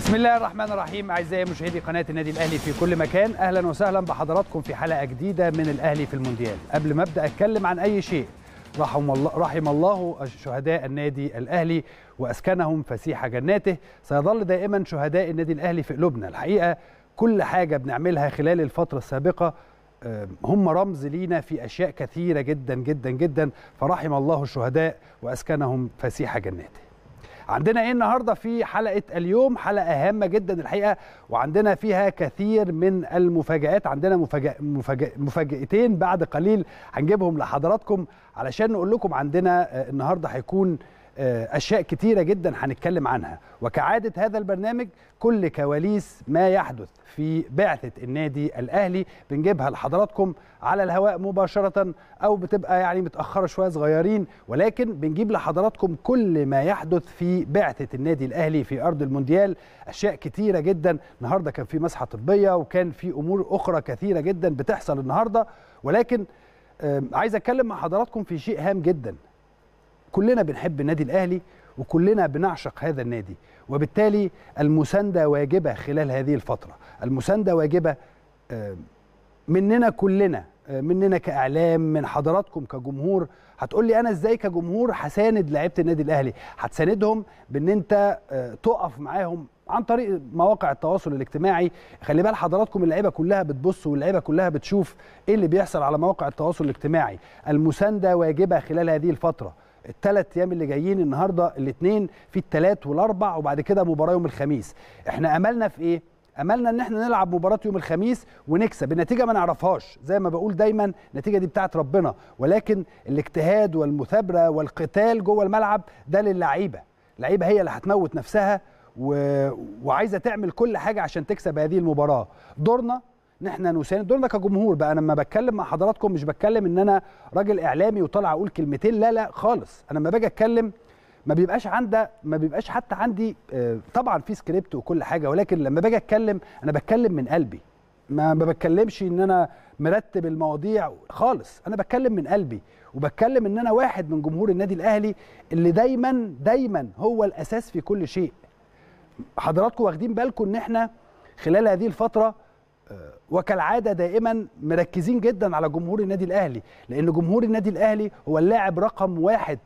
بسم الله الرحمن الرحيم اعزائي مشاهدي قناه النادي الاهلي في كل مكان اهلا وسهلا بحضراتكم في حلقه جديده من الاهلي في المونديال قبل ما ابدا اتكلم عن اي شيء رحم الله رحم الله شهداء النادي الاهلي واسكنهم فسيح جناته سيظل دائما شهداء النادي الاهلي في قلوبنا الحقيقه كل حاجه بنعملها خلال الفتره السابقه هم رمز لينا في اشياء كثيره جدا جدا جدا فرحم الله الشهداء واسكنهم فسيح جناته عندنا ايه النهارده في حلقه اليوم حلقه هامه جدا الحقيقه وعندنا فيها كثير من المفاجات عندنا مفاجأ مفاجأ مفاجاتين بعد قليل هنجيبهم لحضراتكم علشان نقول لكم عندنا النهارده هيكون اشياء كتيره جدا هنتكلم عنها وكعاده هذا البرنامج كل كواليس ما يحدث في بعثه النادي الاهلي بنجيبها لحضراتكم على الهواء مباشره او بتبقى يعني متاخره شويه صغيرين ولكن بنجيب لحضراتكم كل ما يحدث في بعثه النادي الاهلي في ارض المونديال اشياء كتيره جدا النهارده كان في مسحه طبيه وكان في امور اخرى كثيره جدا بتحصل النهارده ولكن عايز اتكلم مع حضراتكم في شيء هام جدا كلنا بنحب النادي الاهلي وكلنا بنعشق هذا النادي وبالتالي المسانده واجبه خلال هذه الفتره المسانده واجبه مننا كلنا مننا كاعلام من حضراتكم كجمهور هتقول لي انا ازاي كجمهور هساند لعيبه النادي الاهلي هتساندهم بان انت تقف معاهم عن طريق مواقع التواصل الاجتماعي خلي بال حضراتكم اللعيبه كلها بتبص واللعيبه كلها بتشوف ايه اللي بيحصل على مواقع التواصل الاجتماعي المسانده واجبه خلال هذه الفتره الثلاث ايام اللي جايين النهارده الاثنين في الثلاث والاربع وبعد كده مباراه يوم الخميس احنا املنا في ايه املنا ان احنا نلعب مباراه يوم الخميس ونكسب النتيجه ما نعرفهاش زي ما بقول دايما النتيجه دي بتاعت ربنا ولكن الاجتهاد والمثابره والقتال جوه الملعب ده للعيبه اللعيبه هي اللي هتموت نفسها و... وعايزه تعمل كل حاجه عشان تكسب هذه المباراه دورنا ان احنا نساند دورنا كجمهور بقى انا لما بتكلم مع حضراتكم مش بتكلم ان انا راجل اعلامي وطالع اقول كلمتين لا لا خالص انا لما باجي اتكلم ما بيبقاش عندي ما بيبقاش حتى عندي طبعا في سكريبت وكل حاجه ولكن لما باجي اتكلم انا بتكلم من قلبي ما ما بتكلمش ان انا مرتب المواضيع خالص انا بتكلم من قلبي وبتكلم ان انا واحد من جمهور النادي الاهلي اللي دايما دايما هو الاساس في كل شيء حضراتكم واخدين بالكم ان احنا خلال هذه الفتره وكالعاده دائما مركزين جدا على جمهور النادي الاهلي لان جمهور النادي الاهلي هو اللاعب رقم واحد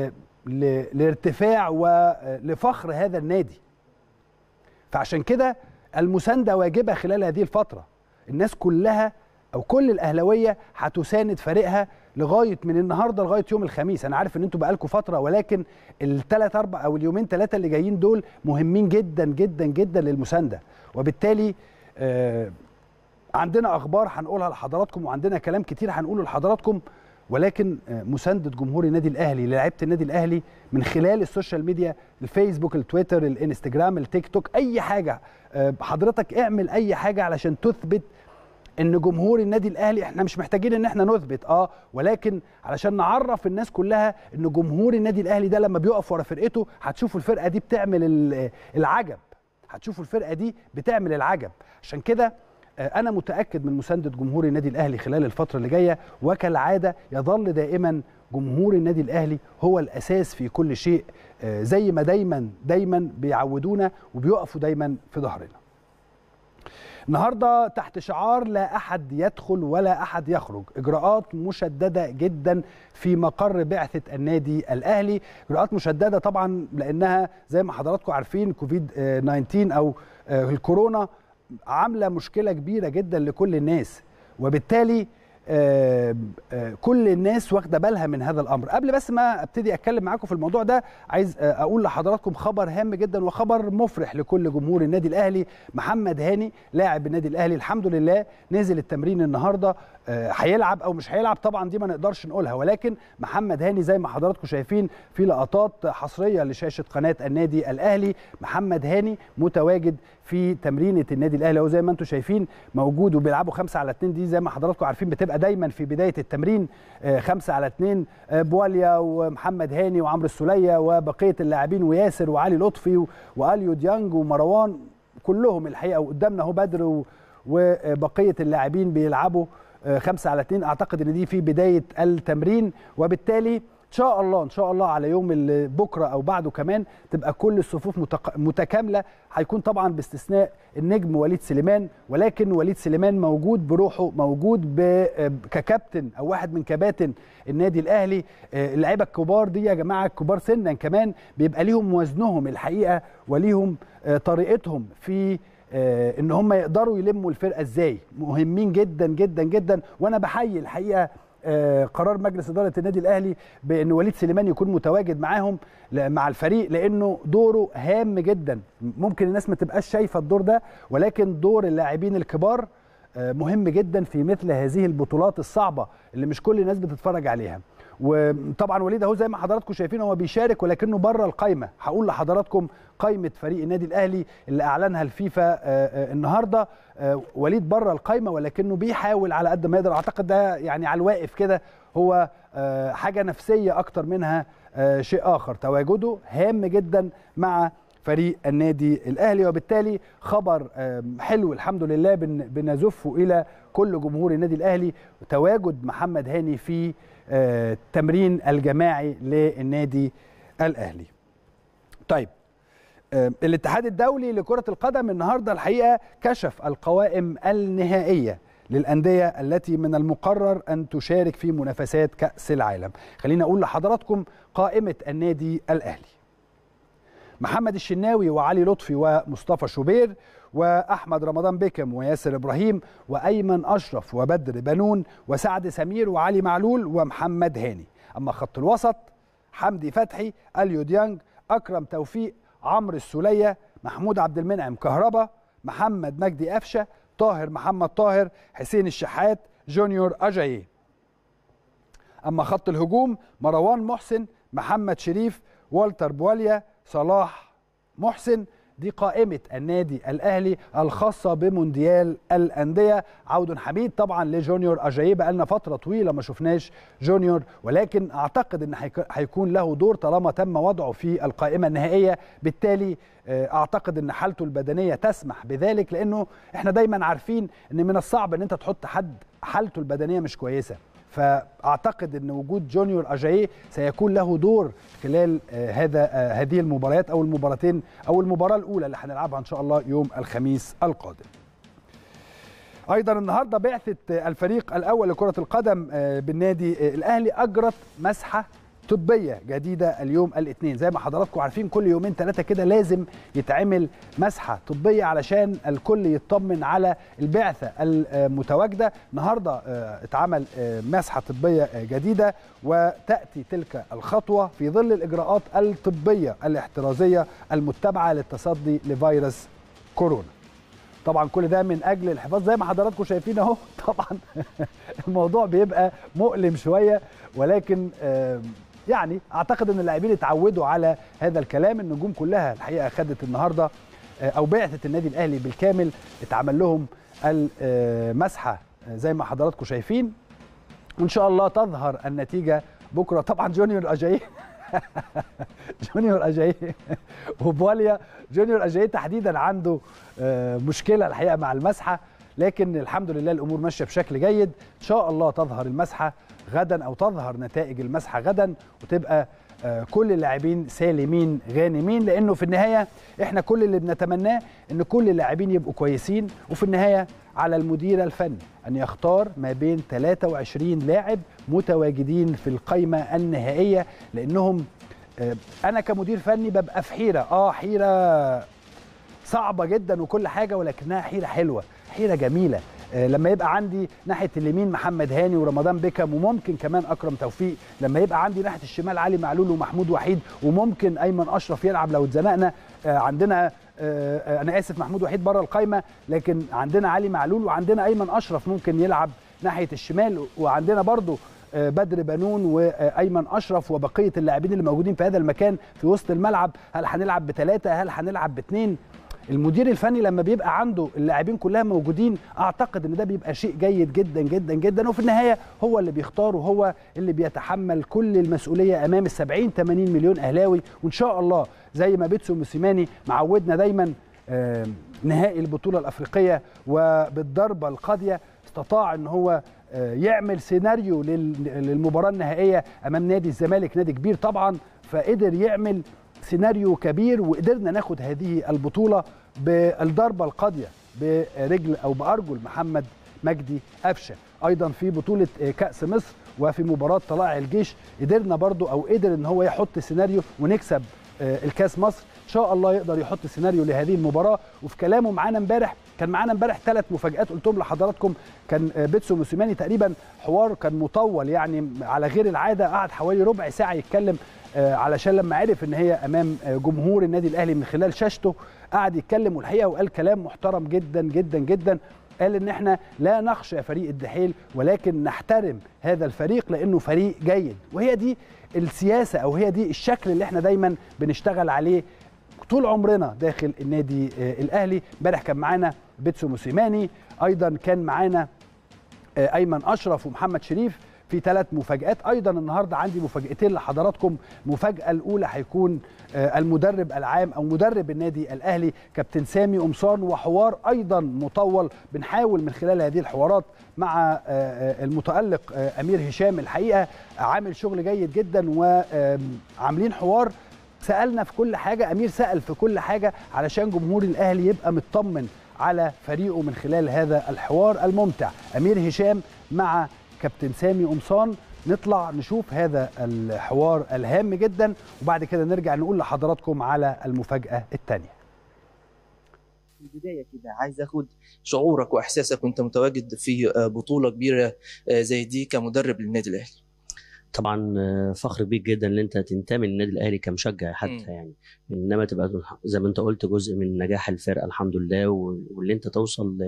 لارتفاع ولفخر هذا النادي فعشان كده المسانده واجبه خلال هذه الفتره الناس كلها او كل الاهلاويه هتساند فريقها لغايه من النهارده لغايه يوم الخميس انا عارف ان انتوا بقالكم فتره ولكن الثلاث اربع او اليومين ثلاثه اللي جايين دول مهمين جدا جدا جدا للمسانده وبالتالي آه عندنا اخبار هنقولها لحضراتكم وعندنا كلام كتير هنقوله لحضراتكم ولكن مسانده جمهور النادي الاهلي للاعيبه النادي الاهلي من خلال السوشيال ميديا الفيسبوك التويتر الانستجرام التيك توك اي حاجه حضرتك اعمل اي حاجه علشان تثبت ان جمهور النادي الاهلي احنا مش محتاجين ان احنا نثبت اه ولكن علشان نعرف الناس كلها ان جمهور النادي الاهلي ده لما بيقف ورا فرقته هتشوفوا الفرقه دي بتعمل العجب هتشوفوا الفرقه دي بتعمل العجب عشان كده انا متاكد من مسانده جمهور النادي الاهلي خلال الفتره اللي جايه وكالعاده يظل دائما جمهور النادي الاهلي هو الاساس في كل شيء زي ما دايما دايما بيعودونا وبيقفوا دايما في ظهرنا النهارده تحت شعار لا احد يدخل ولا احد يخرج اجراءات مشدده جدا في مقر بعثه النادي الاهلي اجراءات مشدده طبعا لانها زي ما حضراتكم عارفين كوفيد 19 او الكورونا عامله مشكله كبيره جدا لكل الناس وبالتالي آآ آآ كل الناس واخده بالها من هذا الامر قبل بس ما ابتدي اتكلم معاكم في الموضوع ده عايز اقول لحضراتكم خبر هام جدا وخبر مفرح لكل جمهور النادي الاهلي محمد هاني لاعب النادي الاهلي الحمد لله نزل التمرين النهارده هيلعب او مش هيلعب طبعا دي ما نقدرش نقولها ولكن محمد هاني زي ما حضراتكم شايفين في لقطات حصريه لشاشه قناه النادي الاهلي محمد هاني متواجد في تمرينه النادي الاهلي وزي ما انتم شايفين موجود وبيلعبوا 5 على 2 دي زي ما حضراتكم عارفين بتبقى دايما في بدايه التمرين 5 على 2 بواليا ومحمد هاني وعمرو السوليه وبقيه اللاعبين وياسر وعلي لطفي واليو ديانج ومروان كلهم الحقيقه وقدامنا اهو بدر وبقيه اللاعبين بيلعبوا خمسة على اتنين اعتقد ان دي في بدايه التمرين وبالتالي ان شاء الله ان شاء الله على يوم اللي بكره او بعده كمان تبقى كل الصفوف متق... متكامله هيكون طبعا باستثناء النجم وليد سليمان ولكن وليد سليمان موجود بروحه موجود ب... ككابتن او واحد من كباتن النادي الاهلي اللعيبه الكبار دي يا جماعه الكبار سنا كمان بيبقى ليهم وزنهم الحقيقه وليهم طريقتهم في ان هم يقدروا يلموا الفرقه ازاي مهمين جدا جدا جدا وانا بحيي الحقيقه قرار مجلس اداره النادي الاهلي بان وليد سليمان يكون متواجد معاهم مع الفريق لانه دوره هام جدا ممكن الناس ما تبقاش شايفه الدور ده ولكن دور اللاعبين الكبار مهم جدا في مثل هذه البطولات الصعبه اللي مش كل الناس بتتفرج عليها وطبعا وليد اهو زي ما حضراتكم شايفين هو بيشارك ولكنه بره القايمه هقول لحضراتكم قائمه فريق النادي الاهلي اللي اعلنها الفيفا النهارده وليد بره القايمه ولكنه بيحاول على قد ما يقدر اعتقد ده يعني على الواقف كده هو حاجه نفسيه اكتر منها شيء اخر تواجده هام جدا مع فريق النادي الاهلي وبالتالي خبر حلو الحمد لله بنزفه الى كل جمهور النادي الاهلي تواجد محمد هاني في التمرين الجماعي للنادي الاهلي. طيب الاتحاد الدولي لكرة القدم النهارده الحقيقة كشف القوائم النهائية للأندية التي من المقرر أن تشارك في منافسات كأس العالم. خلينا أقول لحضراتكم قائمة النادي الأهلي. محمد الشناوي وعلي لطفي ومصطفى شوبير واحمد رمضان بيكم وياسر ابراهيم وايمن اشرف وبدر بنون وسعد سمير وعلي معلول ومحمد هاني اما خط الوسط حمدي فتحي اليو ديانج اكرم توفيق عمرو السوليه محمود عبد المنعم كهربا محمد مجدي قفشه طاهر محمد طاهر حسين الشحات جونيور اجاييه اما خط الهجوم مروان محسن محمد شريف والتر بواليا صلاح محسن دي قائمة النادي الأهلي الخاصة بمونديال الأندية عود حميد طبعا لجونيور أجاييه بقى لنا فترة طويلة ما شفناش جونيور ولكن أعتقد أن هيكون له دور طالما تم وضعه في القائمة النهائية بالتالي أعتقد أن حالته البدنية تسمح بذلك لأنه إحنا دايما عارفين أن من الصعب أن أنت تحط حد حالته البدنية مش كويسة فاعتقد ان وجود جونيور اجاييه سيكون له دور خلال هذا هذه المباريات او المباراتين او المباراه الاولى اللي هنلعبها ان شاء الله يوم الخميس القادم. ايضا النهارده بعثه الفريق الاول لكره القدم بالنادي الاهلي اجرت مسحه طبيه جديده اليوم الاثنين زي ما حضراتكم عارفين كل يومين ثلاثه كده لازم يتعمل مسحه طبيه علشان الكل يطمن على البعثه المتواجده النهارده اتعمل مسحه طبيه جديده وتاتي تلك الخطوه في ظل الاجراءات الطبيه الاحترازيه المتبعه للتصدي لفيروس كورونا طبعا كل ده من اجل الحفاظ زي ما حضراتكم شايفين اهو طبعا الموضوع بيبقى مؤلم شويه ولكن يعني اعتقد ان اللاعبين اتعودوا على هذا الكلام النجوم كلها الحقيقه خدت النهارده او بعثه النادي الاهلي بالكامل اتعمل لهم المسحه زي ما حضراتكم شايفين وان شاء الله تظهر النتيجه بكره طبعا جونيور اجاي جونيور اجاي وبواليا جونيور اجاي تحديدا عنده مشكله الحقيقه مع المسحه لكن الحمد لله الامور ماشيه بشكل جيد ان شاء الله تظهر المسحه غدا او تظهر نتائج المسحه غدا وتبقى كل اللاعبين سالمين غانمين لانه في النهايه احنا كل اللي بنتمناه ان كل اللاعبين يبقوا كويسين وفي النهايه على المدير الفني ان يختار ما بين 23 لاعب متواجدين في القائمه النهائيه لانهم انا كمدير فني ببقى في حيره اه حيره صعبه جدا وكل حاجه ولكنها حيره حلوه حيره جميله لما يبقى عندي ناحيه اليمين محمد هاني ورمضان بيكم وممكن كمان اكرم توفيق لما يبقى عندي ناحيه الشمال علي معلول ومحمود وحيد وممكن ايمن اشرف يلعب لو اتزنقنا عندنا انا اسف محمود وحيد بره القايمه لكن عندنا علي معلول وعندنا ايمن اشرف ممكن يلعب ناحيه الشمال وعندنا برضو بدر بنون وايمن اشرف وبقيه اللاعبين اللي موجودين في هذا المكان في وسط الملعب هل هنلعب بثلاثه هل هنلعب باثنين المدير الفني لما بيبقى عنده اللاعبين كلها موجودين اعتقد ان ده بيبقى شيء جيد جدا جدا جدا وفي النهايه هو اللي بيختار وهو اللي بيتحمل كل المسؤوليه امام ال 70 80 مليون اهلاوي وان شاء الله زي ما بيتسو موسيماني معودنا دايما نهائي البطوله الافريقيه وبالضربه القاضيه واستطاع ان هو يعمل سيناريو للمباراه النهائيه امام نادي الزمالك نادي كبير طبعا فقدر يعمل سيناريو كبير وقدرنا ناخد هذه البطوله بالضربه القاضيه برجل او بارجل محمد مجدي قفشه ايضا في بطوله كاس مصر وفي مباراه طلائع الجيش قدرنا برضو او قدر ان هو يحط سيناريو ونكسب الكاس مصر ان شاء الله يقدر يحط سيناريو لهذه المباراه وفي كلامه معانا امبارح كان معانا امبارح ثلاث مفاجات قلتهم لحضراتكم كان بيتسو موسيماني تقريبا حوار كان مطول يعني على غير العاده قعد حوالي ربع ساعه يتكلم علشان لما عرف ان هي امام جمهور النادي الاهلي من خلال شاشته قعد يتكلم والحقيقه وقال كلام محترم جدا جدا جدا قال ان احنا لا نخشى فريق الدحيل ولكن نحترم هذا الفريق لانه فريق جيد وهي دي السياسه او هي دي الشكل اللي احنا دايما بنشتغل عليه طول عمرنا داخل النادي الاهلي امبارح كان معانا بيتسو موسيماني ايضا كان معانا ايمن اشرف ومحمد شريف في ثلاث مفاجات ايضا النهارده عندي مفاجاتين لحضراتكم المفاجاه الاولى هيكون المدرب العام او مدرب النادي الاهلي كابتن سامي قمصان وحوار ايضا مطول بنحاول من خلال هذه الحوارات مع المتالق امير هشام الحقيقه عامل شغل جيد جدا وعاملين حوار سالنا في كل حاجه امير سال في كل حاجه علشان جمهور الاهلي يبقى مطمن على فريقه من خلال هذا الحوار الممتع امير هشام مع كابتن سامي قمصان نطلع نشوف هذا الحوار الهام جدا وبعد كده نرجع نقول لحضراتكم على المفاجاه الثانيه في البدايه كده عايز اخد شعورك واحساسك وانت متواجد في بطوله كبيره زي دي كمدرب للنادي الاهلي طبعا فخر كبير جدا ان انت تنتمي للنادي الاهلي كمشجع حتى م. يعني انما تبقى زي ما انت قلت جزء من نجاح الفرقه الحمد لله واللي انت توصل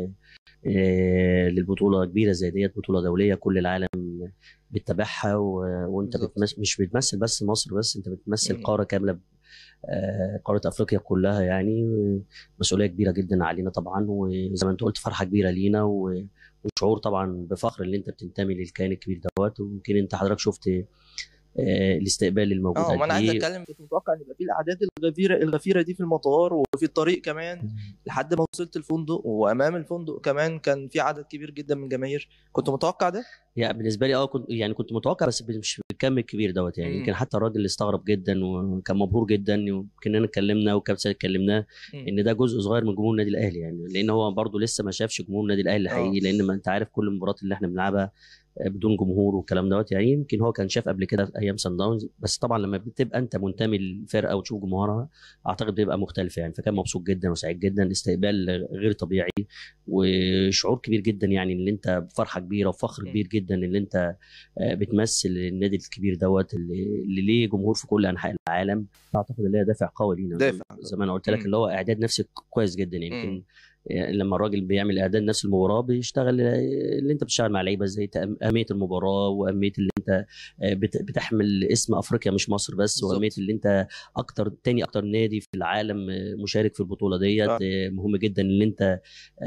للبطوله كبيره زي ديت بطوله دوليه كل العالم بتتابعها وانت بتمثل مش بتمثل بس مصر بس انت بتمثل قاره كامله قاره افريقيا كلها يعني مسؤوليه كبيره جدا علينا طبعا وزي ما انت قلت فرحه كبيره لينا وشعور طبعا بفخر ان انت بتنتمي للكيان الكبير دوت ويمكن انت حضرتك شفت الاستقبال الموجود اه ما انا عايز اتكلم كنت متوقع ان يبقى في الاعداد الغفيره الغفيره دي في المطار وفي الطريق كمان لحد ما وصلت الفندق وامام الفندق كمان كان في عدد كبير جدا من الجماهير كنت متوقع ده؟ يعني بالنسبه لي اه كنت يعني كنت متوقع بس مش بالكم الكبير دوت يعني يمكن حتى الراجل اللي استغرب جدا وكان مبهور جدا يمكن اتكلمنا وكابتن اتكلمنا ان ده جزء صغير من جمهور النادي الاهلي يعني لان هو برده لسه ما شافش جمهور النادي الاهلي الحقيقي لان ما انت عارف كل المباريات اللي احنا بنلعبها بدون جمهور والكلام دوت يعني يمكن هو كان شاف قبل كده في ايام سان داونز بس طبعا لما بتبقى انت منتمي للفرقه وتشوف جمهورها اعتقد بيبقى مختلف يعني فكان مبسوط جدا وسعيد جدا استقبال غير طبيعي وشعور كبير جدا يعني ان انت بفرحه كبيره وفخر كبير جدا ان انت بتمثل النادي الكبير دوت اللي ليه جمهور في كل انحاء العالم اعتقد ان هي دافع قوي لينا دافع زي ما انا قلت لك اللي هو اعداد نفسي كويس جدا يمكن لما الراجل بيعمل اعداد نفس المباراه بيشتغل اللي انت بتشتغل مع لعيبه زي اهميه المباراه واهميه اللي انت بتحمل اسم افريقيا مش مصر بس واهميه اللي انت اكتر تاني اكتر نادي في العالم مشارك في البطوله ديت مهم جدا ان انت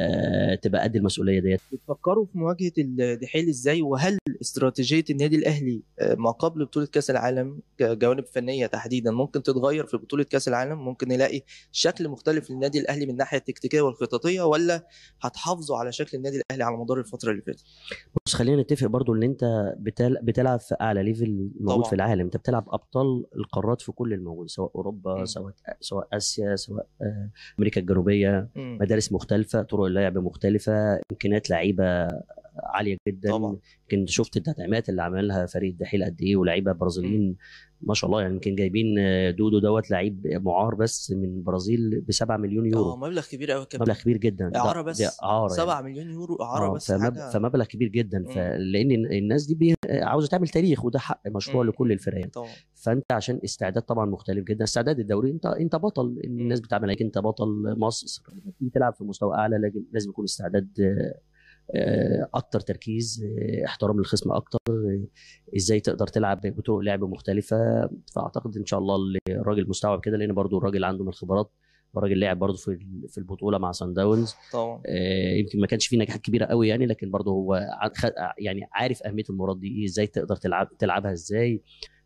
تبقى قد المسؤوليه ديت بتفكروا في مواجهه الدحيل ازاي وهل استراتيجيه النادي الاهلي ما قبل بطوله كاس العالم كجوانب فنيه تحديدا ممكن تتغير في بطوله كاس العالم ممكن نلاقي شكل مختلف للنادي الاهلي من الناحيه التكتيكيه والخططيه ولا هتحافظوا على شكل النادي الاهلي على مدار الفتره اللي فاتت بص خلينا نتفق برضو ان انت بتلعب في اعلى ليفل موجود في العالم انت بتلعب ابطال القارات في كل الموجود سواء اوروبا م. سواء سواء اسيا سواء امريكا الجنوبيه م. مدارس مختلفه طرق اللعب مختلفه امكانيات لعيبه عاليه جدا طبعا يمكن شفت التدعيمات اللي عملها فريق الدحيل قد ايه ولاعيبه برازيليين ما شاء الله يعني يمكن جايبين دودو دوت لعيب معار بس من البرازيل ب 7 مليون يورو اه مبلغ كبير قوي كمان مبلغ كبير جدا اعاره بس اعاره 7 يعني. مليون يورو اعاره بس فمب... حاجة... فمبلغ كبير جدا فلان الناس دي بي... عاوزه تعمل تاريخ وده حق مشروع مم. لكل الفرق طبعا فانت عشان استعداد طبعا مختلف جدا استعداد الدوري انت انت بطل الناس بتعمل لك انت بطل مصر تلعب في مستوى اعلى لازم لازم يكون استعداد اكتر تركيز احترام للخصم اكتر ازاي تقدر تلعب بطرق لعب مختلفه فاعتقد ان شاء الله الراجل مستوعب كده لان برضو الراجل عنده من الخبرات الراجل لعب برضه في في البطوله مع سان داونز طبعا آه يمكن ما كانش فيه نجاحات كبيره قوي يعني لكن برضه هو يعني عارف اهميه المباراه دي ايه ازاي تقدر تلعب تلعبها ازاي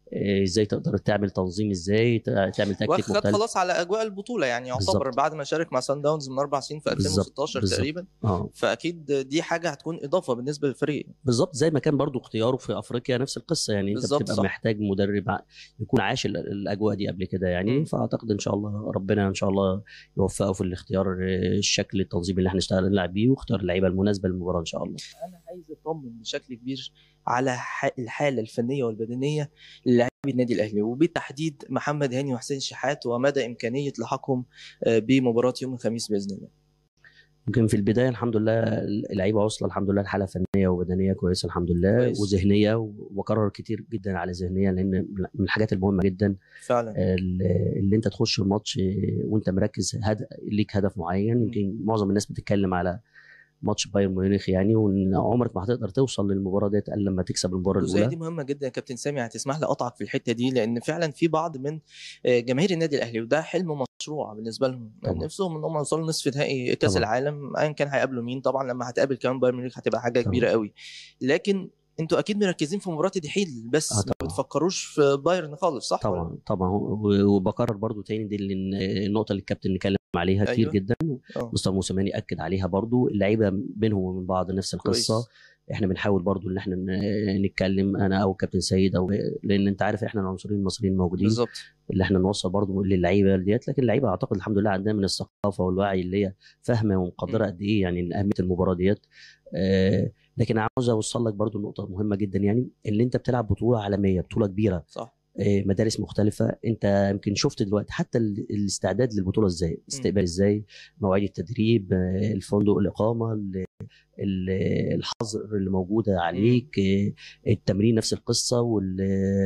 آه، ازاي تقدر تعمل تنظيم ازاي ت- تعمل تكتيك واخد مختلف خلاص على اجواء البطوله يعني يعتبر بالظبط. بعد ما شارك مع سان داونز من اربع سنين في بالظبط، 2016 بالظبط. تقريبا اه فاكيد دي حاجه هتكون اضافه بالنسبه للفريق بالظبط زي ما كان برضو اختياره في افريقيا نفس القصه يعني انت بالظبط، بتبقى صح. محتاج مدرب ع- يكون عاش ال- الاجواء دي قبل كده يعني مم. فاعتقد ان شاء الله ربنا ان شاء الله يوفقه في الاختيار آه، الشكل التنظيمي اللي احنا نشتغل نلعب بيه واختار اللعيبه المناسبه للمباراه ان شاء الله انا عايز اطمن بشكل كبير على ح- الحاله الفنيه والبدنيه للاعبي النادي الاهلي وبالتحديد محمد هاني وحسين شحات ومدى امكانيه لحاقهم آه، بمباراه يوم الخميس باذن الله يمكن في البدايه الحمد لله اللعيبه واصله الحمد لله الحاله فنيه وبدنيه كويسه الحمد لله كويس. وذهنيه وبكرر كتير جدا على ذهنيه لان من الحاجات المهمه جدا فعلا ال- اللي انت تخش الماتش وانت مركز هد... ليك هدف معين يمكن معظم الناس بتتكلم على ماتش بايرن ميونخ يعني وان عمرك ما هتقدر توصل للمباراه ديت الا لما تكسب المباراه الجزئيه دي الاولى مهمه جدا يا كابتن سامي هتسمح لي اقطعك في الحته دي لان فعلا في بعض من آه، جماهير النادي الاهلي وده حلم مشروع بالنسبه لهم طبعا. نفسهم ان هم يوصلوا نصف نهائي كاس طبعا. العالم ايا كان هيقابلوا مين طبعا لما هتقابل كمان بايرن ميونخ هتبقى حاجه طبعا. كبيره قوي لكن انتوا اكيد مركزين في مباراه دحيل بس آه، ما طبعا. بتفكروش في بايرن خالص صح ولا؟ طبعا طبعا و- وبكرر برضو تاني دي اللي- النقطه اللي الكابتن اتكلم عليها كتير أيوة. جدا آه. مستر موسيماني اكد عليها برضو اللعيبه بينهم وبين بعض نفس القصه كويس. احنا بنحاول برضو ان احنا ن- نتكلم انا او كابتن سيد او لان انت عارف احنا العنصريين المصريين الموجودين بالظبط اللي احنا نوصل برضو للعيبه ديت لكن اللعيبه اعتقد الحمد لله عندنا من الثقافه والوعي اللي هي فاهمه ومقدره م. قد ايه يعني اهميه المباراه ديت آه لكن عاوز اوصل لك برضو نقطه مهمه جدا يعني اللي انت بتلعب بطوله عالميه بطوله كبيره صح آه، مدارس مختلفه انت يمكن شفت دلوقتي حتى ال- الاستعداد للبطوله ازاي استقبال ازاي مواعيد التدريب آه، الفندق الاقامه ال- ال- الحظر اللي موجوده عليك آه، التمرين نفس القصه وال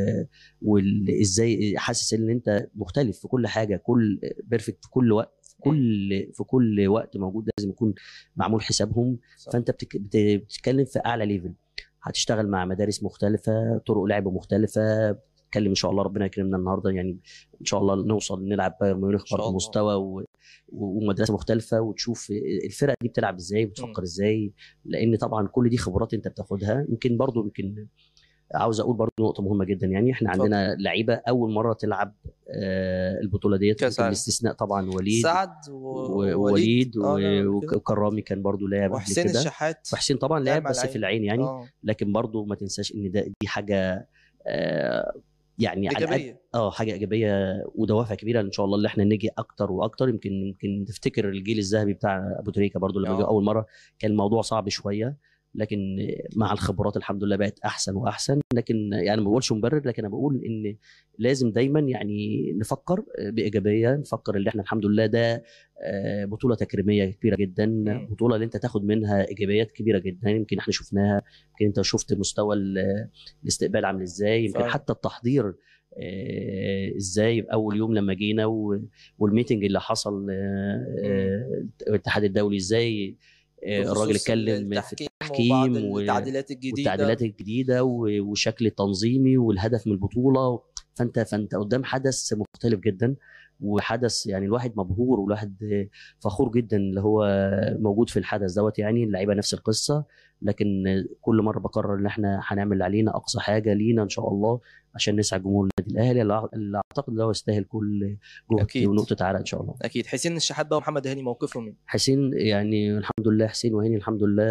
وازاي حاسس ان انت مختلف في كل حاجه كل بيرفكت في كل وقت في كل في كل وقت موجود لازم يكون معمول حسابهم صح. فانت بتك- بت- بتتكلم في اعلى ليفل هتشتغل مع مدارس مختلفه طرق لعب مختلفه بتتكلم ان شاء الله ربنا يكرمنا النهارده يعني ان شاء الله نوصل نلعب بايرن ميونخ شاء برضه الله. مستوى و... و- ومدرسه مختلفه وتشوف الفرق دي بتلعب ازاي بتفكر ازاي لان طبعا كل دي خبرات انت بتاخدها يمكن برضه يمكن عاوز اقول برضه نقطه مهمه جدا يعني احنا اتفضل. عندنا لعيبه اول مره تلعب آه، البطوله ديت كأس يمكن عالم. الاستثناء طبعا وليد سعد و- ووليد ووليد آه، لا، و- كده. وكرامي كان برضه لاعب قبل وحسين كده الشحات وحسين طبعا لعب لعب مع بس العين. في العين يعني آه، لكن برضه ما تنساش ان ده دي حاجه آه، يعني على قد ايجابيه اه حاجه ايجابيه ودوافع كبيره ان شاء الله اللي احنا نجي اكتر واكتر يمكن يمكن تفتكر الجيل الذهبي بتاع ابو تريكه برضو لما آه. جه اول مره كان الموضوع صعب شويه لكن مع الخبرات الحمد لله بقت احسن واحسن لكن يعني ما بقولش مبرر لكن انا بقول ان لازم دايما يعني نفكر بايجابيه نفكر ان احنا الحمد لله ده آه، بطوله تكريميه كبيره جدا مم. بطوله اللي انت تاخد منها ايجابيات كبيره جدا يمكن احنا شفناها يمكن انت شفت مستوى ال- الاستقبال عامل ازاي يمكن فعلا. حتى التحضير آه، ازاي اول يوم لما جينا و- والميتنج اللي حصل آه، آه، الاتحاد الدولي ازاي آه، الراجل بخصوص اتكلم في التحكيم التحكيم وبعض و- التعديلات الجديده والتعديلات الجديده و- والشكل التنظيمي والهدف من البطوله فانت فانت قدام حدث مختلف جدا وحدث يعني الواحد مبهور والواحد فخور جدا اللي هو موجود في الحدث دوت يعني اللعيبه نفس القصه لكن كل مره بقرر ان احنا هنعمل اللي علينا اقصى حاجه لينا ان شاء الله عشان نسعد جمهور النادي الاهلي اللي أع- اللي اعتقد ان هو يستاهل كل جهد أكيد. ونقطه عرق ان شاء الله اكيد حسين الشحات بقى ومحمد هاني موقفهم ايه؟ حسين يعني الحمد لله حسين وهاني الحمد لله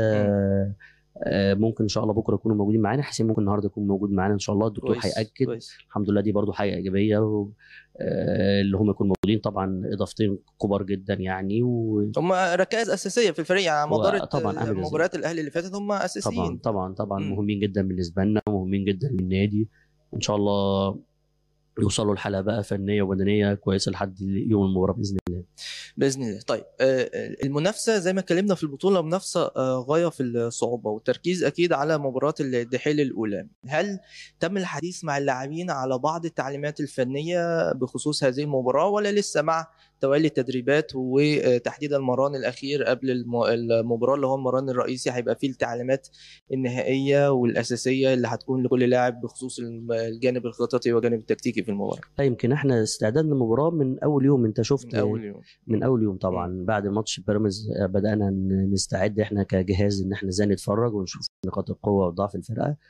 آه، ممكن ان شاء الله بكره يكونوا موجودين معانا حسين ممكن النهارده يكون موجود معانا ان شاء الله الدكتور كويس هياكد كويس الحمد لله دي برضو حاجه ايجابيه و... آه، اللي هم يكونوا موجودين طبعا اضافتين كبار جدا يعني و... هم ركائز اساسيه في الفريق يعني هو مدار طبعاً أهل مباريات الاهلي اللي فاتت هم طبعا اساسيين طبعا طبعا مم. مهمين جدا بالنسبه لنا ومهمين جدا للنادي ان شاء الله يوصلوا لحلقه بقى فنيه وبدنيه كويسه لحد يوم المباراه باذن الله باذن الله طيب آه، المنافسه زي ما اتكلمنا في البطوله منافسه آه، غايه في الصعوبه والتركيز اكيد على مباراه الدحيل الاولى هل تم الحديث مع اللاعبين على بعض التعليمات الفنيه بخصوص هذه المباراه ولا لسه مع توالي التدريبات وتحديد المران الاخير قبل الم- المباراه اللي هو المران الرئيسي هيبقى فيه التعليمات النهائيه والاساسيه اللي هتكون لكل لاعب بخصوص الم- الجانب الخططي والجانب التكتيكي في المباراه لا يمكن احنا استعدادنا للمباراه من اول يوم انت شفت من اول يوم من اول يوم طبعا بعد ماتش بيراميدز آه، بدانا ن- نستعد احنا كجهاز ان احنا ازاي نتفرج ونشوف نقاط القوه وضعف الفرقه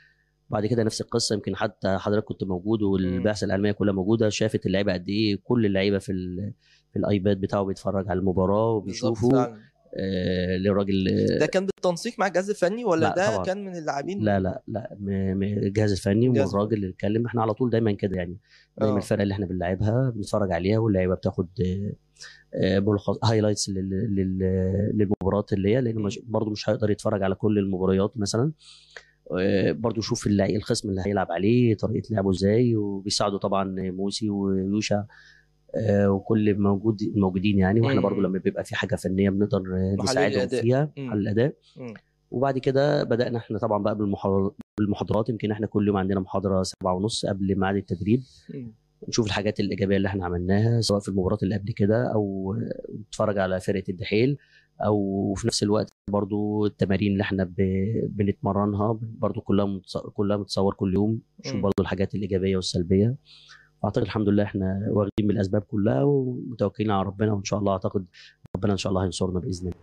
بعد كده نفس القصه يمكن حتى حضرتك كنت موجود والبعثه العلميه كلها موجوده شافت اللعيبه قد ايه كل اللعيبه في ال- في الايباد بتاعه بيتفرج على المباراه بالظبط وبيشوفوا فعلا. آه للراجل ده كان بالتنسيق مع الجهاز الفني ولا لا ده طبعاً. كان من اللاعبين لا لا لا م- م- الجهاز الفني الجهاز والراجل اللي اتكلم احنا على طول دايما كده يعني دايما آه. الفرقه اللي احنا بنلعبها بنتفرج عليها واللعيبه بتاخد هايلايتس للمباريات اللي هي لان مش برضه مش هيقدر يتفرج على كل المباريات مثلا آه، برضه يشوف اللعي- الخصم اللي هيلعب عليه طريقه لعبه ازاي وبيساعده طبعا موسي ويوشا آه، وكل موجود الموجودين يعني واحنا مم. برضه لما بيبقى في حاجه فنيه بنقدر آه، محلل نساعدهم الأداء. فيها مم. على الاداء مم. وبعد كده بدانا احنا طبعا بقى بالمحاضرات بالمحاضرات يمكن احنا كل يوم عندنا محاضره سبعة ونص قبل ميعاد التدريب مم. نشوف الحاجات الايجابيه اللي احنا عملناها سواء في المباريات اللي قبل كده او نتفرج على فرقه الدحيل او في نفس الوقت برضو التمارين اللي احنا ب... بنتمرنها برضو كلها متص... كلها متصور كل يوم نشوف مم. برضو الحاجات الايجابيه والسلبيه اعتقد الحمد لله احنا واخدين من الاسباب كلها ومتوكلين على ربنا وان شاء الله اعتقد ربنا ان شاء الله هينصرنا باذن الله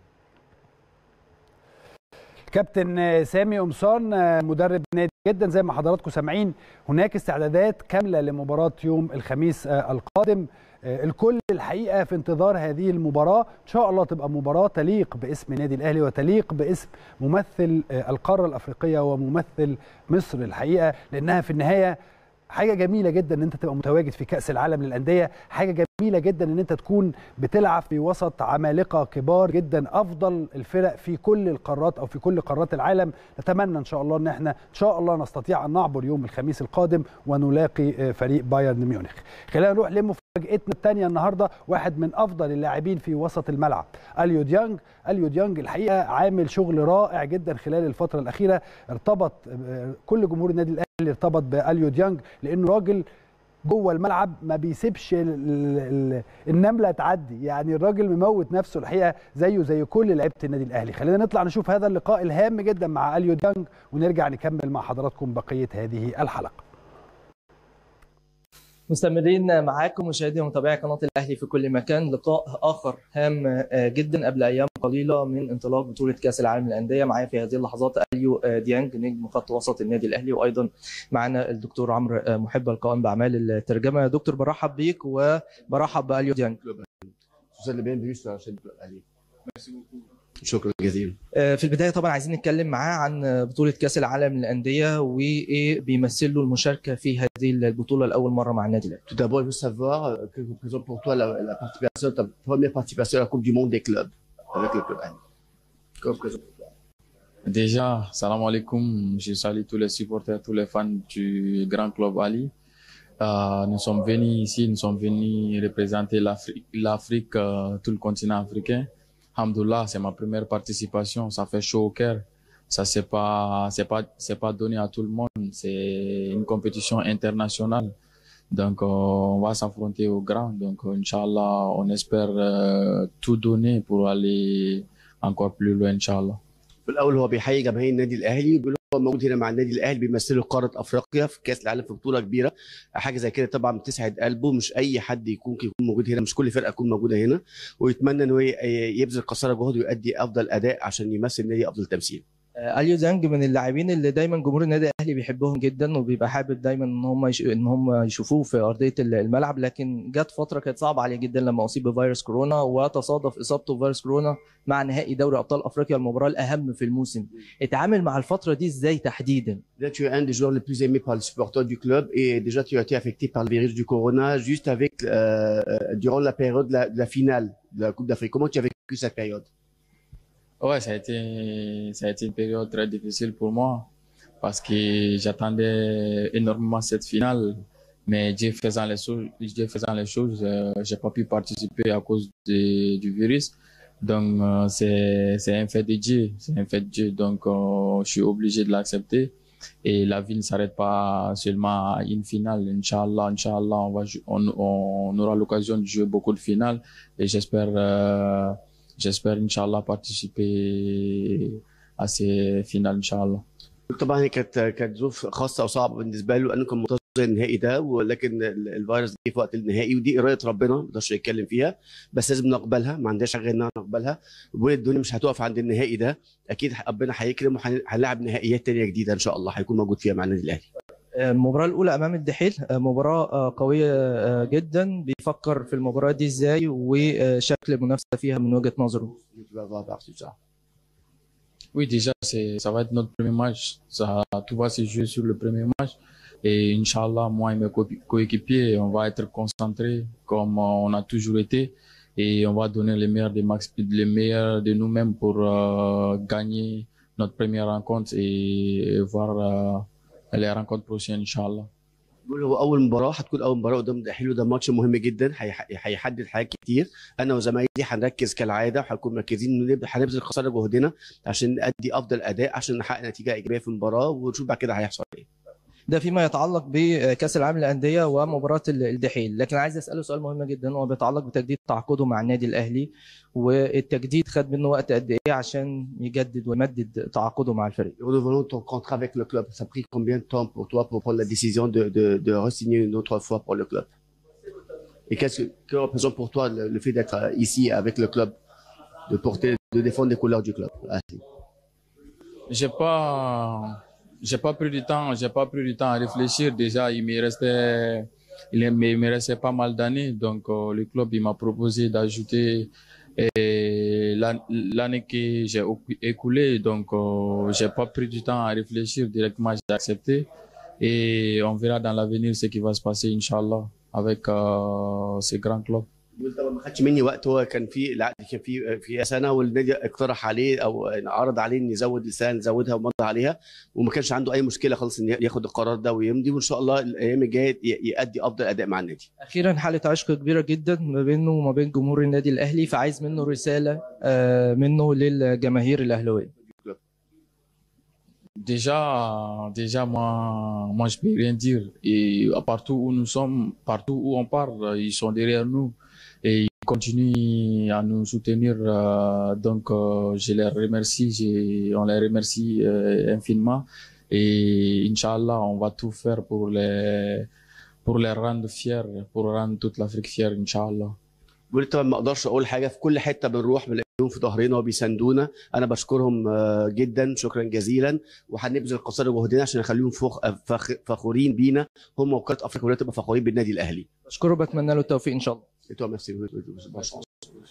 كابتن سامي قمصان مدرب نادي جدا زي ما حضراتكم سامعين هناك استعدادات كامله لمباراه يوم الخميس القادم الكل الحقيقه في انتظار هذه المباراه ان شاء الله تبقى مباراه تليق باسم نادي الاهلي وتليق باسم ممثل القاره الافريقيه وممثل مصر الحقيقه لانها في النهايه حاجه جميله جدا ان انت تبقى متواجد في كاس العالم للانديه حاجه جميله جدا ان انت تكون بتلعب في وسط عمالقه كبار جدا افضل الفرق في كل القارات او في كل قارات العالم نتمنى ان شاء الله ان احنا ان شاء الله نستطيع ان نعبر يوم الخميس القادم ونلاقي فريق بايرن ميونخ خلينا نروح لمفاجاتنا الثانيه النهارده واحد من افضل اللاعبين في وسط الملعب اليو ديانج اليو ديانج الحقيقه عامل شغل رائع جدا خلال الفتره الاخيره ارتبط كل جمهور النادي الاهلي ارتبط باليو ديانج لانه راجل جوه الملعب ما بيسيبش النمله تعدي يعني الراجل مموت نفسه الحقيقه زيه زي كل لعيبه النادي الاهلي خلينا نطلع نشوف هذا اللقاء الهام جدا مع اليو ديانج ونرجع نكمل مع حضراتكم بقيه هذه الحلقه مستمرين معاكم مشاهدي ومتابعي قناه الاهلي في كل مكان لقاء اخر هام جدا قبل ايام قليله من انطلاق بطوله كاس العالم للانديه معايا في هذه اللحظات اليو ديانج نجم خط وسط النادي الاهلي وايضا معنا الدكتور عمرو محب القائم باعمال الترجمه يا دكتور برحب بيك وبرحب باليو ديانج شكرا جزيلا في البدايه طبعا عايزين نتكلم معاه عن بطوله كاس العالم للانديه وايه بيمثل له المشاركه في هذه البطوله لاول مره مع النادي الاهلي. Tout d'abord, il faut savoir que représente pour toi la, la participation, ta première participation à la Coupe du Monde des clubs avec le club Ali. Que représente pour toi Déjà, salam alaikum, je salue tous les supporters, tous les fans du grand club Ali. Euh, nous sommes venus ici, nous sommes venus représenter l'Afrique, l'Afrique euh, tout le continent africain. Alhamdoulilah, c'est ma première participation, ça fait chaud au cœur. Ça c'est pas, c'est pas, c'est pas donné à tout le monde. C'est une compétition internationale. Donc euh, on va s'affronter au grand. Donc Inch'Allah, on espère euh, tout donner pour aller encore plus loin, Inch'Allah. في الاول هو بيحيي جماهير النادي الاهلي وبيقول هو موجود هنا مع النادي الاهلي بيمثلوا قاره افريقيا في كاس العالم في بطوله كبيره حاجه زي كده طبعا بتسعد قلبه مش اي حد يكون يكون موجود هنا مش كل فرقه تكون موجوده هنا ويتمنى ان هو يبذل قصارى جهد ويؤدي افضل اداء عشان يمثل النادي افضل تمثيل اليو دانج من اللاعبين اللي دايما جمهور النادي الاهلي بيحبهم جدا وبيبقى حابب دايما ان هم يش... ان هم يشوفوه في ارضيه الملعب لكن جت فتره كانت صعبه عليه جدا لما اصيب بفيروس كورونا وتصادف اصابته بفيروس كورونا مع نهائي دوري ابطال افريقيا المباراه الاهم في الموسم اتعامل مع الفتره دي ازاي تحديدا Là, tu es un des joueurs les plus aimés par les supporters du club et déjà tu as été affecté par le virus du corona juste avec euh, durant la période de la, de la finale de la Coupe d'Afrique. Comment tu as vécu cette période Ouais, ça a été, ça a été une période très difficile pour moi parce que j'attendais énormément cette finale. Mais Dieu faisant les choses, Dieu faisant les choses, euh, j'ai pas pu participer à cause de, du virus. Donc euh, c'est c'est un fait de Dieu, c'est un fait de Dieu. Donc euh, je suis obligé de l'accepter. Et la vie ne s'arrête pas seulement à une finale. Inch'Allah, Inch'Allah, on va on, on aura l'occasion de jouer beaucoup de finales. Et j'espère euh, j'espère Inch'Allah participer à ces finales Inch'Allah. طبعا هي كانت كانت ظروف خاصه وصعبه بالنسبه له لانه كان منتظر زي النهائي ده ولكن ال- الفيروس جه في وقت النهائي ودي اراده ربنا ما نقدرش نتكلم فيها بس لازم نقبلها ما عندناش حاجه انها نقبلها وبقول الدنيا مش هتقف عند النهائي ده اكيد ربنا هيكرم وهنلعب نهائيات تانية جديده ان شاء الله هيكون موجود فيها مع النادي الاهلي المباراة الأولى أمام الدحيل مباراة قوية جدا بيفكر في المباراة دي إزاي وشكل المنافسة فيها من وجهة نظره Oui, déjà, c'est, ça va être notre premier match. Ça, tout va se jouer sur le premier match. Et Inch'Allah, moi et mes co- coéquipiers, on va être concentrés comme on a toujours été. Et on va donner les meilleurs de, max, les meilleurs de nous-mêmes pour euh, gagner notre première rencontre et, et voir euh, les rencontres prochaines, Inch'Allah. بقول هو اول مباراه هتكون اول مباراه قدام الدحيل وده ماتش مهم جدا هيح- هيحدد حاجات كتير انا وزمايلي هنركز كالعاده وهنكون مركزين ونب- هنبذل قصارى جهدنا عشان نادي افضل اداء عشان نحقق نتيجه ايجابيه في المباراه ونشوف بعد كده هيحصل ايه ده فيما يتعلق بكأس العالم للأندية ومباراة الدحيل لكن عايز أسأله سؤال مهم جدا وهو بيتعلق بتجديد تعاقده مع النادي الأهلي والتجديد خد منه وقت قد إيه عشان يجدد ويمدد تعاقده مع الفريق Renouvelons ton contrat avec le club. Ça a pris combien de temps pour toi pour prendre la décision de, de, de re-signer une autre fois pour le club Et qu'est-ce que, que représente pour toi le, le fait d'être euh, ici avec le club, de porter, de défendre les couleurs du club Ah, si. J'ai pas, j'ai pas pris du temps, j'ai pas pris du temps à réfléchir. Déjà, il me restait, il me, il me restait pas mal d'années. Donc, euh, le club, il m'a proposé d'ajouter eh, l'an- l'année que j'ai ocu- écoulée. Donc, euh, j'ai pas pris du temps à réfléchir. Directement, j'ai accepté. Et on verra dans l'avenir ce qui va se passer, Inch'Allah, avec euh, ce grand club. بيقول طبعا ما خدش مني وقت هو كان في العقد كان في في سنه والنادي اقترح عليه او عرض عليه ان يزود السنه نزودها ومضى عليها وما كانش عنده اي مشكله خالص ان ياخد القرار ده ويمضي وان شاء الله الايام الجايه ي- يؤدي افضل اداء مع النادي أخيرا حالة عشق كبيرة جدا ما بينه وما بين جمهور النادي الأهلي فعايز منه رسالة آه، منه للجماهير الأهلاوية Déjà, déjà, moi, moi, je peux rien dire. Et partout où nous sommes, partout où on part, ils sont derrière nous et ils continuent à nous soutenir. euh, donc, euh, je les remercie, je- on les remercie euh, infiniment. Et Inch'Allah, on va tout faire pour les, pour les rendre fiers, pour rendre toute l'Afrique fière, Inch'Allah. بيقول طبعا ما اقدرش اقول حاجه في كل حته بنروح بنلاقيهم في ظهرنا وبيساندونا انا بشكرهم آه، جدا شكرا جزيلا وهنبذل قصارى جهدنا عشان نخليهم فخ... فخ... فخورين بينا هم وكاله افريقيا كلها تبقى فخورين بالنادي الاهلي بشكره بتمنى له التوفيق إن شاء الله Et toi, merci. Bonne chance.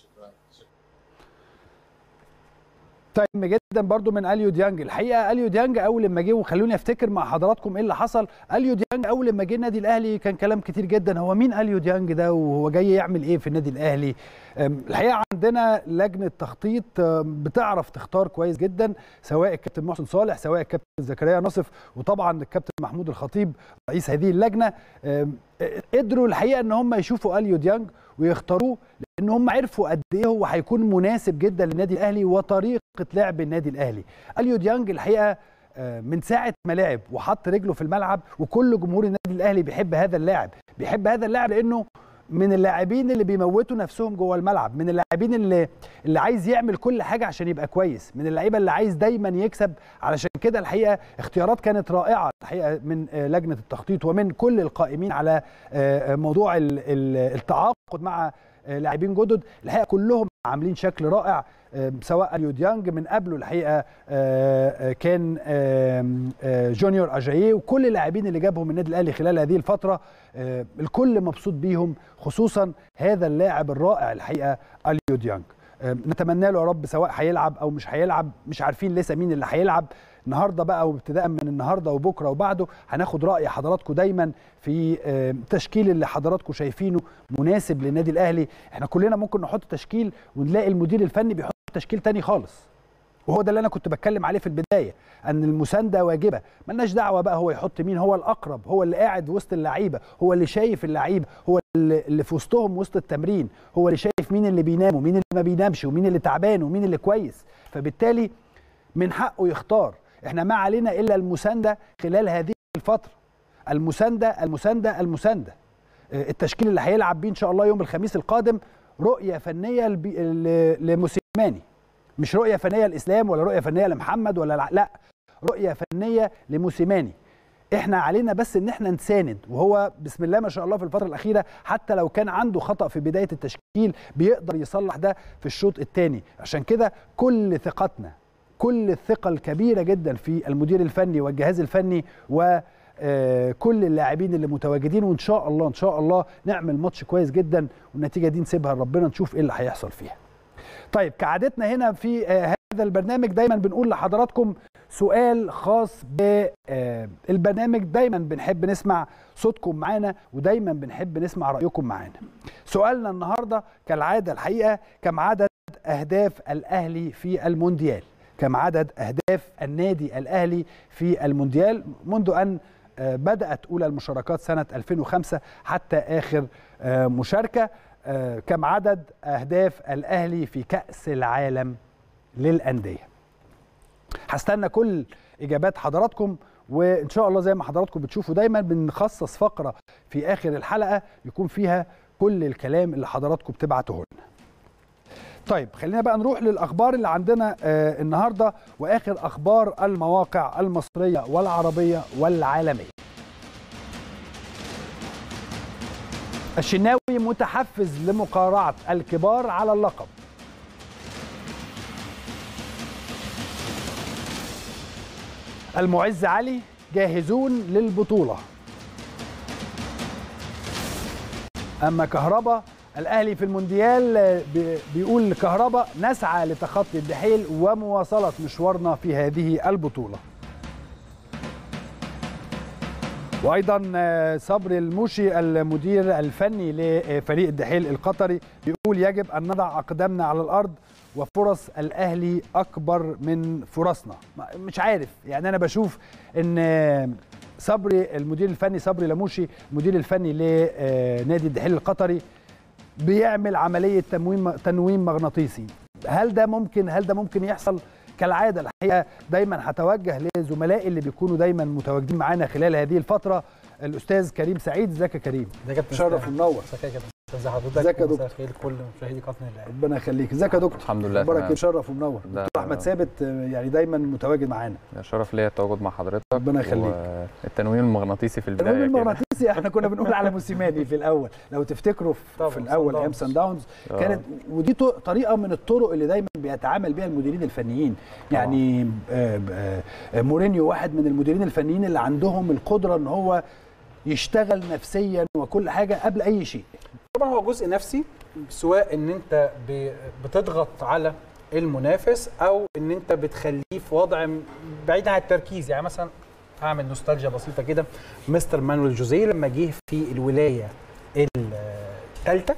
طيب جدا برضو من اليو ديانج الحقيقه اليو ديانج اول لما جه وخلوني افتكر مع حضراتكم ايه اللي حصل اليو ديانج اول لما جه النادي الاهلي كان كلام كتير جدا هو مين اليو ديانج ده وهو جاي يعمل ايه في النادي الاهلي أم، الحقيقه عندنا لجنه تخطيط أم، بتعرف تختار كويس جدا سواء الكابتن محسن صالح سواء الكابتن زكريا ناصف وطبعا الكابتن محمود الخطيب رئيس هذه اللجنه أم، قدروا الحقيقه ان هم يشوفوا اليو ديانج ويختاروه لان هم عرفوا قد ايه هو هيكون مناسب جدا للنادي الاهلي وطريقه لعب النادي الاهلي اليو ديانج الحقيقه آه، من ساعه ما لعب وحط رجله في الملعب وكل جمهور النادي الاهلي بيحب هذا اللاعب بيحب هذا اللاعب لانه من اللاعبين اللي بيموتوا نفسهم جوه الملعب من اللاعبين اللي اللي عايز يعمل كل حاجه عشان يبقى كويس من اللعيبه اللي عايز دايما يكسب علشان كده الحقيقه اختيارات كانت رائعه الحقيقه من آه، لجنه التخطيط ومن كل القائمين على آه، موضوع ال- ال- التعاقد مع آه، لاعبين جدد الحقيقه كلهم عاملين شكل رائع آه، سواء اليو ديانج من قبله الحقيقه آه، آه، كان آم، آه، جونيور اجاييه وكل اللاعبين اللي جابهم النادي الاهلي خلال هذه الفتره آه، الكل مبسوط بيهم خصوصا هذا اللاعب الرائع الحقيقه اليو ديانج آه، نتمنى له يا رب سواء هيلعب او مش هيلعب مش عارفين لسه مين اللي هيلعب النهارده بقى وابتداء من النهارده وبكره وبعده هناخد راي حضراتكم دايما في آه، التشكيل اللي حضراتكم شايفينه مناسب للنادي الاهلي احنا كلنا ممكن نحط تشكيل ونلاقي المدير الفني بيحط تشكيل تاني خالص وهو ده اللي انا كنت بتكلم عليه في البدايه ان المسانده واجبه ملناش دعوه بقى هو يحط مين هو الاقرب هو اللي قاعد وسط اللعيبه هو اللي شايف اللعيبه هو اللي اللي في وسطهم وسط التمرين هو اللي شايف مين اللي بينام ومين اللي ما بينامش ومين اللي تعبان ومين اللي كويس فبالتالي من حقه يختار احنا ما علينا الا المسانده خلال هذه الفتره المسانده المسانده المسانده آه، التشكيل اللي هيلعب بيه ان شاء الله يوم الخميس القادم رؤيه فنيه لبي- ل- لموسيماني مش رؤيه فنيه للاسلام ولا رؤيه فنيه لمحمد ولا لا, لا رؤيه فنيه لموسيماني احنا علينا بس ان احنا نساند وهو بسم الله ما شاء الله في الفتره الاخيره حتى لو كان عنده خطا في بدايه التشكيل بيقدر يصلح ده في الشوط الثاني عشان كده كل ثقتنا كل الثقه الكبيره جدا في المدير الفني والجهاز الفني و آه، كل اللاعبين اللي متواجدين وان شاء الله ان شاء الله نعمل ماتش كويس جدا والنتيجه دي نسيبها لربنا نشوف ايه اللي هيحصل فيها. طيب كعادتنا هنا في آه، هذا البرنامج دايما بنقول لحضراتكم سؤال خاص بالبرنامج دايما بنحب نسمع صوتكم معانا ودايما بنحب نسمع رايكم معانا. سؤالنا النهارده كالعاده الحقيقه كم عدد اهداف الاهلي في المونديال؟ كم عدد اهداف النادي الاهلي في المونديال منذ ان آه، بدات اولى المشاركات سنه 2005 حتى اخر آه، مشاركه آه، كم عدد اهداف الاهلي في كاس العالم للانديه هستنى كل اجابات حضراتكم وان شاء الله زي ما حضراتكم بتشوفوا دايما بنخصص فقره في اخر الحلقه يكون فيها كل الكلام اللي حضراتكم بتبعتوه لنا طيب خلينا بقى نروح للاخبار اللي عندنا آه النهارده واخر اخبار المواقع المصريه والعربيه والعالميه الشناوي متحفز لمقارعه الكبار على اللقب المعز علي جاهزون للبطوله اما كهربا الاهلي في المونديال آه، بي- بيقول كهربا نسعى لتخطي الدحيل ومواصله مشوارنا في هذه البطوله وايضا آه، صبري الموشي المدير الفني لفريق الدحيل القطري بيقول يجب ان نضع اقدامنا على الارض وفرص الاهلي اكبر من فرصنا ما- مش عارف يعني انا بشوف ان آه، صبري المدير الفني صبري لموشي المدير الفني لنادي الدحيل القطري بيعمل عمليه تموين تنويم مغناطيسي هل ده ممكن هل ده ممكن يحصل كالعاده الحقيقه دايما هتوجه لزملائي اللي بيكونوا دايما متواجدين معانا خلال هذه الفتره الاستاذ كريم سعيد ازيك يا كريم ده كابتن شرف اسلام. ومنور ازيك يا كابتن ازي حضرتك ازيك يا دكتور؟ مساء الخير لكل مشاهدي قناه الاهلي ربنا يخليك ازيك يا دكتور الحمد لله اخبارك تمام. ايه شرف ومنور ده- دكتور احمد ثابت آه، يعني دايما متواجد معانا شرف ليا التواجد مع حضرتك ربنا يخليك. التنويم المغناطيسي في البدايه التنويم كده. المغناطيسي احنا كنا بنقول على موسيماني في الاول لو تفتكروا في, طبعاً، في الاول صن ايام داونز. سان داونز آه. كانت ودي ط- طريقه من الطرق اللي دايما بيتعامل بيها المديرين الفنيين يعني آه، آه، آه، مورينيو واحد من المديرين الفنيين اللي عندهم القدره ان هو يشتغل نفسيا وكل حاجه قبل اي شيء طبعا هو جزء نفسي سواء ان انت ب- بتضغط على المنافس او ان انت بتخليه في وضع م- بعيد عن التركيز يعني مثلا هعمل نوستالجيا بسيطه كده مستر مانويل جوزيه لما جه في الولايه الثالثه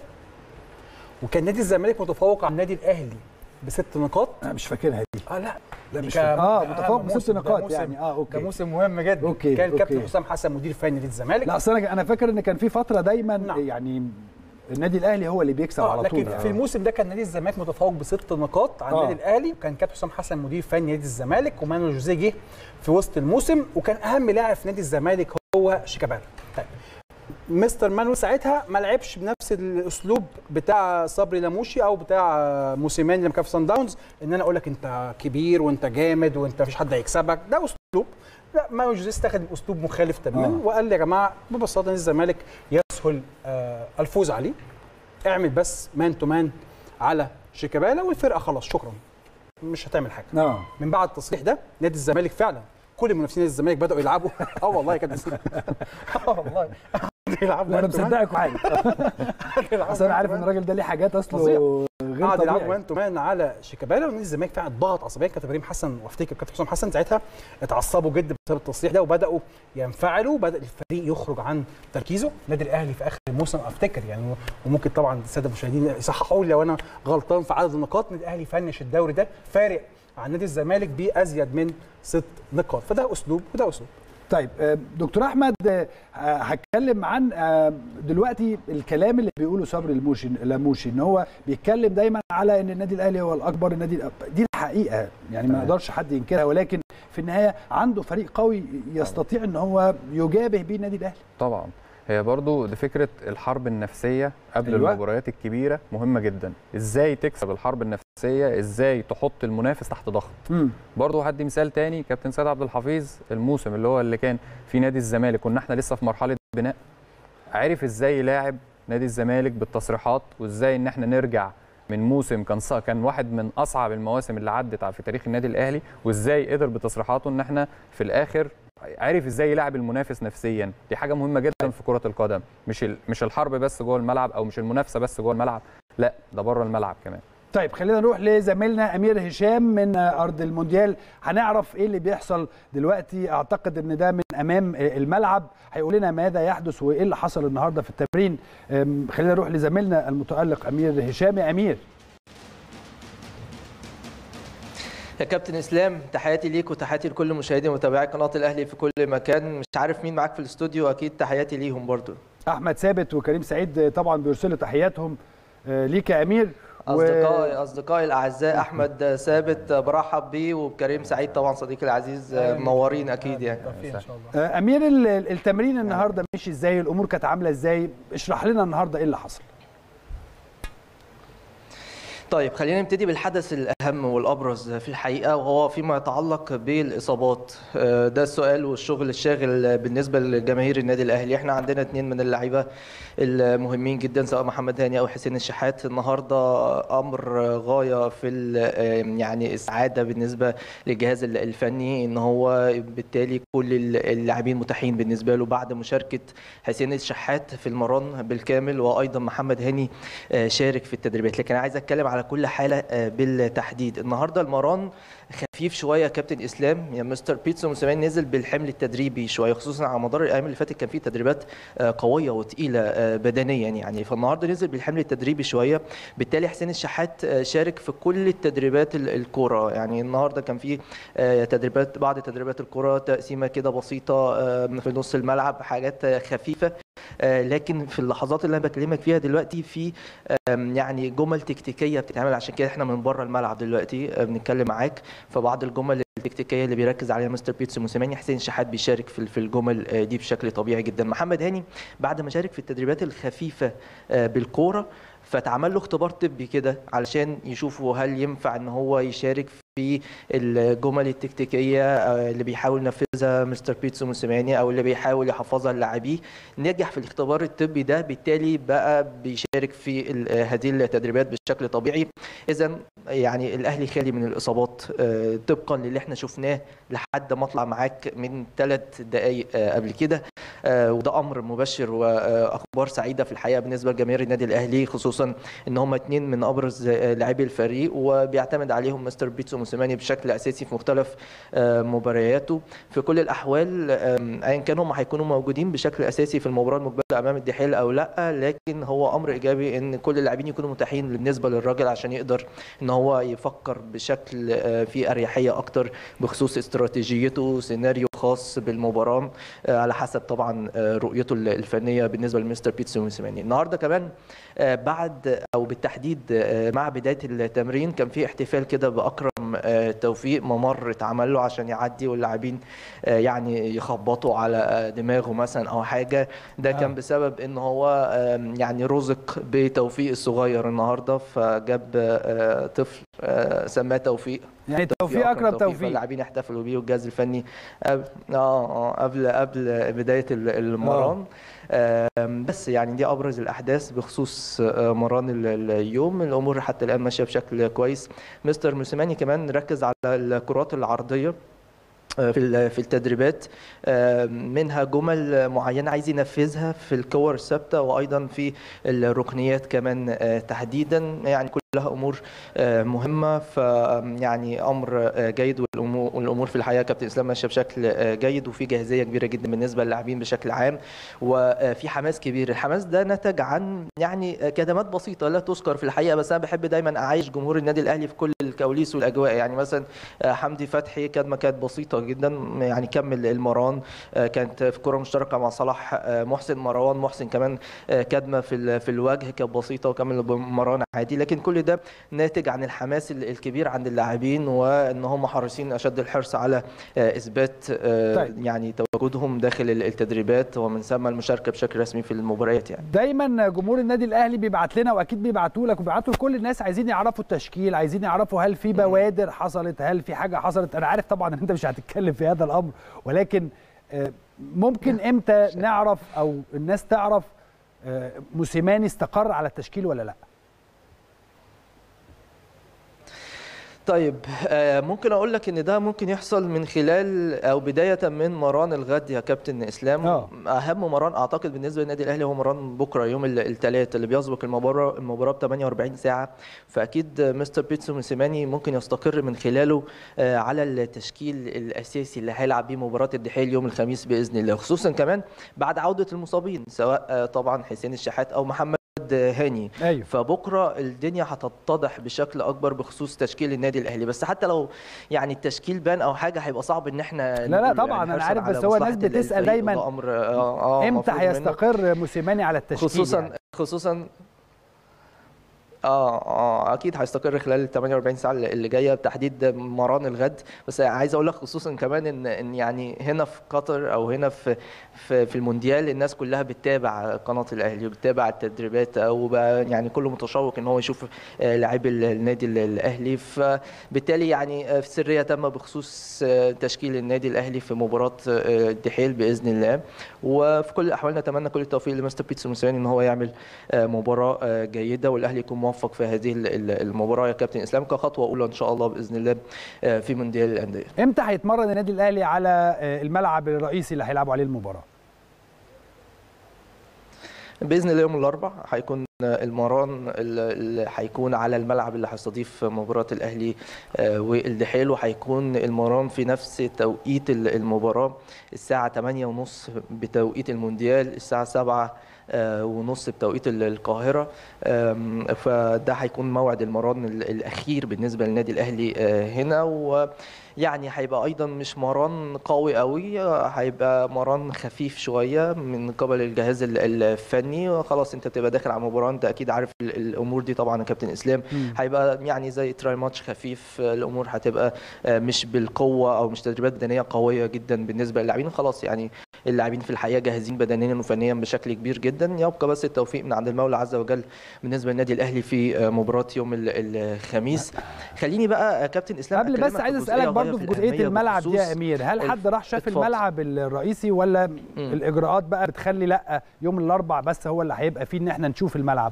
وكان نادي الزمالك متفوق على النادي الاهلي بست نقاط انا مش فاكرها دي اه لا لا دي مش كان- فاكر. اه ده متفوق أهم بست موسم، ده نقاط موسم- يعني اه اوكي ده موسم مهم جدا أوكي، كان الكابتن أوكي. حسام حسن مدير فني نادي الزمالك لا اصل انا انا فاكر ان كان في فتره دايما نعم. يعني النادي الاهلي هو اللي بيكسب آه على لكن طول في الموسم ده كان نادي الزمالك متفوق بست نقاط عن آه. النادي الاهلي وكان كابتن حسام حسن مدير فني نادي الزمالك ومانويل جوزيه جه في وسط الموسم وكان اهم لاعب في نادي الزمالك هو شيكابالا طيب مستر مانويل ساعتها ما لعبش بنفس الاسلوب بتاع صبري لاموشي او بتاع موسيماني لما كان في سان داونز ان انا اقول لك انت كبير وانت جامد وانت مفيش حد هيكسبك ده اسلوب لا مانويل جوزيه استخدم اسلوب مخالف تماما آه. وقال لي يا جماعه ببساطه نادي الزمالك يسهل آه الفوز عليه اعمل بس مان تو مان على شيكابالا والفرقه خلاص شكرا مش هتعمل حاجه اه من بعد التصريح ده نادي الزمالك فعلا كل منافسين نادي الزمالك بداوا يلعبوا اه والله يا كابتن اه والله يلعبوا لا انا man to man. مصدقك وعارف يلعبوا اصل انا man عارف to ان man. الراجل ده ليه حاجات اصله فظيع. غير قعد يلعبوا طبيعي مان تو مان على شيكابالا ونادي الزمالك فعلا ضغط عصبيا كابتن ابراهيم حسن وافتكر كابتن حسام حسن ساعتها اتعصبوا جدا بسبب التصريح ده وبداوا ينفعلوا بدا الفريق يخرج عن تركيزه النادي الاهلي في اخر الموسم افتكر يعني وممكن طبعا الساده المشاهدين يصححوا لي لو انا غلطان في عدد النقاط النادي الاهلي فنش الدوري ده فارق عن نادي الزمالك بازيد من ست نقاط فده اسلوب وده اسلوب طيب آه، دكتور احمد آه، هتكلم عن آه، دلوقتي الكلام اللي بيقوله صبري الموشي لاموشي ان هو بيتكلم دايما على ان النادي الاهلي هو الاكبر النادي الأب- دي الحقيقه يعني ما تمام. يقدرش حد ينكرها ولكن في النهايه عنده فريق قوي يستطيع ان هو يجابه بيه النادي الاهلي طبعا هي برضو دي فكره الحرب النفسيه قبل أيوة. المباريات الكبيره مهمه جدا ازاي تكسب الحرب النفسيه ازاي تحط المنافس تحت ضغط مم. برضه هدي مثال تاني كابتن سيد عبد الحفيظ الموسم اللي هو اللي كان في نادي الزمالك كنا احنا لسه في مرحله بناء عرف ازاي يلاعب نادي الزمالك بالتصريحات وازاي ان احنا نرجع من موسم كان ص- كان واحد من اصعب المواسم اللي عدت في تاريخ النادي الاهلي وازاي قدر بتصريحاته ان احنا في الاخر عرف ازاي يلاعب المنافس نفسيا دي حاجه مهمه جدا في كره القدم مش ال- مش الحرب بس جوه الملعب او مش المنافسه بس جوه الملعب لا ده بره الملعب كمان طيب خلينا نروح لزميلنا امير هشام من ارض المونديال هنعرف ايه اللي بيحصل دلوقتي اعتقد ان ده من امام الملعب هيقول لنا ماذا يحدث وايه اللي حصل النهارده في التمرين أم، خلينا نروح لزميلنا المتالق امير هشام يا امير يا كابتن اسلام تحياتي ليك وتحياتي لكل مشاهدي ومتابعي قناه الاهلي في كل مكان مش عارف مين معاك في الاستوديو اكيد تحياتي ليهم برضو احمد ثابت وكريم سعيد طبعا بيرسلوا تحياتهم آه، ليك يا امير و- اصدقائي اصدقائي الاعزاء احمد ثابت برحب بيه وبكريم سعيد طبعا صديقي العزيز منورين اكيد يعني بالتوفيق ان شاء الله آه، امير ال- ال- التمرين النهارده مشي ازاي الامور كانت عامله ازاي اشرح لنا النهارده ايه اللي حصل طيب خلينا نبتدي بالحدث الأهم والأبرز في الحقيقة وهو فيما يتعلق بالإصابات آه، ده السؤال والشغل الشاغل بالنسبة لجماهير النادي الأهلي احنا عندنا اثنين من اللعيبة المهمين جدا سواء محمد هاني أو حسين الشحات النهاردة أمر غاية في ال- آه، يعني السعادة بالنسبة للجهاز الفني إن هو بالتالي كل اللاعبين متاحين بالنسبة له بعد مشاركة حسين الشحات في المران بالكامل وأيضا محمد هاني آه، شارك في التدريبات لكن عايز اتكلم على كل حاله آه، بالتحديد النهارده المران خفيف شويه يا كابتن اسلام يا مستر بيتسو موسيماني نزل بالحمل التدريبي شويه خصوصا على مدار الايام اللي فاتت كان في تدريبات آه، قويه وتقيله آه، بدنيا يعني فالنهارده نزل بالحمل التدريبي شويه بالتالي حسين الشحات آه، شارك في كل التدريبات ال- الكوره يعني النهارده كان في آه، تدريبات بعض تدريبات الكوره تقسيمه كده بسيطه آه، في نص الملعب حاجات آه، خفيفه آه، لكن في اللحظات اللي انا بكلمك فيها دلوقتي في آم، يعني جمل تكتيكيه بتتعمل عشان كده احنا من بره الملعب دلوقتي آه، بنتكلم معاك فبعض الجمل التكتيكيه اللي بيركز عليها مستر بيتسو موسيماني حسين شحات بيشارك في في الجمل آه، دي بشكل طبيعي جدا محمد هاني بعد ما شارك في التدريبات الخفيفه آه، بالكوره فاتعمل له اختبار طبي كده علشان يشوفوا هل ينفع ان هو يشارك في الجمل التكتيكيه آه، اللي بيحاول ينفذها مستر بيتسو موسيماني او اللي بيحاول يحفظها للاعبيه نجح في الاختبار الطبي ده بالتالي بقى بيشارك في ال- آه، هذه التدريبات بشكل طبيعي اذا يعني الاهلي خالي من الاصابات آه، طبقا للي احنا شفناه لحد ما اطلع معاك من ثلاث دقائق آه، قبل كده آه، وده امر مبشر واخبار سعيده في الحقيقه بالنسبه لجماهير النادي الاهلي خصوصا ان هم اثنين من ابرز آه، لاعبي الفريق وبيعتمد عليهم مستر بيتسو موسيماني بشكل اساسي في مختلف آه، مبارياته في كل الاحوال آم، ايا كانوا هم هيكونوا موجودين بشكل اساسي في المباراه المقبله امام الدحيل او لا لكن هو امر ايجابي ان كل اللاعبين يكونوا متاحين بالنسبه للراجل عشان يقدر ان هو يفكر بشكل آه، في اريحيه اكتر بخصوص استراتيجيته سيناريو خاص بالمباراه آه، على حسب طبعا آه، رؤيته الفنيه بالنسبه لمستر بيتسو موسيماني النهارده كمان آه، بعد او بالتحديد آه، مع بدايه التمرين كان في احتفال كده باكرم آه، توفيق ممر اتعمل له عشان يعدي واللاعبين آه، يعني يخبطوا على آه، دماغه مثلا او حاجه ده كان آه. بسبب ان هو آم، يعني رزق بتوفيق الصغير النهارده فجاب آه، طفل آه، سماه توفيق يعني توفيق اكرم توفيق فاللاعبين احتفلوا بيه والجهاز الفني قبل اه اه قبل قبل بدايه ال- المران آم، بس يعني دي ابرز الاحداث بخصوص آه، مران ال- ال- اليوم الامور حتى الان ماشيه بشكل كويس مستر موسيماني كمان ركز على الكرات العرضيه آه، في ال- في التدريبات آه، منها جمل معينه عايز ينفذها في الكور الثابته وايضا في الركنيات كمان آه، تحديدا يعني كلها امور آه، مهمه ف يعني امر آه، جيد والامور والامور في الحقيقه كابتن اسلام ماشيه بشكل آه، جيد وفي جاهزيه كبيره جدا بالنسبه للاعبين بشكل عام وفي حماس كبير الحماس ده نتج عن يعني آه، كدمات بسيطه لا تذكر في الحقيقه بس انا بحب دايما اعايش جمهور النادي الاهلي في كل الكواليس والاجواء يعني مثلا آه، حمدي فتحي كدمه كانت بسيطه جدا يعني كمل المران آه، كانت في كره مشتركه مع صلاح آه، محسن مروان محسن كمان آه، كدمه في ال- في الوجه كانت بسيطه وكمل المران عادي لكن كل كل ده ناتج عن الحماس ال- الكبير عند اللاعبين وان هم حريصين اشد الحرص على آه، اثبات آه، طيب. يعني تواجدهم داخل ال- التدريبات ومن ثم المشاركه بشكل رسمي في المباريات يعني دايما جمهور النادي الاهلي بيبعت لنا واكيد بيبعتوا لك وبيبعتوا لكل الناس عايزين يعرفوا التشكيل عايزين يعرفوا هل في بوادر حصلت هل في حاجه حصلت انا عارف طبعا ان انت مش هتتكلم في هذا الامر ولكن آه، ممكن امتى نعرف او الناس تعرف آه، موسيماني استقر على التشكيل ولا لا طيب آه، ممكن اقول لك ان ده ممكن يحصل من خلال او بدايه من مران الغد يا كابتن اسلام آه. اهم مران اعتقد بالنسبه للنادي الاهلي هو مران بكره يوم الثلاث اللي بيسبق المباراه المباراه ب 48 ساعه فاكيد مستر بيتسو موسيماني ممكن يستقر من خلاله آه، على التشكيل الاساسي اللي هيلعب بيه مباراه الدحيل يوم الخميس باذن الله خصوصا كمان بعد عوده المصابين سواء آه، طبعا حسين الشحات او محمد هاني ايوه فبكره الدنيا هتتضح بشكل اكبر بخصوص تشكيل النادي الاهلي بس حتى لو يعني التشكيل بان او حاجه هيبقى صعب ان احنا لا نقوله طبعاً، أنا حرصاً عارف، على بس هو الناس مصلحة بتسأل الفريق دايماً وده امر آه آه امتى مفروض منه. هيستقر موسيماني على التشكيل خصوصا يعني. خصوصا اه اه اكيد هيستقر خلال ال 48 ساعه اللي اللي جايه بتحديد مران الغد بس عايز اقول لك خصوصا كمان ان ان يعني هنا في قطر او هنا في في, في المونديال الناس كلها بتتابع قناه الاهلي وبتتابع التدريبات او بقى يعني كله متشوق ان هو يشوف آه، لاعبي ال- النادي ال- الاهلي فبالتالي يعني آه، في سريه تامه بخصوص آه، تشكيل النادي الاهلي في مباراه آه، الدحيل باذن الله وفي كل الاحوال نتمنى كل التوفيق لمستر بيتسو موسيماني ان هو يعمل آه، مباراه آه، جيده والاهلي يكون موفق في هذه ال- ال- المباراه يا كابتن اسلام كخطوه اولى ان شاء الله باذن الله آه، في مونديال الانديه امتى هيتمرن النادي الاهلي على آه، الملعب الرئيسي اللي هيلعبوا عليه المباراه باذن الله يوم الاربعاء هيكون المران اللي هيكون على الملعب اللي هيستضيف مباراه الاهلي آه، والدحيل وهيكون المران في نفس توقيت المباراه الساعه 8:30 بتوقيت المونديال الساعه 7 آه، ونص بتوقيت ال- القاهره آم، فده هيكون موعد المران ال- الاخير بالنسبه للنادي الاهلي آه، هنا ويعني هيبقى ايضا مش مران قوي قوي آه، هيبقى مران خفيف شويه من قبل الجهاز ال- الفني خلاص انت بتبقى داخل على مباراه انت اكيد عارف ال- الامور دي طبعا يا كابتن اسلام هيبقى يعني زي تراي ماتش خفيف آه، الامور هتبقى آه، مش بالقوه او مش تدريبات بدنيه قويه جدا بالنسبه للاعبين خلاص يعني اللاعبين في الحقيقه جاهزين بدنيا وفنيا بشكل كبير جدا يبقى بس التوفيق من عند المولى عز وجل بالنسبه للنادي الاهلي في آه، مباراه يوم ال- الخميس خليني بقى يا كابتن اسلام قبل بس أكلمك في عايز جزئية اسالك غاية برضو في جزئيه الأهمية الملعب دي يا بخصوص امير هل الف- حد راح شاف اتفضل. الملعب الرئيسي ولا مم. الاجراءات بقى بتخلي لا يوم الاربع بس هو اللي هيبقى فيه ان احنا نشوف الملعب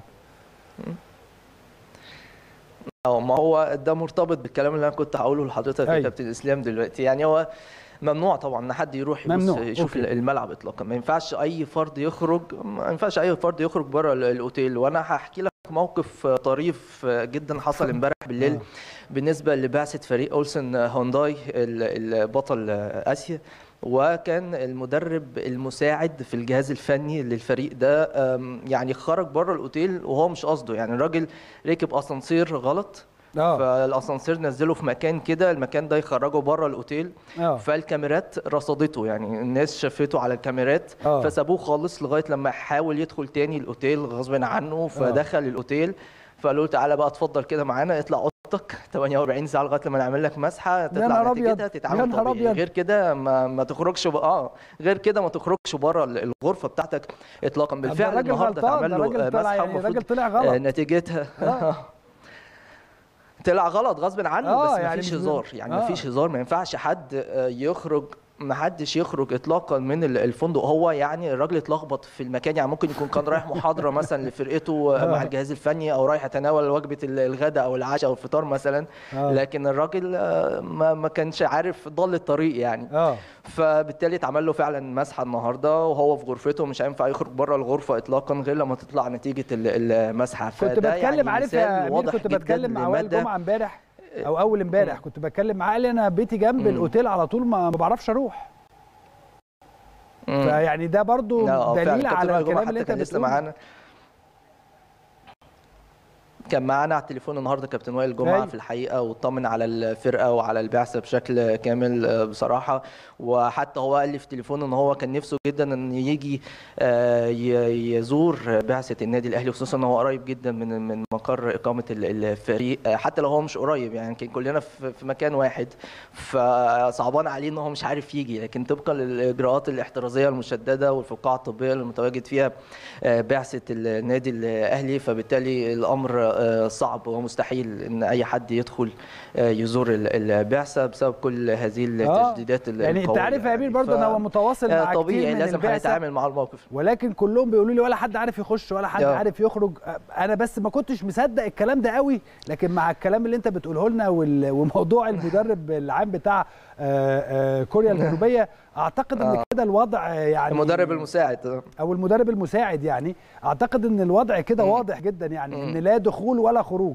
اه ما هو ده مرتبط بالكلام اللي انا كنت هقوله لحضرتك يا أيوة. كابتن اسلام دلوقتي يعني هو ممنوع طبعا ان حد يروح يبص ممنوع. يشوف أوكي. الملعب اطلاقا ما ينفعش اي فرد يخرج ما ينفعش اي فرد يخرج بره ال- الاوتيل وانا هحكي لك موقف طريف جدا حصل امبارح بالليل آه. بالنسبه لبعثه فريق اولسن هونداي ال- البطل اسيا وكان المدرب المساعد في الجهاز الفني للفريق ده أم، يعني خرج بره الاوتيل وهو مش قصده يعني الراجل ركب اسانسير غلط اه فالاسانسير نزله في مكان كده المكان ده يخرجه بره الاوتيل اه فالكاميرات رصدته يعني الناس شافته على الكاميرات آه. فسابوه خالص لغايه لما حاول يدخل تاني الاوتيل غصب عنه فدخل الاوتيل فقالوا له تعالى بقى اتفضل كده معانا اطلع اوضتك 48 ساعه لغايه لما نعمل لك مسحه تطلع نهار نتيجتها أبيض. يا تتعامل نهار طبيعي أبيض. غير كده ما, ما تخرجش بقى اه غير كده ما تخرجش بره الغرفه بتاعتك اطلاقا طب ده بالفعل الراجل النهارده غلطان اتعمل ده له الراجل آه، طلع مسحه يعني المفروض الراجل طلع آه، غلط نتيجتها آه. طلع غلط غصب عنه آه، بس يعني مفيش مش- هزار يعني آه. مفيش هزار ما ينفعش حد آه، يخرج ما حدش يخرج اطلاقا من ال- الفندق هو يعني الراجل اتلخبط في المكان يعني ممكن يكون كان رايح محاضره مثلا لفرقته آه، مع الجهاز الفني او رايح يتناول وجبه ال- الغداء او العشاء او الفطار مثلا آه. لكن الراجل آه، ما ما كانش عارف ضل الطريق يعني اه فبالتالي اتعمل له فعلا مسحه النهارده وهو في غرفته مش هينفع يخرج بره الغرفه اطلاقا غير لما تطلع نتيجه ال- المسحه كنت فده بتكلم يعني عارف مثال يا امير واضح كنت جداً بتكلم مع وائل لمدى- جمعه امبارح او اول امبارح كنت بتكلم معاه قال لي انا بيتي جنب مم. الاوتيل على طول ما ما بعرفش اروح مم. فيعني ده برضو لا، آه، فعلا. دليل كابتن على وائل جمعة الكلام اللي حتى انت كان لسه بتقوله معانا كان معانا على التليفون النهارده كابتن وائل جمعه أيوة. في الحقيقه واطمن على الفرقه وعلى البعثه بشكل كامل آه، بصراحه وحتى هو قال لي في التليفون ان هو كان نفسه جدا ان يجي آه، ي- يزور بعثه النادي الاهلي خصوصا ان هو قريب جدا من من مقر اقامه ال- الفريق آه، حتى لو هو مش قريب يعني يمكن كلنا في في مكان واحد فصعبان عليه ان هو مش عارف يجي لكن طبقا للاجراءات الاحترازيه المشدده والفقاعه الطبيه اللي متواجد فيها آه، بعثه النادي الاهلي فبالتالي الامر آه، صعب ومستحيل ان اي حد يدخل آه، يزور ال- البعثه بسبب كل هذه التجديدات ال- يعني انت القوية عارف يا امير يعني. برضه ف- انا هو متواصل آه، مع طبيعي كتير من لازم البعثة هنتعامل مع الموقف ولكن كلهم بيقولوا لي ولا حد عارف يخش ولا حد آه. عارف يخرج انا بس ما كنتش مصدق الكلام ده قوي لكن مع الكلام اللي انت بتقوله لنا وال- وموضوع المدرب العام بتاع آه، آه، كوريا الجنوبيه اعتقد ان آه. كده الوضع يعني المدرب المساعد آه. او المدرب المساعد يعني اعتقد ان الوضع كده مم. واضح جدا يعني مم. ان لا دخول ولا خروج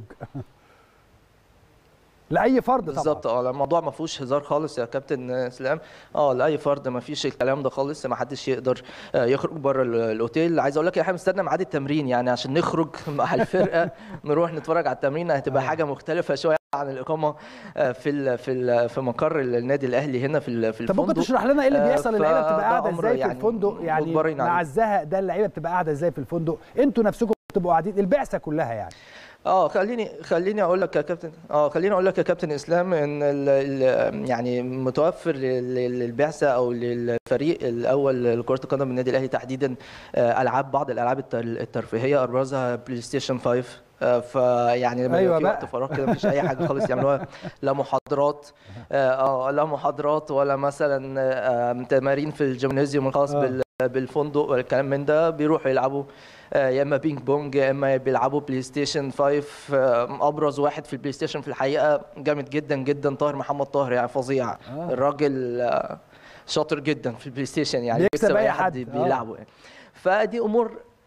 لاي فرد طبعا بالظبط اه الموضوع ما فيهوش هزار خالص يا كابتن اسلام اه لاي فرد ما فيش الكلام ده خالص ما حدش يقدر آه، يخرج بره ال- الاوتيل عايز اقول لك احنا مستنى ميعاد التمرين يعني عشان نخرج مع الفرقه نروح نتفرج على التمرين هتبقى آه. حاجه مختلفه شويه عن الاقامه آه، في ال في ال في مقر النادي الاهلي هنا في ال- في طب ممكن الفندق تشرح لنا ايه اللي آه، بيحصل اللعيبه بتبقى فده قاعده أمر ازاي في يعني الفندق يعني مجبرين مع عليه. الزهق ده اللعيبه بتبقى قاعده ازاي في الفندق انتوا نفسكم بتبقوا قاعدين البعثه كلها يعني اه خليني خليني اقول لك يا كابتن اه خليني اقول لك يا كابتن اسلام ان ال ال يعني متوفر لل- لل- للبعثه او للفريق الاول لكره القدم النادي الاهلي تحديدا آه، العاب بعض الالعاب التر- الترفيهيه ابرزها بلاي ستيشن 5 آه، فيعني لما أيوة يبقى في بقى. وقت فراغ كده مفيش اي حاجه خالص يعملوها لا محاضرات اه آه، لا محاضرات ولا مثلا آه، تمارين في الجيمنازيوم الخاص آه. بال بالفندق ولا الكلام من ده بيروحوا يلعبوا آه، يا اما بينج بونج يا اما بيلعبوا بلاي ستيشن 5 آه، ابرز واحد في البلاي ستيشن في الحقيقه جامد جدا جدا طاهر محمد طاهر يعني فظيع آه. الراجل آه، شاطر جدا في البلاي ستيشن يعني بيكسب أي حد. آه. بيلعبه يعني فدي امور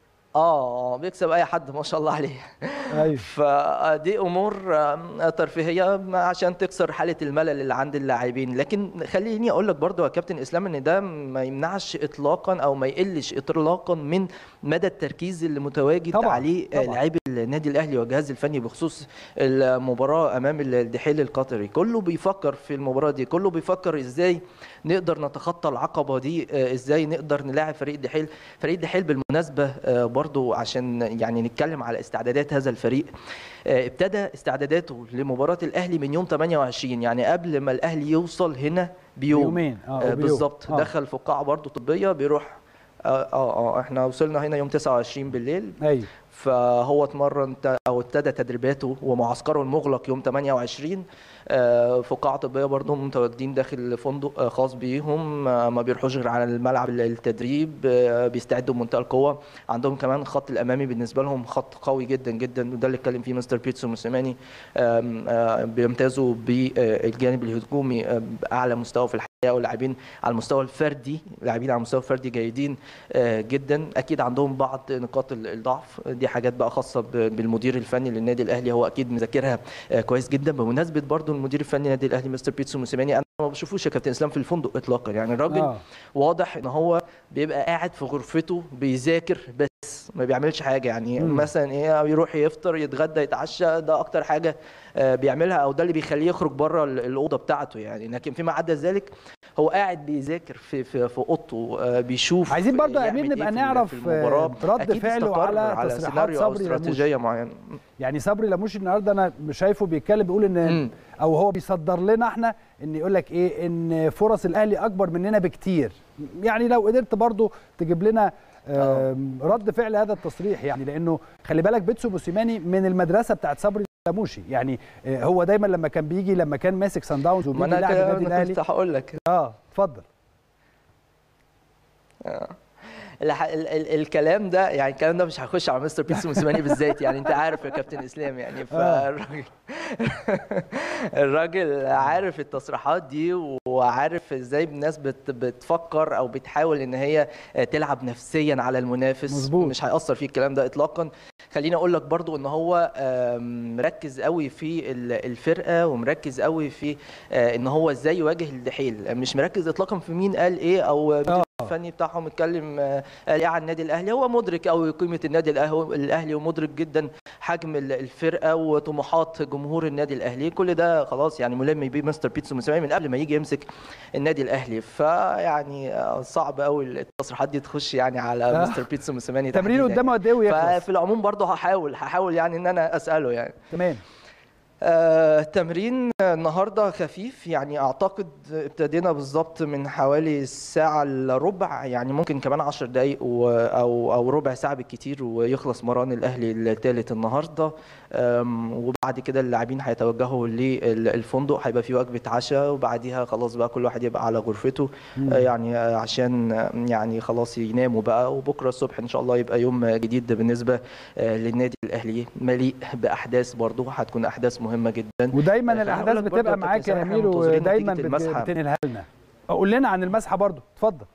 اه بيكسب اي حد ما شاء الله عليه ايوه فدي امور آم، ترفيهيه عشان تكسر حاله الملل اللي عند اللاعبين لكن خليني اقول لك برضو يا كابتن اسلام ان ده ما يمنعش اطلاقا او ما يقلش اطلاقا من مدى التركيز اللي متواجد طبعاً، عليه آه، طبعاً. لاعبي النادي الاهلي والجهاز الفني بخصوص المباراه امام الدحيل القطري كله بيفكر في المباراه دي كله بيفكر ازاي نقدر نتخطى العقبه دي آه، ازاي نقدر نلاعب فريق الدحيل فريق الدحيل بالمناسبه آه، برضو عشان يعني نتكلم على استعدادات هذا الفريق آه، ابتدى استعداداته لمباراه الاهلي من يوم 28 يعني قبل ما الاهلي يوصل هنا بيوم يومين اه آه، وبيوم. بالظبط آه. دخل في قاعه برضو طبيه بيروح اه اه آه، احنا وصلنا هنا يوم 29 بالليل ايوه فهو اتمرن ت- او ابتدى تدريباته ومعسكره المغلق يوم 28 آه، في قاعه طبيه برضه متواجدين داخل فندق آه، خاص بيهم آه، ما بيروحوش غير على الملعب ال- التدريب آه، بيستعدوا بمنتهى القوه عندهم كمان الخط الامامي بالنسبه لهم خط قوي جدا جدا وده اللي اتكلم فيه مستر بيتسو موسيماني آم، آه، بيمتازوا بالجانب الهجومي آه، باعلى مستوى في الحقيقه واللاعبين على المستوى الفردي لاعبين على المستوى الفردي جيدين آه، جدا اكيد عندهم بعض نقاط ال- الضعف دي حاجات بقى خاصه ب- بالمدير الفني للنادي الاهلي هو اكيد مذاكرها آه، كويس جدا بمناسبه برضو المدير الفني للنادي الاهلي مستر بيتسو موسيماني انا ما بشوفوش يا كابتن اسلام في الفندق اطلاقا يعني الراجل آه. واضح ان هو بيبقى قاعد في غرفته بيذاكر بس ما بيعملش حاجه يعني مم. مثلا ايه يروح يفطر يتغدى يتعشى ده اكتر حاجه آه، بيعملها او ده اللي بيخليه يخرج بره ال- الاوضه بتاعته يعني لكن فيما عدا ذلك هو قاعد بيذاكر في في, في اوضته آه، بيشوف عايزين برضو يا يعمل امير إيه نبقى في ال- نعرف في المباراه آه، رد أكيد فعله استقر على تصريحات سيناريو أو صبري لموش. استراتيجيه معينه يعني صبري لموش النهارده انا شايفه بيتكلم بيقول ان مم. او هو بيصدر لنا احنا ان يقول لك ايه ان فرص الاهلي اكبر مننا بكتير يعني لو قدرت برضو تجيب لنا آم، رد فعل هذا التصريح يعني لانه خلي بالك بيتسو موسيماني من المدرسه بتاعت صبري لموشي يعني آه، هو دايما لما كان بيجي لما كان ماسك سان داونز ما وبيجي انا يلاعب كده النادي أنا الاهلي كنت هقول لك اه اتفضل الح- ال- ال- الكلام ده يعني الكلام ده مش هيخش على مستر بيتسو موسيماني بالذات يعني انت عارف يا كابتن اسلام يعني فالراجل الراجل عارف التصريحات دي وعارف ازاي الناس بت بتفكر او بتحاول ان هي تلعب نفسيا على المنافس مظبوط. مش هيأثر فيه الكلام ده اطلاقا خليني اقول لك برضو ان هو آم، مركز قوي في ال- الفرقه ومركز قوي في آه، ان هو ازاي يواجه الدحيل مش مركز اطلاقا في مين قال ايه او آه. الفني بتاعهم اتكلم آه، قال ايه عن النادي الاهلي هو مدرك قوي قيمه النادي الأهو- الاهلي ومدرك جدا حجم ال- الفرقه وطموحات جمهور النادي الاهلي كل ده خلاص يعني ملم بيه مستر بيتسو موسيماني من قبل ما يجي يمسك النادي الاهلي فيعني آه، صعب قوي التصريحات دي تخش يعني على آه. مستر بيتسو موسيماني تمرين تحديداً. قدامه قد ايه ويخلص ففي العموم برضه هحاول هحاول يعني ان انا اساله يعني تمام آه، تمرين النهارده خفيف يعني اعتقد ابتدينا بالظبط من حوالي ساعه الا ربع يعني ممكن كمان 10 دقائق و- او او ربع ساعه بالكتير ويخلص مران الاهلي الثالث النهارده أم، وبعد كده اللاعبين هيتوجهوا للفندق هيبقى في وجبه عشاء وبعديها خلاص بقى كل واحد يبقى على غرفته آه، يعني آه، عشان آه، يعني خلاص يناموا بقى وبكره الصبح ان شاء الله يبقى يوم جديد بالنسبه آه، للنادي الاهلي مليء باحداث برضه هتكون احداث مهمه جدا ودايما خليني الاحداث أقول لك برضه بتبقى يا كابتن معاك يا سامح، إحنا امير منتظرين ودايما نتيجة بت- المسحة. بتنقلها لنا قول لنا عن المسحه برضو اتفضل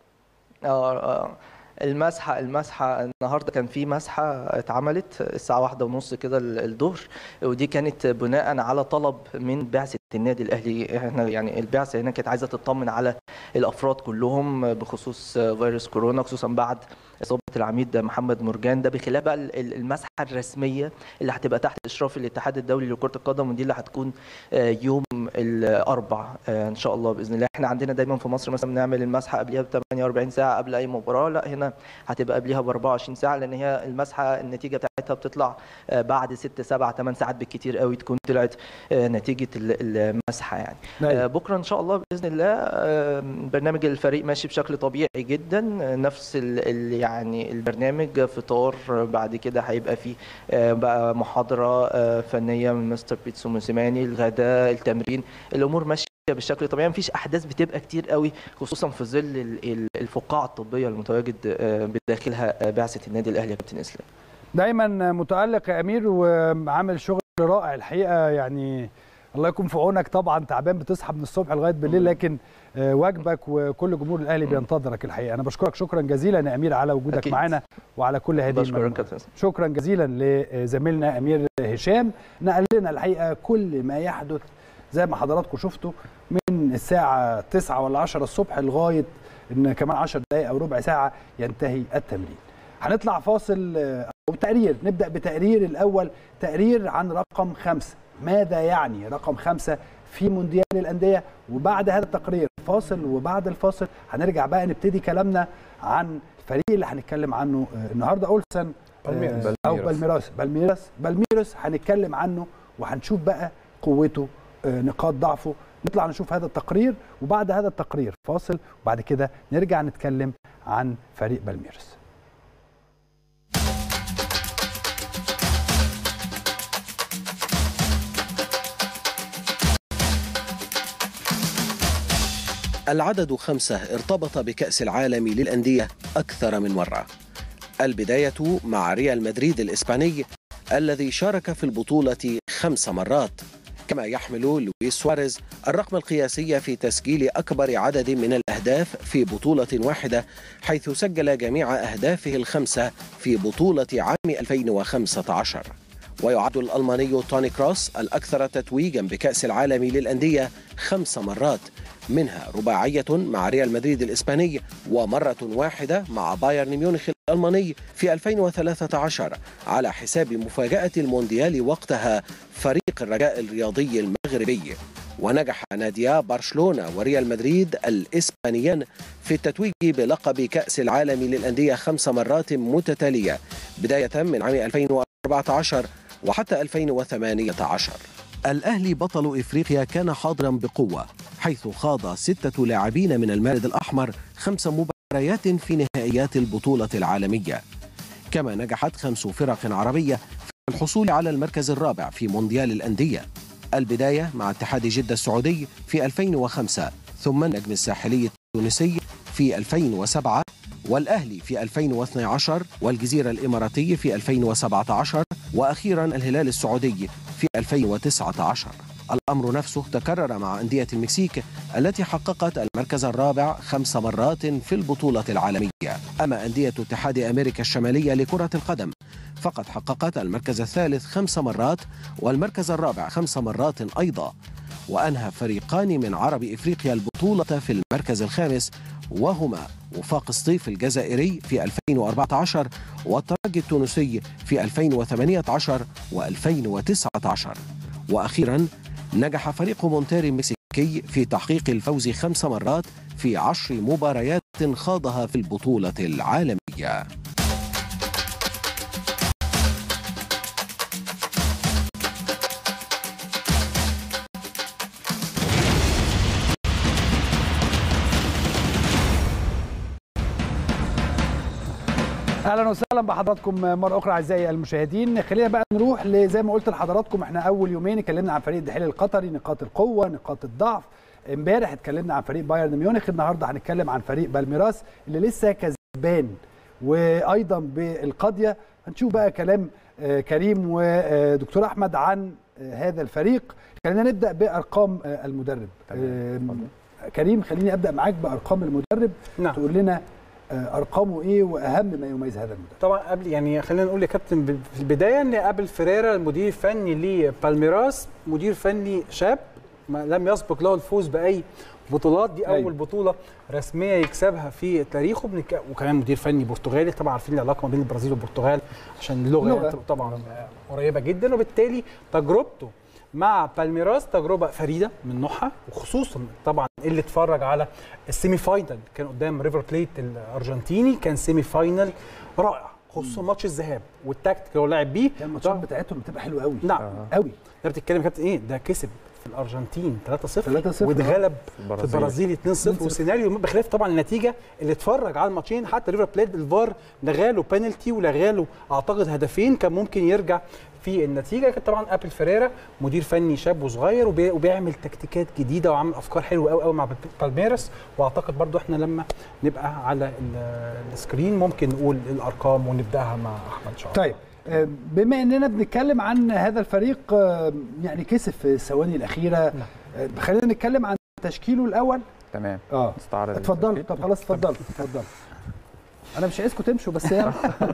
اه آه. المسحة المسحة النهاردة كان في مسحة اتعملت الساعة واحدة ونص كده ال- الظهر ودي كانت بناء على طلب من بعثة النادي الأهلي احنا يعني البعثة هنا كانت عايزة تطمن على الأفراد كلهم بخصوص فيروس كورونا خصوصا بعد إصابة العميد محمد مرجان ده بخلاف بقى ال- ال- المسحة الرسمية اللي هتبقى تحت إشراف الاتحاد الدولي لكرة القدم ودي اللي هتكون آه، يوم الأربع آه، إن شاء الله بإذن الله احنا عندنا دايما في مصر مثلا بنعمل المسحة قبلها ب 48 ساعة قبل أي مباراة لا هنا هتبقى قبلها ب 24 ساعه لان هي المسحه النتيجه بتاعتها بتطلع آه، بعد 6 7 8 ساعات بالكتير قوي تكون طلعت آه، نتيجه ال- المسحه يعني أيوة. آه، بكره ان شاء الله باذن الله آه، برنامج الفريق ماشي بشكل طبيعي جدا آه، نفس ال ال يعني البرنامج فطار آه، بعد كده هيبقى فيه آه، بقى محاضره آه، فنيه من مستر بيتسو موسيماني الغداء التمرين الامور ماشيه بالشكل الطبيعي مفيش احداث بتبقى كتير قوي خصوصا في ظل ال- ال- الفقاعه الطبيه المتواجد آه، بداخلها آه، بعثه النادي الاهلي يا كابتن اسلام دايما متالق يا امير وعامل شغل رائع الحقيقه يعني الله يكون في عونك طبعا تعبان بتصحى من الصبح لغايه بالليل لكن آه، واجبك وكل جمهور الاهلي بينتظرك الحقيقه انا بشكرك شكرا جزيلا يا امير على وجودك أكيد. معانا وعلى كل هذه بشكرك المعلومات كابتن اسلام شكرا جزيلا لزميلنا امير هشام نقل لنا الحقيقه كل ما يحدث زي ما حضراتكم شفتوا من الساعه 9 ولا 10 الصبح لغايه ان كمان 10 دقائق او ربع ساعه ينتهي التمرين هنطلع فاصل آه، او تقرير نبدا بتقرير الاول تقرير عن رقم خمسة ماذا يعني رقم خمسة في مونديال الأندية وبعد هذا التقرير فاصل وبعد الفاصل هنرجع بقى نبتدي كلامنا عن الفريق اللي هنتكلم عنه آه، النهارده اولسن بالميراس. آه، او بالميراس. بالميراس بالميراس بالميراس هنتكلم عنه وهنشوف بقى قوته آه، نقاط ضعفه نطلع نشوف هذا التقرير وبعد هذا التقرير فاصل وبعد كده نرجع نتكلم عن فريق بالميراس العدد خمسة ارتبط بكأس العالم للأندية أكثر من مرة البداية مع ريال مدريد الإسباني الذي شارك في البطولة خمس مرات كما يحمل لويس سواريز الرقم القياسي في تسجيل أكبر عدد من الأهداف في بطولة واحدة حيث سجل جميع أهدافه الخمسة في بطولة عام 2015 ويعد الألماني توني كروس الأكثر تتويجا بكأس العالم للأندية خمس مرات منها رباعية مع ريال مدريد الإسباني ومرة واحدة مع بايرن ميونخ الألماني في 2013 على حساب مفاجأة المونديال وقتها فريق الرجاء الرياضي المغربي ونجح ناديا برشلونة وريال مدريد الإسبانيان في التتويج بلقب كأس العالم للأندية خمس مرات متتالية بداية من عام 2014 وحتى 2018 الأهلي بطل إفريقيا كان حاضرا بقوة حيث خاض ستة لاعبين من المارد الأحمر خمس مباريات في نهائيات البطولة العالمية كما نجحت خمس فرق عربية في الحصول على المركز الرابع في مونديال الأندية البداية مع اتحاد جدة السعودي في 2005 ثم النجم الساحلي التونسي في 2007 والأهلي في 2012 والجزيرة الإماراتي في 2017 وأخيرا الهلال السعودي في 2019 الأمر نفسه تكرر مع أندية المكسيك التي حققت المركز الرابع خمس مرات في البطولة العالمية أما أندية اتحاد أمريكا الشمالية لكرة القدم فقد حققت المركز الثالث خمس مرات والمركز الرابع خمس مرات أيضا وأنهى فريقان من عرب إفريقيا البطولة في المركز الخامس وهما وفاق سطيف الجزائري في 2014 والترجي التونسي في 2018 و2019 وأخيرا نجح فريق مونتيري المكسيكي في تحقيق الفوز خمس مرات في عشر مباريات خاضها في البطولة العالمية اهلا وسهلا بحضراتكم مره اخرى اعزائي المشاهدين خلينا بقى نروح زي ما قلت لحضراتكم احنا اول يومين اتكلمنا عن فريق الدحيل القطري نقاط القوه نقاط الضعف امبارح اتكلمنا عن فريق بايرن ميونخ النهارده هنتكلم عن فريق بالميراس اللي لسه كسبان وايضا بالقضيه هنشوف بقى كلام كريم ودكتور احمد عن هذا الفريق خلينا نبدا بارقام المدرب كريم خليني ابدا معاك بارقام المدرب نعم. تقول لنا ارقامه ايه واهم ما يميز هذا المدرب طبعا قبل يعني خلينا نقول يا كابتن في البدايه ان ابل فيريرا المدير الفني لبالميراس مدير فني شاب ما لم يسبق له الفوز باي بطولات دي اول أيوة. بطوله رسميه يكسبها في تاريخه بنك... وكمان مدير فني برتغالي طبعا عارفين العلاقه ما بين البرازيل والبرتغال عشان اللغه اللغة. يعني طبعا قريبه جدا وبالتالي تجربته مع بالميراس تجربه فريده من نوعها وخصوصا طبعا اللي اتفرج على السيمي فاينل كان قدام ريفر بليت الارجنتيني كان سيمي فاينل رائع خصوصا ماتش الذهاب والتاكتيك اللي هو لعب بيه الماتشات بتاعتهم بتبقى حلوه قوي نعم قوي ده بتتكلم يا كابتن ايه ده كسب في الارجنتين 3-0 3-0 واتغلب في البرازيل. البرازيل 2-0 وسيناريو بخلاف طبعا النتيجه اللي اتفرج على الماتشين حتى ريفر بليت الفار لغاله بينالتي ولغاله اعتقد هدفين كان ممكن يرجع في النتيجه كان طبعا ابل فيريرا مدير فني شاب وصغير وبي- وبيعمل تكتيكات جديده وعامل افكار حلوه قوي قوي مع بالميراس واعتقد برضو احنا لما نبقى على ال- السكرين ممكن نقول الارقام ونبداها مع احمد شعر طيب آه، بما اننا بنتكلم عن هذا الفريق آه، يعني كسب في الثواني الاخيره آه، خلينا نتكلم عن تشكيله الاول تمام اه استعرض اتفضلوا التشكيل. طب خلاص اتفضلوا اتفضلوا انا مش عايزكم تمشوا بس يلا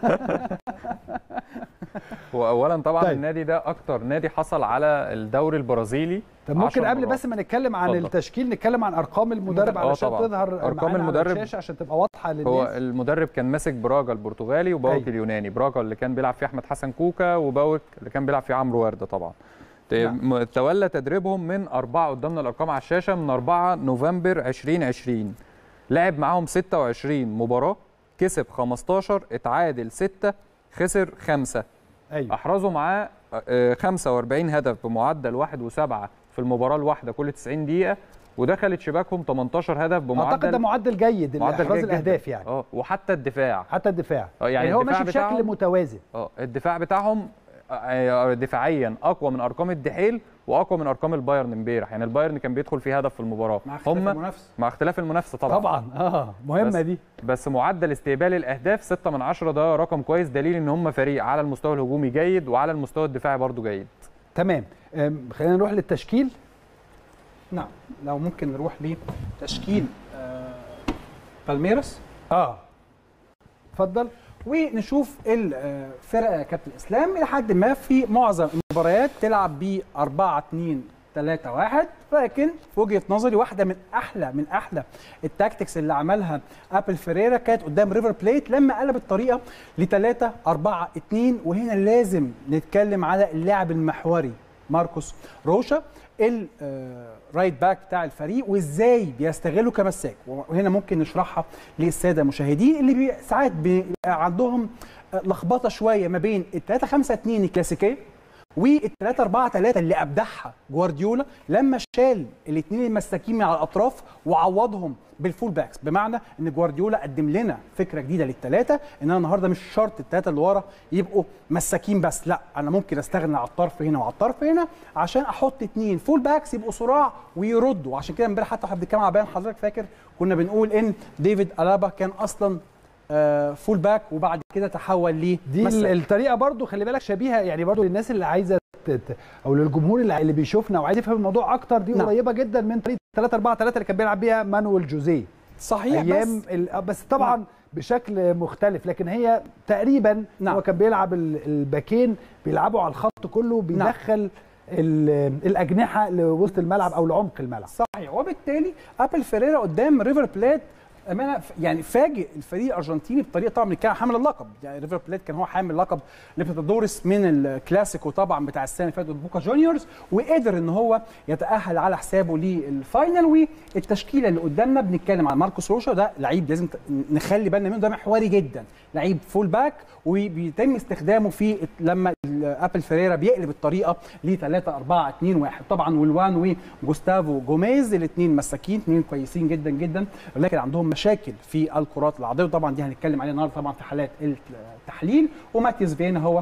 هو اولا طبعا طيب. طيب. النادي ده اكتر نادي حصل على الدوري البرازيلي طب ممكن 10 قبل مرات. بس ما نتكلم عن اتفضل. التشكيل نتكلم عن ارقام المدرب آه علشان طبعاً. تظهر أرقام معانا على المدرب الشاشه عشان تبقى واضحه للناس هو المدرب كان ماسك براجا البرتغالي وباوك أيوة. اليوناني براجا اللي كان بيلعب فيه احمد حسن كوكا وباوك اللي كان بيلعب فيه عمرو ورده طبعا ت- نعم. م- تولى تدريبهم من أربعة قدامنا الأرقام على الشاشة من 4 نوفمبر 2020 لعب معاهم 26 مباراة كسب 15 اتعادل 6 خسر 5 ايوه احرزوا معاه آه، 45 هدف بمعدل 1 و7 في المباراه الواحده كل 90 دقيقه ودخلت شباكهم 18 هدف بمعدل اعتقد ده معدل جيد معدل لاحراز جيد جداً. الاهداف يعني اه وحتى الدفاع حتى الدفاع آه، يعني هو الدفاع ماشي بشكل بتاعهم- متوازن اه الدفاع بتاعهم آه، دفاعيا اقوى من ارقام الدحيل واقوى من ارقام البايرن امبارح يعني البايرن كان بيدخل فيه هدف في المباراه مع اختلاف هم المنافسه مع اختلاف المنافسه طبعا طبعا اه مهمه بس- دي بس معدل استقبال الاهداف 6 من 10 ده رقم كويس دليل ان هم فريق على المستوى الهجومي جيد وعلى المستوى الدفاعي برضو جيد تمام أم، خلينا نروح للتشكيل نعم لو ممكن نروح لتشكيل آه، بالميراس اه اتفضل ونشوف الفرقه يا كابتن اسلام الى حد ما في معظم المباريات تلعب ب 4 2 3 1 لكن في وجهه نظري واحده من احلى من احلى التاكتكس اللي عملها ابل فيريرا كانت قدام ريفر بليت لما قلب الطريقه ل 3 4 2 وهنا لازم نتكلم على اللاعب المحوري ماركوس روشا الرايت باك بتاع الفريق وازاي بيستغلوا كمساك وهنا ممكن نشرحها للساده المشاهدين اللي بي ساعات بيبقى عندهم آه، لخبطه شويه ما بين ال 3 5 2 الكلاسيكيه وال 3 4 3 اللي ابدعها جوارديولا لما شال الاثنين المساكين من على الاطراف وعوضهم بالفول باكس بمعنى ان جوارديولا قدم لنا فكره جديده للثلاثه ان انا النهارده مش شرط الثلاثه اللي ورا يبقوا مساكين بس لا انا ممكن استغنى على الطرف هنا وعلى الطرف هنا عشان احط اثنين فول باكس يبقوا صراع ويردوا عشان كده امبارح حتى واحنا بنتكلم على بيان حضرتك فاكر كنا بنقول ان ديفيد الابا كان اصلا آه، فول باك وبعد كده تحول ليه دي ال- مساك. الطريقه برضو خلي بالك شبيهه يعني برضو للناس اللي عايزه ت- ت- او للجمهور اللي اللي بيشوفنا وعايز يفهم الموضوع اكتر دي نعم. قريبه جدا من طريقه 3 4 3 اللي كان بيلعب بيها مانويل جوزيه صحيح ايام بس ال- آه، بس طبعا بشكل مختلف لكن هي تقريبا نعم. هو كان بيلعب ال- الباكين بيلعبوا على الخط كله بيدخل ال- الاجنحه لوسط الملعب او لعمق الملعب صحيح وبالتالي ابل فيريرا قدام ريفر بليت امانه ف- يعني فاجئ الفريق الارجنتيني بطريقه طبعا كان حامل اللقب يعني ريفر بليت كان هو حامل لقب ليبرتادوريس من الكلاسيكو طبعا بتاع السنه اللي فاتت بوكا جونيورز وقدر ان هو يتاهل على حسابه للفاينل والتشكيله اللي قدامنا بنتكلم عن ماركوس روشا ده لعيب لازم ت- نخلي بالنا منه ده محوري جدا لعيب فول باك وبيتم استخدامه في لما ابل فيريرا بيقلب الطريقه ل 3 4 2 1 طبعا والوان وجوستافو جوميز الاثنين مساكين اثنين كويسين جدا جدا ولكن عندهم مشاكل في الكرات العرضيه وطبعا دي هنتكلم عليها النهارده طبعا في حالات التحليل وماتياس فينا هو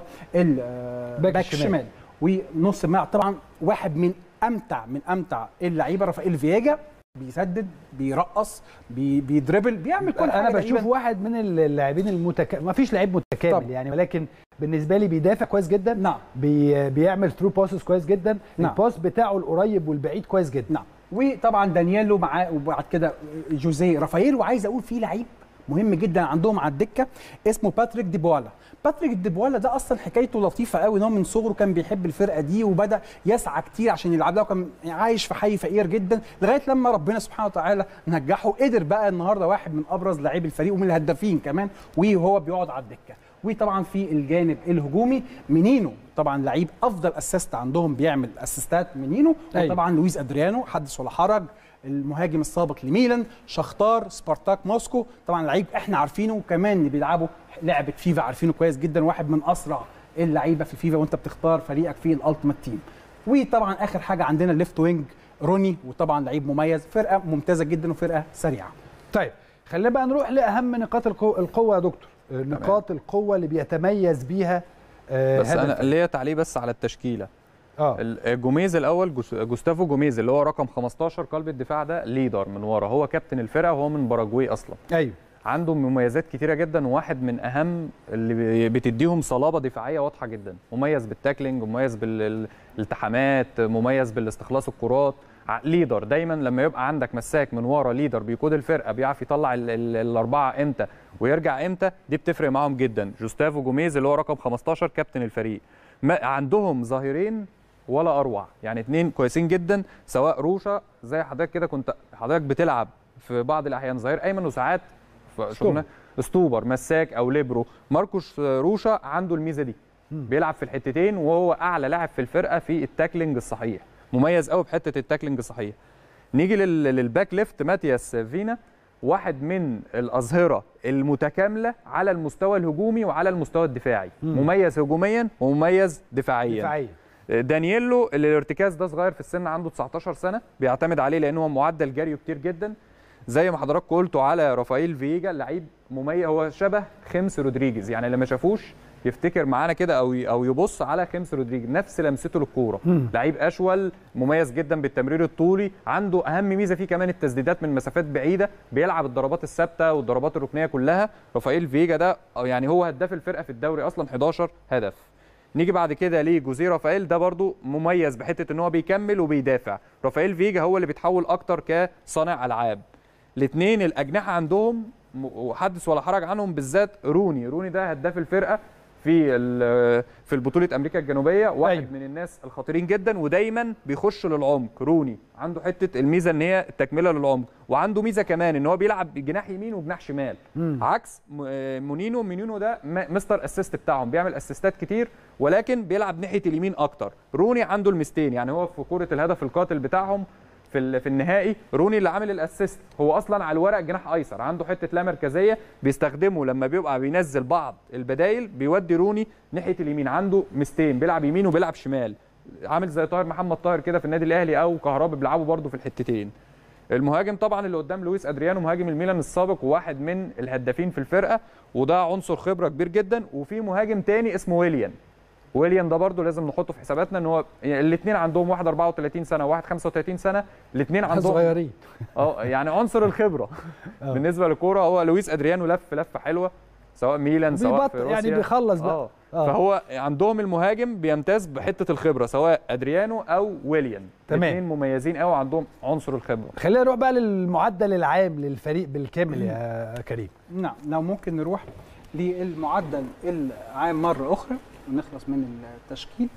الباك الشمال ونص الملعب طبعا واحد من امتع من امتع اللعيبه رافائيل فياجا بيسدد بيرقص بي بيدربل بيعمل كل حاجه انا بشوف تقريباً. واحد من اللاعبين المتكامل ما فيش لعيب متكامل طبعا. يعني ولكن بالنسبه لي بيدافع كويس جدا نعم بي بيعمل ثرو باسز كويس جدا نعم. الباس بتاعه القريب والبعيد كويس جدا نعم وطبعا دانييلو معاه وبعد كده جوزيه رافائيل وعايز اقول في لعيب مهم جدا عندهم على الدكه اسمه باتريك ديبوالا باتريك ديبوالا ده اصلا حكايته لطيفه قوي ان هو من صغره كان بيحب الفرقه دي وبدا يسعى كتير عشان يلعب لها وكان عايش في حي فقير جدا لغايه لما ربنا سبحانه وتعالى نجحه قدر بقى النهارده واحد من ابرز لاعبي الفريق ومن الهدافين كمان وهو بيقعد على الدكه وطبعا في الجانب الهجومي منينو طبعا لعيب افضل اسيست عندهم بيعمل اسيستات منينو أيوة. وطبعا لويس ادريانو حدث ولا حرج المهاجم السابق لميلان شختار سبارتاك موسكو طبعا لعيب احنا عارفينه وكمان اللي بيلعبوا لعبه فيفا عارفينه كويس جدا واحد من اسرع اللعيبه في فيفا وانت بتختار فريقك في الالتيمات تيم وطبعا اخر حاجه عندنا الليفت وينج روني وطبعا لعيب مميز فرقه ممتازه جدا وفرقه سريعه طيب خلينا بقى نروح لاهم نقاط القو- القوه يا دكتور نقاط القوه اللي بيتميز بيها آه، بس هذا انا الفريق. ليا تعليق بس على التشكيله اه ال- جوميز الاول جوس- جوستافو جوميز اللي هو رقم 15 قلب الدفاع ده ليدر من ورا هو كابتن الفرقه وهو من باراجواي اصلا ايوه عنده مميزات كتيره جدا وواحد من اهم اللي بي- بتديهم صلابه دفاعيه واضحه جدا مميز بالتاكلينج مميز بالالتحامات مميز بالاستخلاص الكرات ع- ليدر دايما لما يبقى عندك مساك من ورا ليدر بيقود الفرقه بيعرف يطلع ال ال الاربعه امتى ويرجع امتى دي بتفرق معاهم جدا جوستافو جوميز اللي هو رقم 15 كابتن الفريق ما عندهم ظاهرين ولا اروع يعني اتنين كويسين جدا سواء روشا زي حضرتك كده كنت حضرتك بتلعب في بعض الاحيان ظهير ايمن وساعات شفنا ستوبر مساك او ليبرو ماركوس روشا عنده الميزه دي بيلعب في الحتتين وهو اعلى لاعب في الفرقه في التاكلينج الصحيح مميز قوي بحته التاكلينج الصحيح نيجي لل- للباك ليفت ماتياس فينا واحد من الاظهره المتكامله على المستوى الهجومي وعلى المستوى الدفاعي مميز هجوميا ومميز دفاعيا دفاعيا دانييلو اللي الارتكاز ده صغير في السن عنده 19 سنه بيعتمد عليه لان هو معدل جريه كتير جدا زي ما حضراتكم قلتوا على رافائيل فييجا لعيب مميز هو شبه خمس رودريجيز يعني اللي ما شافوش يفتكر معانا كده او ي- او يبص على خمس رودريجيز نفس لمسته للكوره لعيب اشول مميز جدا بالتمرير الطولي عنده اهم ميزه فيه كمان التسديدات من مسافات بعيده بيلعب الضربات الثابته والضربات الركنيه كلها رافائيل فييجا ده يعني هو هداف الفرقه في الدوري اصلا 11 هدف نيجي بعد كده لجوزيه رافائيل ده برضو مميز بحته ان هو بيكمل وبيدافع رافائيل فيجا هو اللي بيتحول اكتر كصانع العاب الاثنين الاجنحه عندهم م- وحدث ولا حرج عنهم بالذات روني روني ده هداف الفرقه في ال- في البطوله امريكا الجنوبيه واحد أيوة. أيوه. من الناس الخطيرين جدا ودايما بيخش للعمق روني عنده حته الميزه ان هي التكمله للعمق وعنده ميزه كمان ان هو بيلعب جناح يمين وجناح شمال عكس م- آه، مونينو مونينو ده م- مستر اسيست بتاعهم بيعمل اسيستات كتير ولكن بيلعب ناحيه اليمين اكتر روني عنده الميزتين يعني هو في كوره الهدف القاتل بتاعهم في ال- في النهائي روني اللي عامل الاسيست هو اصلا على الورق جناح ايسر عنده حته لا مركزيه بيستخدمه لما بيبقى بينزل بعض البدايل بيودي روني ناحيه اليمين عنده ميزتين بيلعب يمين وبيلعب شمال عامل زي طاهر محمد طاهر كده في النادي الاهلي او كهربا بيلعبوا برده في الحتتين المهاجم طبعا اللي قدام لويس ادريانو مهاجم الميلان السابق وواحد من الهدافين في الفرقه وده عنصر خبره كبير جدا وفي مهاجم تاني اسمه ويليان ويليام ده برضو لازم نحطه في حساباتنا ان هو الاثنين عندهم واحد 34 سنه وواحد 35 سنه الاثنين عندهم صغيرين اه يعني عنصر الخبره بالنسبه للكوره هو لويس ادريانو لف لفه حلوه سواء ميلان سواء في بيبطل روسيا يعني بيخلص بقى اه آه. فهو عندهم المهاجم بيمتاز بحته الخبره سواء ادريانو او ويليام تمام. الاثنين مميزين قوي عندهم عنصر الخبره خلينا نروح بقى للمعدل العام للفريق بالكامل يا كريم نعم لو ممكن نروح للمعدل العام مرة أخرى ونخلص من التشكيل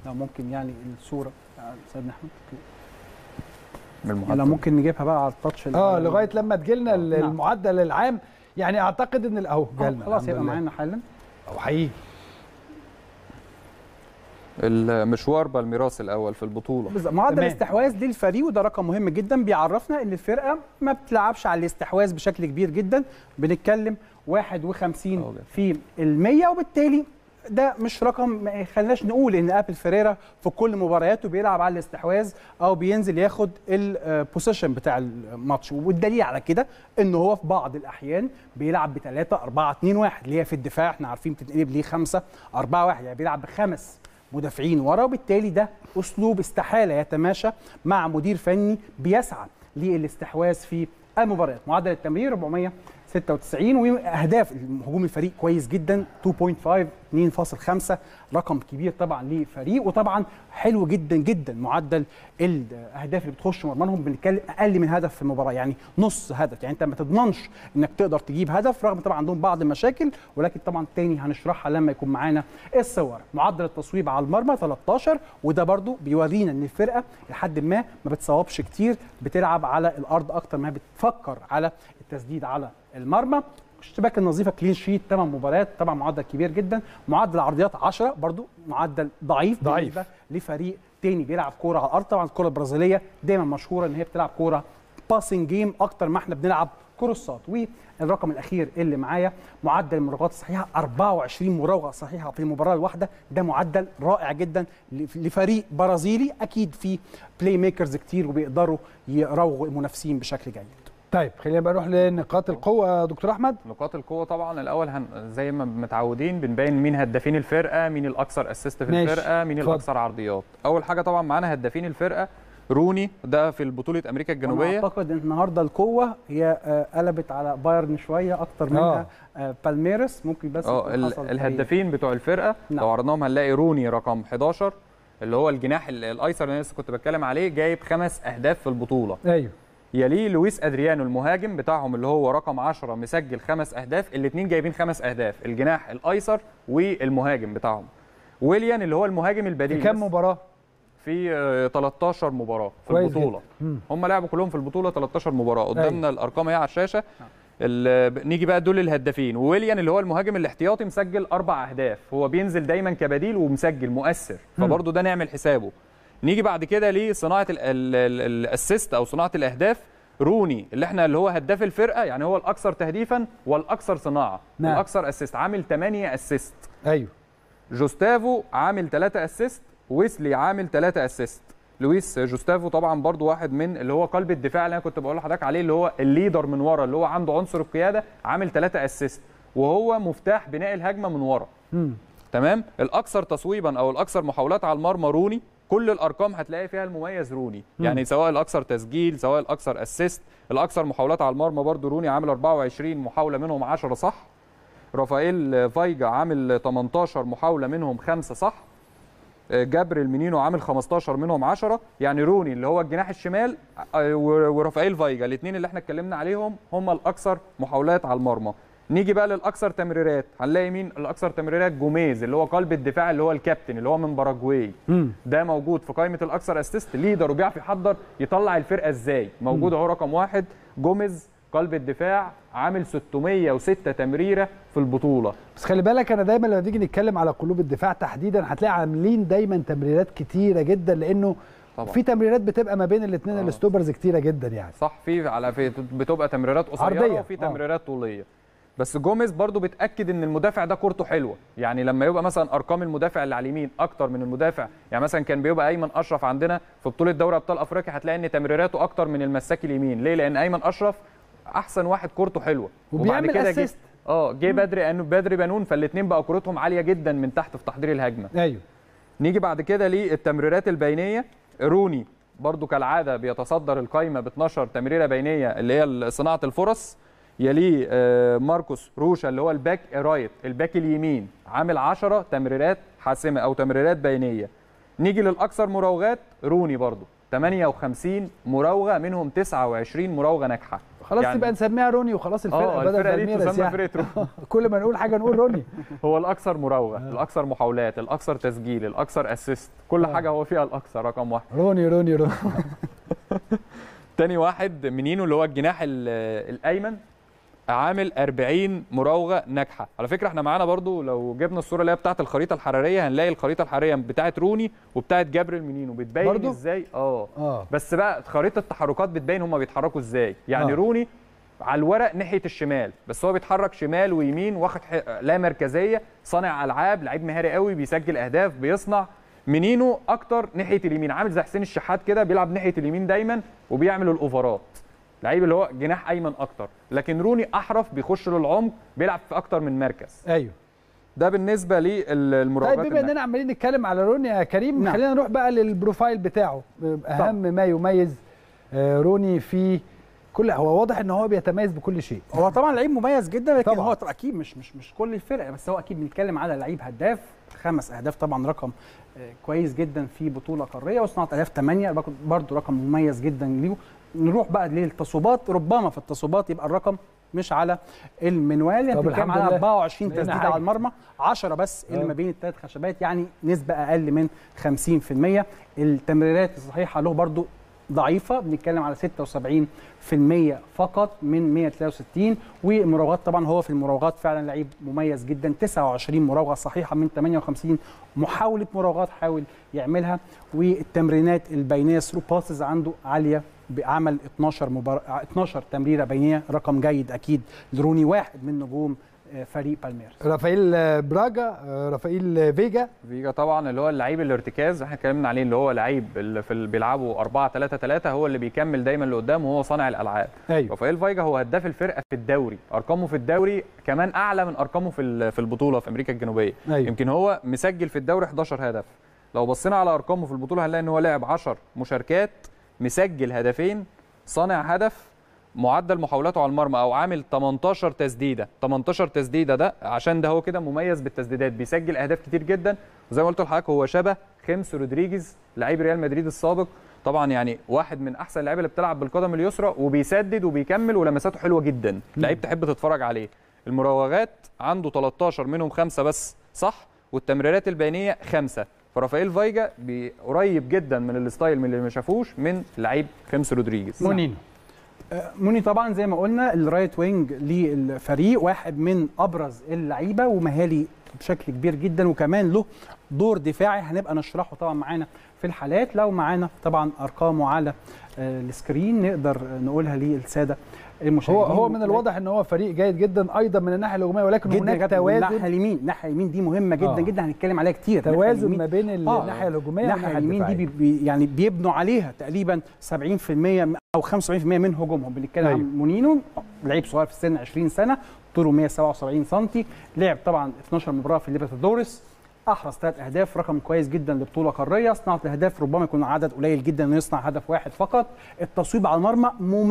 لو ممكن يعني الصوره آه، سيدنا احمد من لو المحطة ممكن نجيبها بقى على التاتش اللي اه على- لغايه لما تجيلنا ال- نعم. المعدل العام يعني اعتقد ان ال- اهو آه، جالنا خلاص الحمد يبقى لله. معانا حالا او هيجي المشوار بالميراس الاول في البطوله بالظبط معدل تمام. الاستحواذ للفريق وده رقم مهم جدا بيعرفنا ان الفرقه ما بتلعبش على الاستحواذ بشكل كبير جدا بنتكلم 51 أوه، جميل. في المية وبالتالي ده مش رقم ما يخليناش نقول ان ابل فيريرا في كل مبارياته بيلعب على الاستحواذ او بينزل ياخد البوزيشن بتاع الماتش والدليل على كده ان هو في بعض الاحيان بيلعب ب 3 4 2 1 اللي هي في الدفاع احنا عارفين بتتقلب ليه 5 4 1 يعني بيلعب بخمس مدافعين ورا وبالتالي ده اسلوب استحاله يتماشى مع مدير فني بيسعى للاستحواذ في المباريات معدل التمرير 496 واهداف هجوم الفريق كويس جدا 2.5 2.5 رقم كبير طبعا لفريق وطبعا حلو جدا جدا معدل الاهداف اللي بتخش مرمانهم بنتكلم اقل من هدف في المباراه يعني نص هدف يعني انت ما تضمنش انك تقدر تجيب هدف رغم طبعا عندهم بعض المشاكل ولكن طبعا تاني هنشرحها لما يكون معانا الصور معدل التصويب على المرمى 13 وده برضو بيورينا ان الفرقه لحد ما ما بتصوبش كتير بتلعب على الارض اكتر ما بتفكر على التسديد على المرمى الشباك النظيفه كلين شيت 8 مباريات طبعا معدل كبير جدا معدل العرضيات 10 برضو معدل ضعيف ضعيف. بالنسبه لفريق تاني بيلعب كوره على الارض طبعا الكره البرازيليه دايما مشهوره ان هي بتلعب كوره باسنج جيم اكتر ما احنا بنلعب كروسات والرقم الاخير اللي معايا معدل المراوغات الصحيحه 24 مراوغه صحيحه في المباراه الواحده ده معدل رائع جدا لفريق برازيلي اكيد في بلاي ميكرز كتير وبيقدروا يراوغوا المنافسين بشكل جيد طيب خلينا بقى نروح لنقاط القوه يا دكتور احمد نقاط القوه طبعا الاول هن... زي ما متعودين بنبين مين هدافين الفرقه مين الاكثر اسيست في ماشي. الفرقه مين اتفضل. الاكثر عرضيات اول حاجه طبعا معانا هدافين الفرقه روني ده في بطوله امريكا وانا الجنوبيه اعتقد ان النهارده القوه هي آه، قلبت على بايرن شويه اكتر منها آه، بالميرس ممكن بس اه يكون ال- حصل الهدافين بتوع الفرقه نعم. لو عرضناهم هنلاقي روني رقم 11 اللي هو الجناح ال- الايسر اللي أنا لسه كنت بتكلم عليه جايب خمس اهداف في البطوله ايوه يليه لويس ادريانو المهاجم بتاعهم اللي هو رقم 10 مسجل خمس اهداف الاثنين جايبين خمس اهداف الجناح الايسر والمهاجم بتاعهم ويليان اللي هو المهاجم في البديل كام بس مباراه في آه، 13 مباراه في كويس البطوله جدا. مم. هم لعبوا كلهم في البطوله 13 مباراه قدامنا الارقام اهي على الشاشه ال- نيجي بقى دول الهدافين وويليان اللي هو المهاجم الاحتياطي مسجل اربع اهداف هو بينزل دايما كبديل ومسجل مؤثر فبرضه ده نعمل حسابه نيجي بعد كده لصناعه ال- ال- ال- الاسيست او صناعه الاهداف روني اللي احنا اللي هو هداف الفرقه يعني هو الاكثر تهديفا والاكثر صناعه نعم. الاكثر اسيست عامل 8 اسيست ايوه جوستافو عامل 3 اسيست ويسلي عامل 3 اسيست لويس جوستافو طبعا برضو واحد من اللي هو قلب الدفاع اللي انا كنت بقول لحضرتك عليه اللي هو الليدر من ورا اللي هو عنده عنصر القياده عامل 3 اسيست وهو مفتاح بناء الهجمه من ورا مم. تمام الاكثر تصويبا او الاكثر محاولات على المرمى روني كل الارقام هتلاقي فيها المميز روني يعني سواء الاكثر تسجيل سواء الاكثر اسيست الاكثر محاولات على المرمى برضو روني عامل 24 محاوله منهم 10 صح رافائيل فايجا عامل 18 محاوله منهم 5 صح جابريل مينينو عامل 15 منهم 10 يعني روني اللي هو الجناح الشمال آه، و- ورافائيل فايجا الاثنين اللي احنا اتكلمنا عليهم هم الاكثر محاولات على المرمى نيجي بقى للاكثر تمريرات هنلاقي مين الاكثر تمريرات جوميز اللي هو قلب الدفاع اللي هو الكابتن اللي هو من باراجواي مم. ده موجود في قائمه الاكثر اسيست ليدر وبيعرف يحضر يطلع الفرقه ازاي موجود اهو رقم واحد جوميز قلب الدفاع عامل 606 تمريره في البطوله بس خلي بالك انا دايما لما نيجي نتكلم على قلوب الدفاع تحديدا هتلاقي عاملين دايما تمريرات كتيره جدا لانه طبعا. في تمريرات بتبقى ما بين الاثنين آه. الستوبرز كتيره جدا يعني صح في على في بتبقى تمريرات قصيره عرضية، وفي آه. تمريرات طوليه بس جوميز برضو بتاكد ان المدافع ده كورته حلوه يعني لما يبقى مثلا ارقام المدافع اللي على اليمين اكتر من المدافع يعني مثلا كان بيبقى ايمن اشرف عندنا في بطوله دوري ابطال افريقيا هتلاقي ان تمريراته اكتر من المساك اليمين ليه لان ايمن اشرف احسن واحد كورته حلوه وبيعمل جه assist. اه جه بدري انه بدري بنون فالاثنين بقى كورتهم عاليه جدا من تحت في تحضير الهجمه ايوه نيجي بعد كده للتمريرات البينيه روني برضو كالعاده بيتصدر القائمه ب 12 تمريره بينيه اللي هي صناعه الفرص يليه آه، ماركوس روشا اللي هو الباك رايت الباك اليمين عامل 10 تمريرات حاسمه او تمريرات بينيه نيجي للاكثر مراوغات روني برضو 58 مراوغه منهم 29 مراوغه ناجحه خلاص يعني- يبقى نسميها روني وخلاص الفرقه اه بدل الفرقه دي بالميراس تسمى يعني فرقه روني كل ما نقول حاجه نقول روني هو الاكثر مراوغه الاكثر محاولات الاكثر تسجيل الاكثر اسيست كل آه. حاجه هو فيها الاكثر رقم واحد روني روني روني تاني واحد منينو اللي هو الجناح ال- الايمن عامل 40 مراوغه ناجحه على فكره احنا معانا برضو لو جبنا الصوره اللي هي بتاعه الخريطه الحراريه هنلاقي الخريطه الحراريه بتاعه روني وبتاعه جابريل منينو بتبين برضو؟ ازاي اه اه بس بقى خريطه التحركات بتبين هما بيتحركوا ازاي يعني آه. آه. روني على الورق ناحيه الشمال بس هو بيتحرك شمال ويمين واخد ح... لا مركزيه صانع العاب لعيب مهاري قوي بيسجل اهداف بيصنع منينو اكتر ناحيه اليمين عامل زي حسين الشحات كده بيلعب ناحيه اليمين دايما وبيعمل الاوفرات لعيب اللي هو جناح ايمن اكتر لكن روني احرف بيخش للعمق بيلعب في اكتر من مركز ايوه ده بالنسبه للمراوغات طيب بما اننا عمالين نتكلم على روني يا كريم نعم. خلينا نروح بقى للبروفايل بتاعه اهم ما يميز آه، روني في كل هو واضح ان هو بيتميز بكل شيء هو طبعا لعيب مميز جدا لكن طبعاً. هو طبعا اكيد مش مش مش كل الفرق بس هو اكيد بنتكلم على لعيب هداف خمس اهداف طبعا رقم آه، كويس جدا في بطوله قاريه وصناعه اهداف 8 برضه رقم مميز جدا ليه نروح بقى للتصويبات ربما في التصويبات يبقى الرقم مش على المنوال طب بنتكلم الحمد على لله. 24 لقينا تسديده حاجة. على المرمى 10 بس اللي آه. ما بين الثلاث خشبات يعني نسبه اقل من 50% التمريرات الصحيحه له برضو ضعيفه بنتكلم على 76% فقط من 163 والمراوغات طبعا هو في المراوغات فعلا لعيب مميز جدا 29 مراوغه صحيحه من 58 محاوله مراوغات حاول يعملها والتمرينات البينيه ثرو باسز عنده عاليه بعمل 12 مبار... 12 تمريره بينيه رقم جيد اكيد لروني واحد من نجوم آه، فريق بالميرس رافائيل آه، براجا آه، رافائيل آه، فيجا فيجا طبعا اللي هو اللعيب الارتكاز احنا اتكلمنا عليه اللي هو لعيب اللي في ال- بيلعبوا 4 3 3 هو اللي بيكمل دايما لقدام وهو صانع الالعاب ايوه رافائيل فايجا هو هداف الفرقه في الدوري ارقامه في الدوري كمان اعلى من ارقامه في ال- في البطوله في امريكا الجنوبيه ايوه يمكن هو مسجل في الدوري 11 هدف لو بصينا على ارقامه في البطوله هنلاقي ان هو لعب 10 مشاركات مسجل هدفين صانع هدف معدل محاولاته على المرمى او عامل 18 تسديده 18 تسديده ده عشان ده هو كده مميز بالتسديدات بيسجل اهداف كتير جدا وزي ما قلت لحضرتك هو شبه خيمس رودريجيز لعيب ريال مدريد السابق طبعا يعني واحد من احسن اللعيبه اللي بتلعب بالقدم اليسرى وبيسدد وبيكمل ولمساته حلوه جدا لعيب تحب تتفرج عليه المراوغات عنده 13 منهم خمسه بس صح والتمريرات البينيه خمسه فرافائيل فايجا بي- قريب جدا من الستايل من اللي ما شافوش من لعيب خيمس رودريجيز مونينو موني طبعا زي ما قلنا الرايت وينج للفريق واحد من ابرز اللعيبه ومهاري بشكل كبير جدا وكمان له دور دفاعي هنبقى نشرحه طبعا معانا في الحالات لو معانا طبعا ارقامه على آه، السكرين نقدر نقولها للساده هو المشاهدين هو من الواضح ان هو فريق جيد جدا ايضا من الناحيه الهجوميه ولكن جدا هناك جدا الناحيه توازن اليمين الناحيه اليمين دي مهمه جدا آه. آه. جدا هنتكلم عليها كتير الناحية توازن اليمين- ما بين آه. الناحيه الهجوميه الناحيه والناحيه اليمين دي الدفاعيه بي بي يعني بيبنوا عليها تقريبا 70% او 75% من هجومهم بنتكلم أيوة. عن مونينو لعيب صغير في السن 20 سنه طوله 177 سم لعب طبعا 12 مباراه في ليبرتادوريس احرز ثلاث اهداف رقم كويس جدا لبطوله قاريه صناعه الاهداف ربما يكون عدد قليل جدا انه يصنع هدف واحد فقط التصويب على المرمى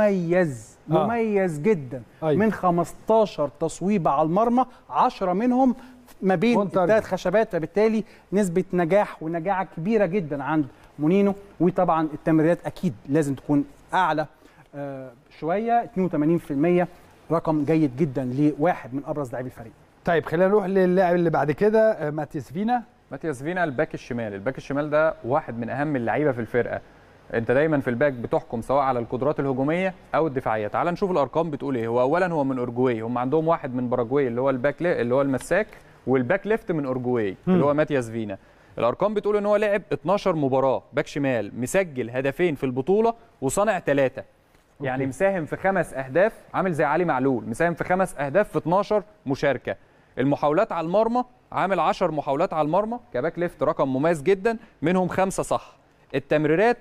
مميز آه. مميز جدا أيوة. من 15 تصويبه على المرمى 10 منهم ما بين On target. الثلاث خشبات فبالتالي نسبه نجاح ونجاعه كبيره جدا عند مونينو وطبعا التمريرات اكيد لازم تكون اعلى آه، شويه 82% رقم جيد جدا لواحد من ابرز لاعبي الفريق طيب خلينا نروح للاعب اللي بعد كده آه، ماتيس فينا ماتياس فينا الباك الشمال الباك الشمال ده واحد من اهم اللعيبه في الفرقه انت دايما في الباك بتحكم سواء على القدرات الهجوميه او الدفاعيه تعال نشوف الارقام بتقول ايه هو اولا هو من اورجواي هم عندهم واحد من باراجواي اللي هو الباك لي... اللي هو المساك والباك ليفت من اورجواي اللي هو ماتياس فينا الارقام بتقول ان هو لعب 12 مباراه باك شمال مسجل هدفين في البطوله وصانع ثلاثه يعني مساهم في خمس اهداف عامل زي علي معلول مساهم في خمس اهداف في 12 مشاركه المحاولات على المرمى عامل 10 محاولات على المرمى كباك ليفت رقم مميز جدا منهم خمسه صح التمريرات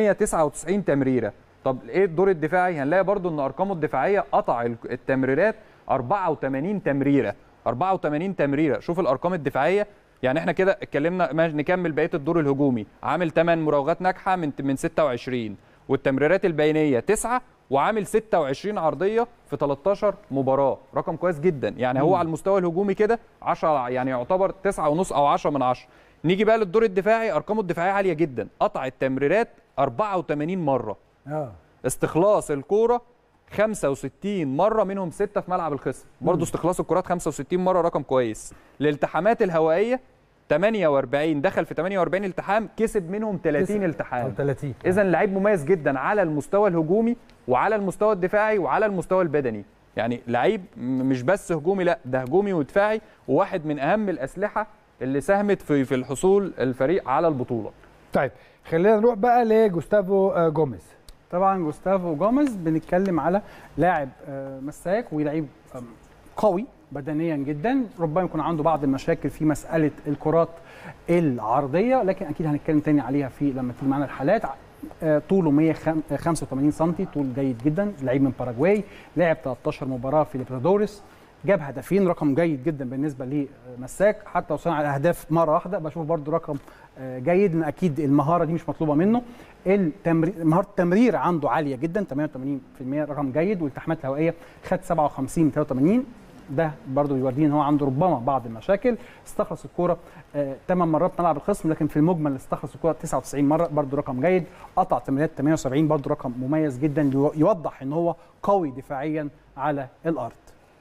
399 تمريره طب ايه الدور الدفاعي هنلاقي برضو ان ارقامه الدفاعيه قطع ال- التمريرات 84 تمريره 84 تمريره شوف الارقام الدفاعيه يعني احنا كده اتكلمنا ما- نكمل بقيه الدور الهجومي عامل 8 مراوغات ناجحه من من 26 والتمريرات البينيه 9 وعامل 26 عرضيه في 13 مباراه رقم كويس جدا يعني هو على المستوى الهجومي كده 10 يعني يعتبر 9 ونص او 10 من 10 نيجي بقى للدور الدفاعي ارقامه الدفاعيه عاليه جدا قطع التمريرات 84 مره اه استخلاص الكوره 65 مره منهم سته في ملعب الخصم برضه استخلاص الكرات 65 مره رقم كويس الالتحامات الهوائيه 48 دخل في 48 التحام كسب منهم 30 أو التحام 30 اذا لعيب مميز جدا على المستوى الهجومي وعلى المستوى الدفاعي وعلى المستوى البدني يعني لعيب م- مش بس هجومي لا ده هجومي ودفاعي وواحد من اهم الاسلحه اللي ساهمت في في الحصول الفريق على البطوله طيب خلينا نروح بقى لجوستافو آه، جوميز طبعا جوستافو جوميز بنتكلم على لاعب آه، مساك ولعيب آم، قوي بدنيا جدا ربما يكون عنده بعض المشاكل في مساله الكرات العرضيه لكن اكيد هنتكلم تاني عليها في لما تيجي معانا الحالات آه، طوله 185 سم طول جيد جدا لعيب من باراجواي لعب 13 مباراه في ليبرادوريس جاب هدفين رقم جيد جدا بالنسبه لمساك حتى لو صنع الاهداف مره واحده بشوف برضو رقم آه، جيد لان اكيد المهاره دي مش مطلوبه منه التمرير مهاره التمرير عنده عاليه جدا 88% رقم جيد والالتحامات الهوائيه خد 57 من 83 ده برضو بيورينا ان هو عنده ربما بعض المشاكل استخلص الكوره 8 مرات ملعب الخصم لكن في المجمل استخلص الكوره 99 مره برضو رقم جيد قطع تمريرات 78 برضو رقم مميز جدا يو- يوضح ان هو قوي دفاعيا على الارض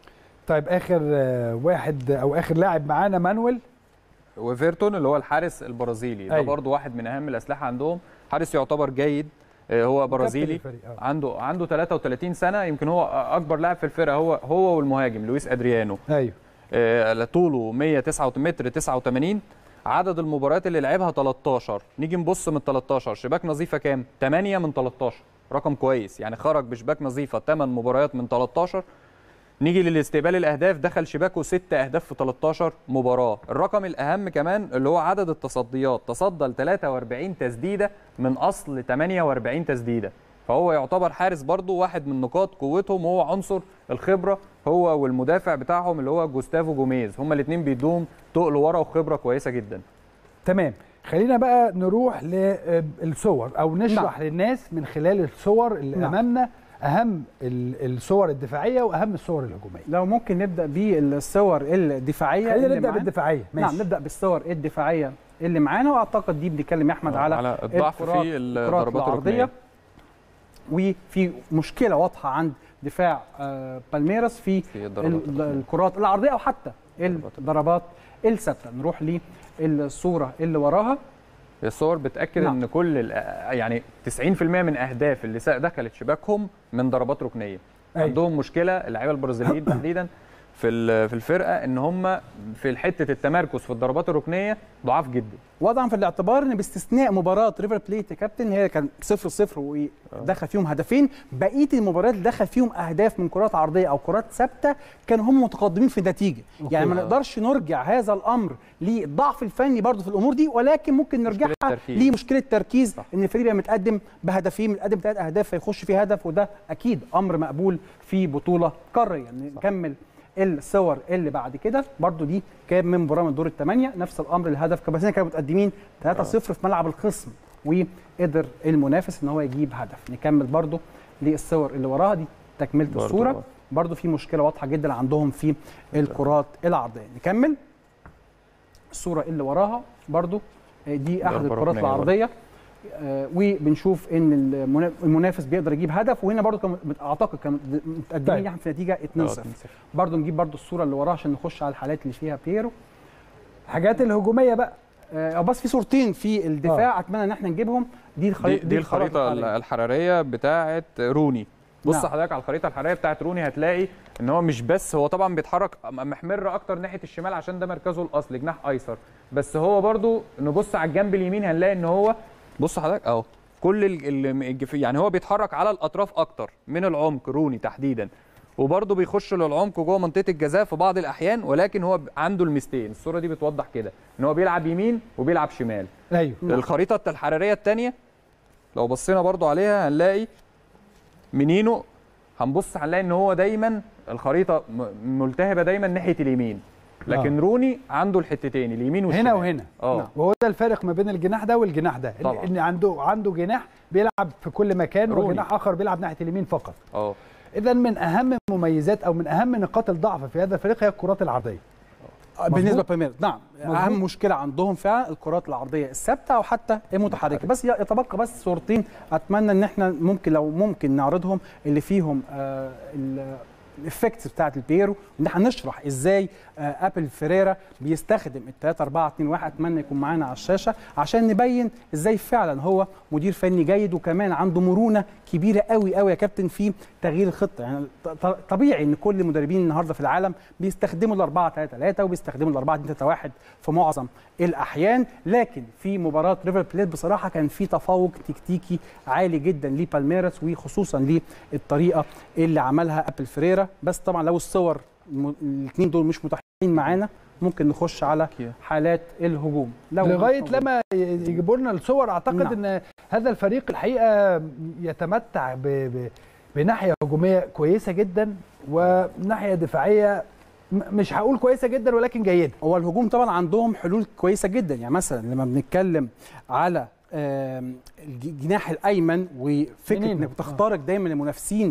طيب اخر آه، واحد او اخر لاعب معانا مانويل وفيرتون اللي هو الحارس البرازيلي ده أيوة. برضو واحد من اهم الاسلحه عندهم حارس يعتبر جيد آه، هو برازيلي الفريق، آه. عنده عنده 33 سنه يمكن هو اكبر لاعب في الفرقه هو هو والمهاجم لويس ادريانو ايوه آه، طوله 109 متر 89 عدد المباريات اللي لعبها 13 نيجي نبص من 13 شباك نظيفه كام 8 من 13 رقم كويس يعني خرج بشباك نظيفه 8 مباريات من 13 نيجي للاستقبال الاهداف دخل شباكه 6 اهداف في 13 مباراه الرقم الاهم كمان اللي هو عدد التصديات تصدى ل 43 تسديده من اصل 48 تسديده فهو يعتبر حارس برضه واحد من نقاط قوتهم وهو عنصر الخبره هو والمدافع بتاعهم اللي هو جوستافو جوميز هما الاثنين بيدوهم تقل ورا وخبره كويسه جدا تمام خلينا بقى نروح للصور او نشرح نعم. للناس من خلال الصور اللي نعم. امامنا اهم ال- الصور الدفاعيه واهم الصور الهجوميه لو ممكن نبدا بالصور الدفاعيه خلينا اللي نبدا معانا. بالدفاعيه ماشي نعم نبدا بالصور الدفاعيه اللي معانا واعتقد دي بنتكلم يا احمد على على الضعف الكرات- في الكرات الضربات العرضيه الركنيه وفي مشكله واضحه عند دفاع آه، بالميراس في في الضربات ال- الركنية. الكرات العرضيه او حتى الضربات الثابته نروح للصوره اللي وراها الصور بتاكد نعم. ان كل ال- يعني 90% من اهداف اللي سا- دخلت شباكهم من ضربات ركنيه أيوة. عندهم مشكله اللعيبه البرازيليين تحديدا في ال- في الفرقه ان هم في حته التمركز في الضربات الركنيه ضعاف جدا وضعا في الاعتبار ان باستثناء مباراه ريفر بليت يا كابتن هي كان 0 0 ودخل فيهم هدفين بقيه المباريات اللي دخل فيهم اهداف من كرات عرضيه او كرات ثابته كانوا هم متقدمين في النتيجه يعني ما نقدرش نرجع هذا الامر للضعف الفني برضه في الامور دي ولكن ممكن نرجعها تركيز. لمشكله تركيز صح. ان الفريق يبقى متقدم بهدفين متقدم بثلاث اهداف فيخش فيه هدف وده اكيد امر مقبول في بطوله قاريه يعني نكمل الصور اللي بعد كده برضو دي كان من مباراه من دور الثمانيه نفس الامر الهدف كاباسين كانوا متقدمين 3-0 في ملعب الخصم وقدر المنافس ان هو يجيب هدف نكمل برضو للصور اللي وراها دي تكمله برضو الصوره آه. برضو في مشكله واضحه جدا عندهم في الكرات العرضيه نكمل الصوره اللي وراها برضو آه، دي احد ضربة الكرات ركنية برضو. العرضيه آه، وبنشوف ان المنا- المنافس بيقدر يجيب هدف وهنا برضو كان اعتقد كانوا متقدمين طيب. يعني في نتيجه 2-0 آه، برضو نجيب برضو الصوره اللي وراها عشان نخش على الحالات اللي فيها بيرو الحاجات الهجوميه بقى آه، او بس في صورتين في الدفاع اتمنى ان احنا نجيبهم دي دي, الخريطه دي الخريطه الحراريه بتاعه روني بص نعم. حضرتك على الخريطه الحراريه بتاعه روني هتلاقي ان هو مش بس هو طبعا بيتحرك محمر اكتر ناحيه الشمال عشان ده مركزه الاصلي جناح ايسر بس هو برضو نبص على الجنب اليمين هنلاقي ان هو بص حضرتك اهو كل ال- ال- الجف- يعني هو بيتحرك على الاطراف اكتر من العمق روني تحديدا وبرضه بيخش للعمق جوه منطقه الجزاء في بعض الاحيان ولكن هو ب- عنده الميزتين الصوره دي بتوضح كده ان هو بيلعب يمين وبيلعب شمال ايوه الخريطه الحراريه الثانيه لو بصينا برضو عليها هنلاقي منينو هنبص هنلاقي ان هو دايما الخريطه م- ملتهبه دايما ناحيه اليمين لكن آه. روني عنده الحتتين اليمين والشمال هنا وهنا اه نعم. وهو ده الفارق ما بين الجناح ده والجناح ده إن- طبعاً. ان عنده عنده جناح بيلعب في كل مكان روني. وجناح اخر بيلعب ناحيه اليمين فقط اه اذا من اهم مميزات او من اهم نقاط الضعف في هذا الفريق هي الكرات العرضيه بالنسبه لبالميراس نعم مظبوط. اهم مشكله عندهم فعلا الكرات العرضيه الثابته او حتى المتحركه بس يتبقى بس صورتين اتمنى ان احنا ممكن لو ممكن نعرضهم اللي فيهم آه الافكتس بتاعت البيرو ان احنا نشرح ازاي آه ابل فيريرا بيستخدم ال 3 4 2 1 اتمنى يكون معانا على الشاشه عشان نبين ازاي فعلا هو مدير فني جيد وكمان عنده مرونه كبيره قوي قوي يا كابتن في تغيير الخطه يعني ط- ط- طبيعي ان كل المدربين النهارده في العالم بيستخدموا ال 4 3 3 وبيستخدموا ال 4 2 3 1 في معظم الاحيان لكن في مباراه ريفر بليت بصراحه كان في تفوق تكتيكي عالي جدا لبالميراس وخصوصا للطريقه اللي عملها ابل فريرا بس طبعا لو الصور الاثنين دول مش متاحين معانا ممكن نخش على أوكي. حالات الهجوم لو لغايه مش لما يجيبوا لنا الصور اعتقد نعم. ان هذا الفريق الحقيقه يتمتع ب... ب... بناحيه هجوميه كويسه جدا وناحيه دفاعيه م- مش هقول كويسه جدا ولكن جيده هو الهجوم طبعا عندهم حلول كويسه جدا يعني مثلا لما بنتكلم على آم، الج- الجناح الايمن وفكره منين؟ انك بتخترق دايما المنافسين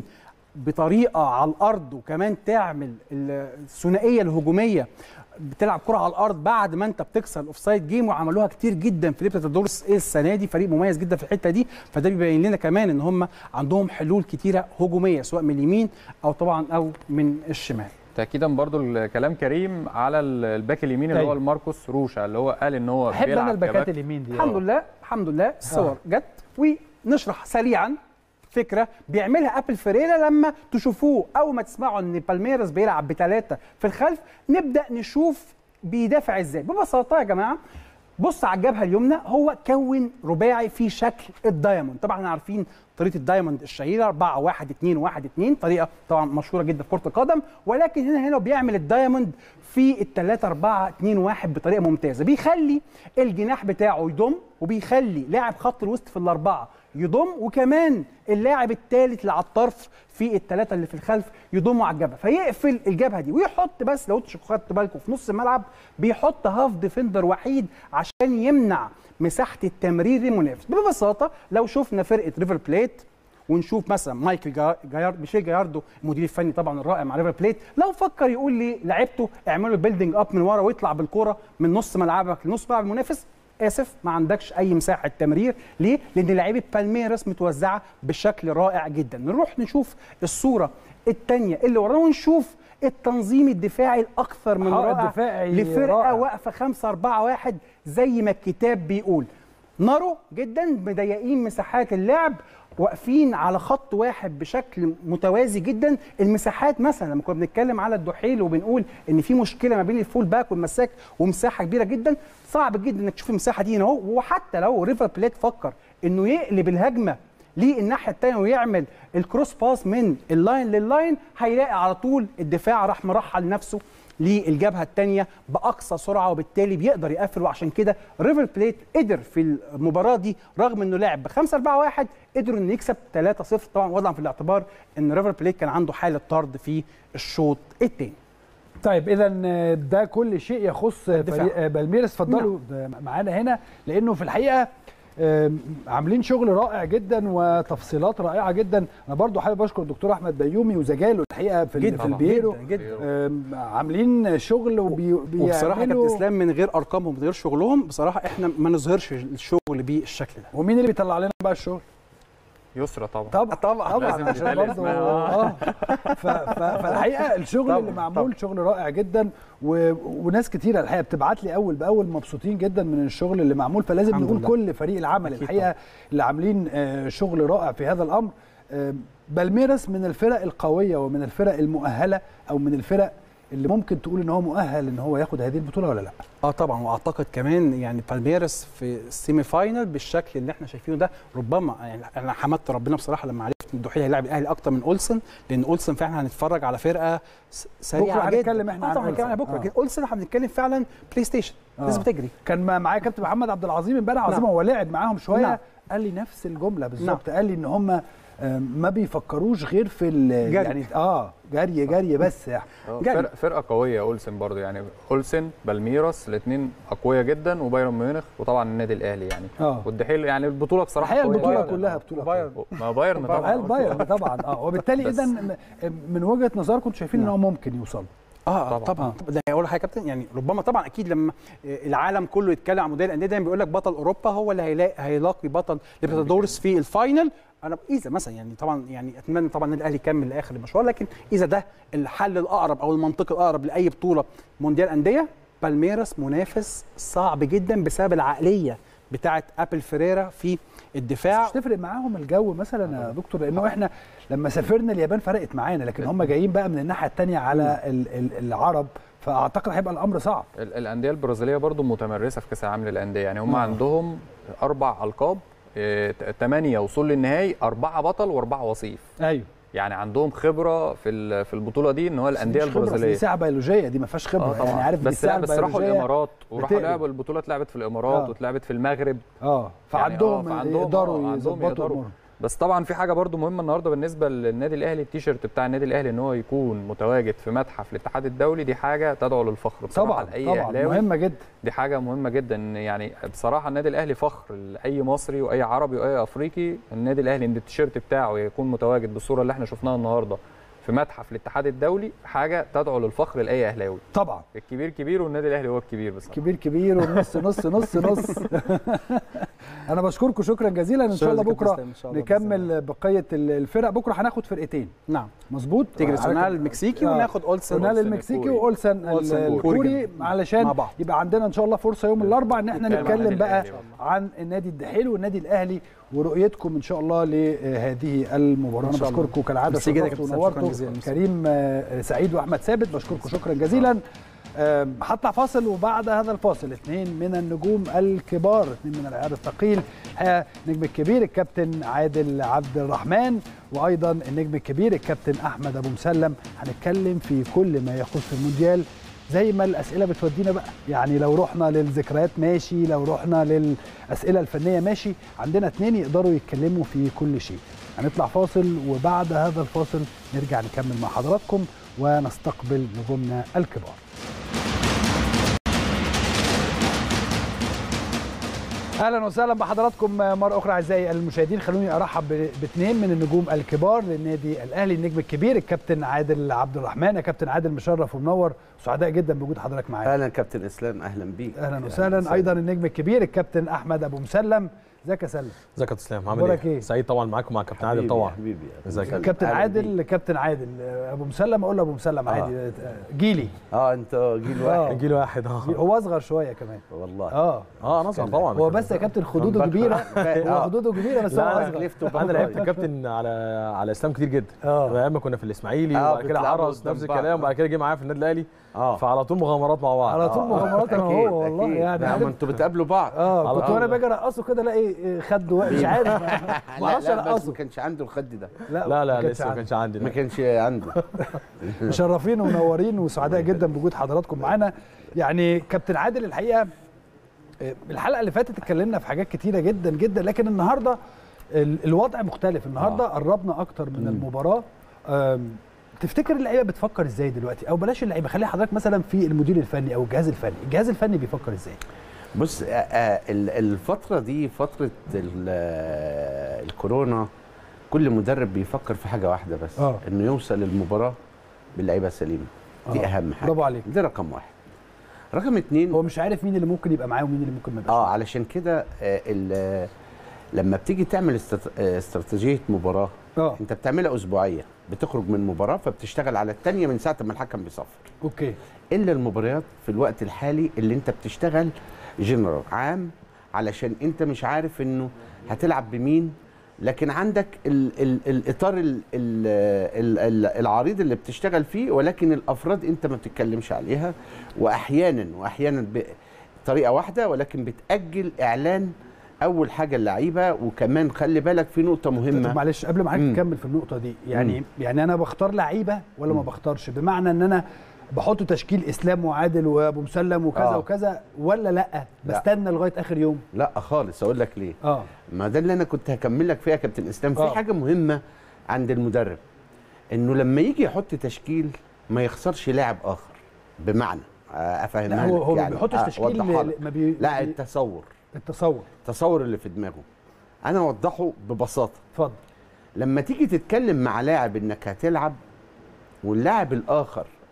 بطريقه على الارض وكمان تعمل الثنائيه الهجوميه بتلعب كره على الارض بعد ما انت بتكسر الاوفسايد جيم وعملوها كتير جدا في ليبرتادورس السنه دي فريق مميز جدا في الحته دي فده بيبين لنا كمان ان هم عندهم حلول كتيره هجوميه سواء من اليمين او طبعا او من الشمال تاكيدا برضو الكلام كريم على ال- الباك اليمين اللي أيوة. هو الماركوس روشا اللي هو قال ان هو احب انا بيلعب الباكات كباك اليمين دي الحمد لله الحمد لله الصور جت ونشرح سريعا فكره بيعملها ابل فيريرا لما تشوفوه اول ما تسمعوا ان بالميراس بيلعب بثلاثه في الخلف نبدا نشوف بيدافع ازاي ببساطه يا جماعه بص على الجبهه اليمنى هو كون رباعي في شكل الدايموند طبعا احنا عارفين طريقه الدايموند الشهيره 4 1 2 1 2 طريقه طبعا مشهوره جدا في كره القدم ولكن هنا هنا بيعمل الدايموند في ال 3 4 2 1 بطريقه ممتازه بيخلي الجناح بتاعه يضم وبيخلي لاعب خط الوسط في الاربعه يضم وكمان اللاعب الثالث اللي على الطرف في الثلاثه اللي في الخلف يضموا على الجبهه فيقفل الجبهه دي ويحط بس لو انتوا خدتوا بالكم في نص الملعب بيحط هاف ديفندر وحيد عشان يمنع مساحه التمرير للمنافس ببساطه لو شفنا فرقه ريفر بليت ونشوف مثلا مايكل جا- جايارد ميشيل جاياردو المدير الفني طبعا الرائع مع ريفر بليت لو فكر يقول لعيبته اعملوا بيلدينج اب من ورا ويطلع بالكوره من نص ملعبك لنص ملعب المنافس اسف ما عندكش اي مساحه تمرير ليه لان لعيبه بالميراس متوزعه بشكل رائع جدا نروح نشوف الصوره الثانيه اللي ورانا ونشوف التنظيم الدفاعي الاكثر من حائط رائع دفاعي لفرقه رائع. واقفه 5 4 1 زي ما الكتاب بيقول نارو جدا مضيقين مساحات اللعب واقفين على خط واحد بشكل متوازي جدا المساحات مثلا لما كنا بنتكلم على الدحيل وبنقول ان في مشكله ما بين الفول باك والمساك ومساحه كبيره جدا صعب جدا انك تشوف المساحه دي هنا اهو وحتى لو ريفر بليت فكر انه يقلب الهجمه للناحيه الثانيه ويعمل الكروس باس من اللاين لللاين هيلاقي على طول الدفاع راح مرحل نفسه للجبهه الثانيه باقصى سرعه وبالتالي بيقدر يقفل وعشان كده ريفر بليت قدر في المباراه دي رغم انه لعب ب 5 4 1 قدر انه يكسب 3 0 طبعا وضعا في الاعتبار ان ريفر بليت كان عنده حاله طرد في الشوط الثاني طيب اذا ده كل شيء يخص الدفاع. فريق بالميرس اتفضلوا معانا هنا لانه في الحقيقه آم، عاملين شغل رائع جدا وتفصيلات رائعه جدا انا برضو حابب اشكر الدكتور احمد بيومي وزجاله الحقيقه في, جدا في البيرو جدا, جدا. آم، عاملين شغل وبي وبصراحه يا بيعملوا- كابتن اسلام من غير ارقامهم من غير شغلهم بصراحه احنا ما نظهرش الشغل بالشكل ده ومين اللي بيطلع لنا بقى الشغل يسرى طبعا طبعا طبعا طبعا لازم عشان يتقال برضه اسمها. اه ف- ف- فالحقيقه الشغل طبعاً، اللي معمول طبعاً. شغل رائع جدا و... وناس كتيره الحقيقه بتبعت لي اول باول مبسوطين جدا من الشغل اللي معمول فلازم الحمد نقول لله. كل فريق العمل أكيد الحقيقه اللي عاملين آه، شغل رائع في هذا الامر آه، بالميراس من الفرق القويه ومن الفرق المؤهله او من الفرق اللي ممكن تقول ان هو مؤهل ان هو ياخد هذه البطوله ولا لا اه طبعا واعتقد كمان يعني بالميراس في السيمي فاينل بالشكل اللي احنا شايفينه ده ربما يعني انا حمدت ربنا بصراحه لما عرفت ان الدحيل هيلاعب الاهلي اكتر من اولسن لان اولسن فعلا هنتفرج على فرقه س- سريعه بكرة جدا هنتكلم إحنا آه عن طبعا هنتكلم أولسن. على بكره آه. لكن اولسن احنا بنتكلم فعلا بلاي ستيشن آه. الناس بتجري كان ما- معايا كابتن محمد عبد العظيم امبارح نعم. عظيم هو لعب معاهم شويه نعم. قال لي نفس الجمله بالظبط قال لي ان هم ما بيفكروش غير في ال- جري. يعني اه جري جري بس يعني آه، جري. فرق فرقه قويه اولسن برضو يعني اولسن بالميراس الاثنين اقوياء جدا وبايرن ميونخ وطبعا النادي الاهلي يعني اه والدحيل يعني البطوله بصراحه الحقيقه قوية البطوله جداً. كلها بطوله وبايرن. قوية. ما بايرن اه طبعا البايرن طبعا اه وبالتالي بس- اذا من وجهه نظركم انتوا شايفين ان هو ممكن يوصل اه طبعاً. طبعا, طبعا. ده اقول لحضرتك يا كابتن يعني ربما طبعا اكيد لما العالم كله يتكلم عن مدير الانديه دايما بيقول لك بطل اوروبا هو اللي هيلاقي هيلاقي بطل ليبرتادورس في الفاينل انا اذا مثلا يعني طبعا يعني اتمنى طبعا النادي الاهلي يكمل لاخر المشوار لكن اذا ده الحل الاقرب او المنطق الاقرب لاي بطوله مونديال انديه بالميراس منافس صعب جدا بسبب العقليه بتاعه ابل فيريرا في الدفاع مش تفرق معاهم الجو مثلا يا دكتور لانه احنا لما سافرنا اليابان فرقت معانا لكن هم جايين بقى من الناحيه الثانيه على ال- ال- العرب فاعتقد هيبقى الامر صعب ال- الانديه البرازيليه برضو متمرسه في كاس العالم للانديه يعني هم آه. عندهم اربع القاب ثمانيه وصول للنهائي اربعه بطل واربعه وصيف ايوه يعني عندهم خبره في ال- في البطوله دي ان هو الانديه مش خبرة، أصل دي البرازيليه ساعه بيولوجيه دي ما فيهاش خبره اه طبعا يعني عارف دي بس لا الساعة بس راحوا البيولوجية الامارات وراحوا بتقلب. لعبوا البطوله اتلعبت في الامارات آه. واتلعبت في المغرب اه يعني فعندهم آه، فعندهم- يقدروا آه، عندهم يظبطوا يقدروا. امورهم بس طبعا في حاجه برضو مهمه النهارده بالنسبه للنادي الاهلي التيشيرت بتاع النادي الاهلي ان هو يكون متواجد في متحف الاتحاد الدولي دي حاجه تدعو للفخر بصراحه طبعا لاي طبعا اهلاوي مهمه جدا دي حاجه مهمه جدا يعني بصراحه النادي الاهلي فخر لاي مصري واي عربي واي افريقي النادي الاهلي ان التيشيرت بتاعه يكون متواجد بالصوره اللي احنا شفناها النهارده في متحف الاتحاد الدولي حاجه تدعو للفخر لاي اهلاوي طبعا الكبير كبير والنادي الاهلي هو الكبير بصراحه كبير كبير والنص نص نص نص انا بشكركم شكرا جزيلا ان شاء الله شكراً بكره إن شاء الله بإذن نكمل بقيه الفرق بكره هناخد فرقتين نعم مظبوط تيجري على سونال كده. المكسيكي آه. وناخد اولسن سونال أولسن المكسيكي الكوري. واولسن أولسن الكوري الكوري. علشان مع بعض. يبقى عندنا ان شاء الله فرصه يوم الاربعاء ان احنا نتكلم عن نتكلم النادي بقى الأهلي. عن النادي الدحيل والنادي الاهلي ورؤيتكم ان شاء الله لهذه المباراه انا إن شاء الله. بشكركم كالعاده ميرسي جدا يا شرفتوا كابتن سيد، شكراً ونورتوا جزيلاً. كريم آه، سعيد واحمد ثابت بشكركم شكرا جزيلا آم، هطلع فاصل وبعد هذا الفاصل اثنين من النجوم الكبار اثنين من العيار الثقيل الحقيقه النجم الكبير الكابتن عادل عبد الرحمن وايضا النجم الكبير الكابتن احمد ابو مسلم هنتكلم في كل ما يخص المونديال زي ما الاسئله بتودينا بقى يعني لو رحنا للذكريات ماشي لو رحنا للاسئله الفنيه ماشي عندنا اثنين يقدروا يتكلموا في كل شيء هنطلع فاصل وبعد هذا الفاصل نرجع نكمل مع حضراتكم ونستقبل نجومنا الكبار اهلا وسهلا بحضراتكم مره اخرى اعزائي المشاهدين خلوني ارحب ب- باثنين من النجوم الكبار للنادي الاهلي النجم الكبير الكابتن عادل عبد الرحمن يا كابتن عادل مشرف ومنور سعداء جدا بوجود حضرتك معانا اهلا كابتن اسلام اهلا بيك اهلا وسهلا ايضا النجم الكبير الكابتن احمد ابو مسلم ازيك يا سلم ازيك يا اسلام عامل أخبارك ايه؟ إيه؟ سعيد طبعا معاكم مع كابتن عادل حبيبي طبعا يا حبيبي ازيك يا كابتن أهلا عادل كابتن عادل ابو مسلم اقول له ابو مسلم عادي جيلي اه انت جيل آه. واحد جيل واحد اه هو اصغر شويه كمان والله اه اه انا اصغر طبعا هو بس يا كابتن خدوده كان كبيره بكره. هو آه. خدوده كبيره بس هو لا انا اصغر لفته انا لعبت كابتن على على اسلام كتير جدا اه ايام ما كنا في الاسماعيلي آه، وبعد كده بتلعبوا حرس قدام نفس بعض. الكلام وبعد كده جه معايا في النادي الاهلي اه فعلى طول مغامرات مع بعض على طول آه. مغامرات انا أكيد، هو والله أكيد. يعني لا، عارف ما انتوا بتقابلوا بعض اه على كنت وانا طول. باجي ارقصه كده الاقي خده مش عارف ما اعرفش لا, لا بس ارقصه ما كانش عنده الخد ده لا لا كانش لسه ما عندي. كانش عندي ما لا. كانش عنده مشرفين ومنورين وسعداء جدا بوجود حضراتكم معانا يعني كابتن عادل الحقيقه آه، الحلقه اللي فاتت اتكلمنا في حاجات كتيره جدا جدا لكن النهارده ال- الوضع مختلف النهارده آه. قربنا اكتر من المباراه آم، تفتكر اللعيبه بتفكر ازاي دلوقتي او بلاش اللعيبه خلي حضرتك مثلا في المدير الفني او الجهاز الفني الجهاز الفني بيفكر ازاي بص آه، آه، ال- الفترة دي فترة ال- آه، الكورونا كل مدرب بيفكر في حاجة واحدة بس آه. انه يوصل المباراة باللعيبة سليمة دي آه. أهم حاجة برافو عليك. ده رقم واحد رقم اتنين هو مش عارف مين اللي ممكن يبقى معاه ومين اللي ممكن ما يبقاش اه معاه. علشان كده آه، ال- آه، لما بتيجي تعمل استرات- آه، استراتيجيه مباراه اه انت بتعملها اسبوعيه بتخرج من مباراه فبتشتغل على الثانيه من ساعه ما الحكم بيصفر اوكي الا المباريات في الوقت الحالي اللي انت بتشتغل جنرال عام علشان انت مش عارف انه هتلعب بمين لكن عندك ال ال الاطار ال ال ال ال العريض اللي بتشتغل فيه ولكن الافراد انت ما بتتكلمش عليها واحيانا واحيانا بطريقه واحده ولكن بتاجل اعلان اول حاجه اللعيبه وكمان خلي بالك في نقطه طب مهمه معلش قبل ما حضرتك مم. تكمل في النقطه دي يعني مم. يعني انا بختار لعيبه ولا ما مم. بختارش بمعنى ان انا بحط تشكيل اسلام وعادل وابو مسلم وكذا آه. وكذا ولا لا بستنى لغايه اخر يوم لا خالص اقول لك ليه اه ما ده اللي انا كنت هكمل لك فيها يا كابتن اسلام في آه. حاجه مهمه عند المدرب انه لما يجي يحط تشكيل ما يخسرش لاعب اخر بمعنى آه، افهمها لا هو لك هو ما يعني بيحطش آه، تشكيل أوضحها ل- لك. ما بي لا ما بي- التصور التصور التصور اللي في دماغه انا اوضحه ببساطه اتفضل لما تيجي تتكلم مع لاعب انك هتلعب واللاعب الاخر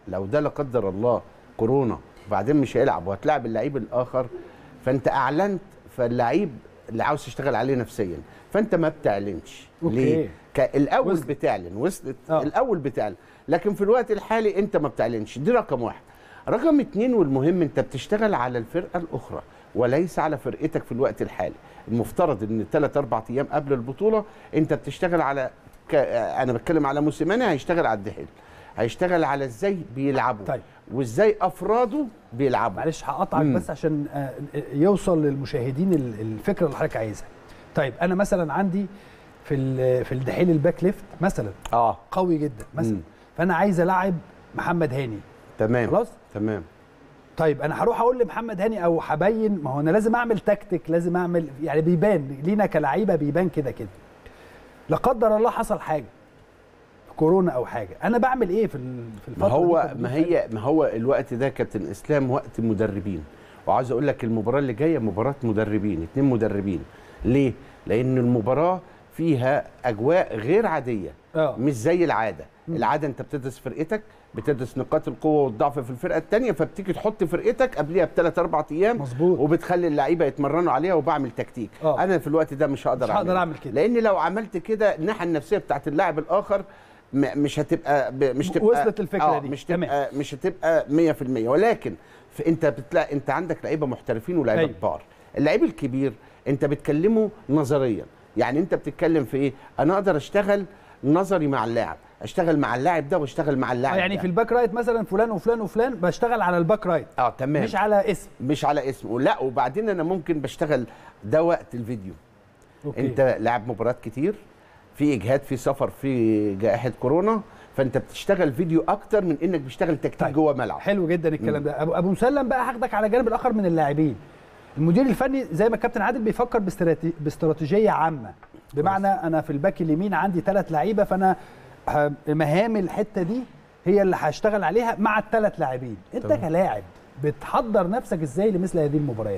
لو ده لا قدر الله كورونا وبعدين مش هيلعب وهتلاعب اللعيب الاخر فانت اعلنت فاللعيب اللي عاوز تشتغل عليه نفسيا فانت ما بتعلنش أوكي. ليه ك- الاول وصلت. بتعلن وصلت آه. الاول بتعلن لكن في الوقت الحالي انت ما بتعلنش دي رقم واحد رقم اتنين والمهم انت بتشتغل على الفرقه الاخرى وليس على فرقتك في الوقت الحالي المفترض ان ثلاث اربع ايام قبل البطوله انت بتشتغل على ك... انا بتكلم على موسيماني هيشتغل على الدحيل هيشتغل على ازاي بيلعبوا طيب. وازاي افراده بيلعبوا معلش هقطعك مم. بس عشان آه، يوصل للمشاهدين ال- الفكره اللي حضرتك عايزها طيب انا مثلا عندي في ال- في الدحيل الباك ليفت مثلا اه قوي جدا مثلا مم. فانا عايز العب محمد هاني تمام خلاص تمام طيب انا هروح اقول لمحمد هاني او هبين ما هو انا لازم اعمل تكتيك لازم اعمل يعني بيبان لينا كلعيبه بيبان كده كده لا قدر الله حصل حاجه كورونا او حاجه انا بعمل ايه في ال- في الفتره ما هو دي؟ ما هي ما هو الوقت ده كابتن اسلام وقت مدربين وعاوز اقول لك المباراه اللي جايه مباراه مدربين اتنين مدربين ليه لان المباراه فيها اجواء غير عاديه اه مش زي العاده العاده انت بتدرس فرقتك بتدرس نقاط القوه والضعف في الفرقه الثانيه فبتيجي تحط فرقتك قبلها بثلاث اربع ايام مظبوط وبتخلي اللعيبه يتمرنوا عليها وبعمل تكتيك آه. انا في الوقت ده مش هقدر مش هقدر أعمله. اعمل كده لان لو عملت كده الناحيه النفسيه بتاعت اللاعب الاخر م- مش هتبقى ب- مش تبقى وصلت الفكرة آه دي. مش تمام. تبقى مش هتبقى 100% ولكن في انت بتلاقي انت عندك لعيبه محترفين ولاعيبه أيوة. كبار اللعيب الكبير انت بتكلمه نظريا يعني انت بتتكلم في ايه انا اقدر اشتغل نظري مع اللاعب اشتغل مع اللاعب ده واشتغل مع آه اللاعب يعني ده. في الباك رايت مثلا فلان وفلان وفلان بشتغل على الباك رايت اه تمام مش على اسم مش على اسمه لا وبعدين انا ممكن بشتغل ده وقت الفيديو أوكي. انت لاعب مباريات كتير في اجهاد في سفر في جائحه كورونا فانت بتشتغل فيديو اكتر من انك بتشتغل تكتيك طيب. جوه ملعب حلو جدا الكلام ده ابو ابو مسلم بقى هاخدك على الجانب الاخر من اللاعبين المدير الفني زي ما الكابتن عادل بيفكر باستراتي... باستراتيجيه عامه بمعنى انا في الباك اليمين عندي ثلاث لعيبه فانا ه- مهام الحته دي هي اللي هشتغل عليها مع الثلاث لاعبين انت تمام. كلاعب بتحضر نفسك ازاي لمثل هذه المباريات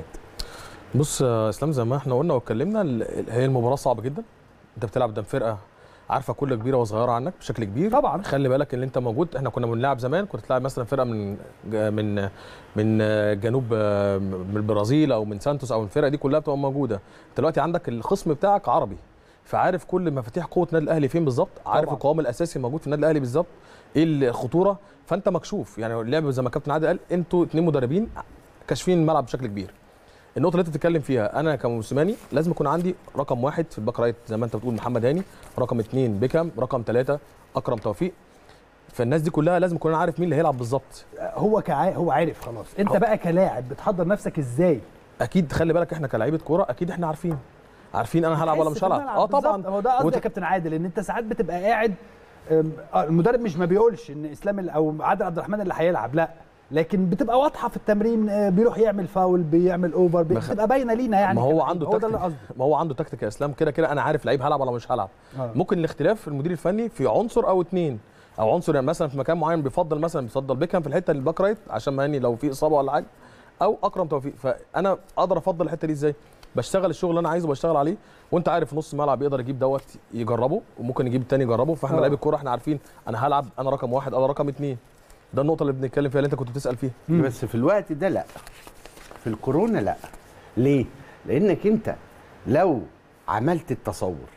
بص يا اسلام زي ما احنا قلنا واتكلمنا ال- ال- هي المباراه صعبه جدا انت بتلعب قدام فرقه عارفه كل كبيره وصغيره عنك بشكل كبير طبعا خلي بالك ان انت موجود احنا كنا بنلعب زمان كنت تلعب مثلا فرقه من ج- من من جنوب آه، من البرازيل او من سانتوس او الفرقه دي كلها بتبقى موجوده انت دلوقتي عندك الخصم بتاعك عربي فعارف كل مفاتيح قوه النادي الاهلي فين بالظبط عارف طبعاً. القوام الاساسي الموجود في النادي الاهلي بالظبط ايه الخطوره فانت مكشوف يعني اللعب زي ما كابتن عادل قال انتوا اتنين مدربين كاشفين الملعب بشكل كبير النقطه اللي انت بتتكلم فيها انا كموسيماني لازم يكون عندي رقم واحد في الباك رايت زي ما انت بتقول محمد هاني رقم اثنين بيكام رقم ثلاثه اكرم توفيق فالناس دي كلها لازم اكون أنا عارف مين اللي هيلعب بالظبط هو كع... هو عارف خلاص انت هو- بقى كلاعب بتحضر نفسك ازاي اكيد خلي بالك احنا كلاعيبه كوره اكيد احنا عارفين عارفين انا هلعب ولا تحس مش في هلعب الملعب اه بالظبط. طبعا هو ده قصدي وت- يا كابتن عادل ان انت ساعات بتبقى قاعد أم، آه، المدرب مش ما بيقولش ان اسلام ال- او عادل عبد الرحمن اللي هيلعب لا لكن بتبقى واضحه في التمرين آه، بيروح يعمل فاول بيعمل اوفر بي- بخ- بتبقى باينه لينا يعني ما هو كلاعب. عنده هو ده اللي تكتيك قصدي ما هو عنده تكتيك يا اسلام كده كده انا عارف لعيب هلعب ولا مش هلعب آه. ممكن الاختلاف في المدير الفني في عنصر او اتنين او عنصر يعني مثلا في مكان معين بيفضل مثلا بيفضل بيكهام في الحته الباك رايت عشان مهني لو في اصابه ولا حاجه او اكرم توفيق فانا اقدر افضل الحته دي ازاي بشتغل الشغل اللي انا عايزه بشتغل عليه وانت عارف نص ملعب يقدر يجيب دوت يجربه وممكن يجيب التاني يجربه فاحنا آه. لعيبه الكوره احنا عارفين انا هلعب انا رقم واحد انا رقم اتنين ده النقطه اللي بنتكلم فيها اللي انت كنت بتسال فيها بس في الوقت ده لا في الكورونا لا ليه لانك انت لو عملت التصور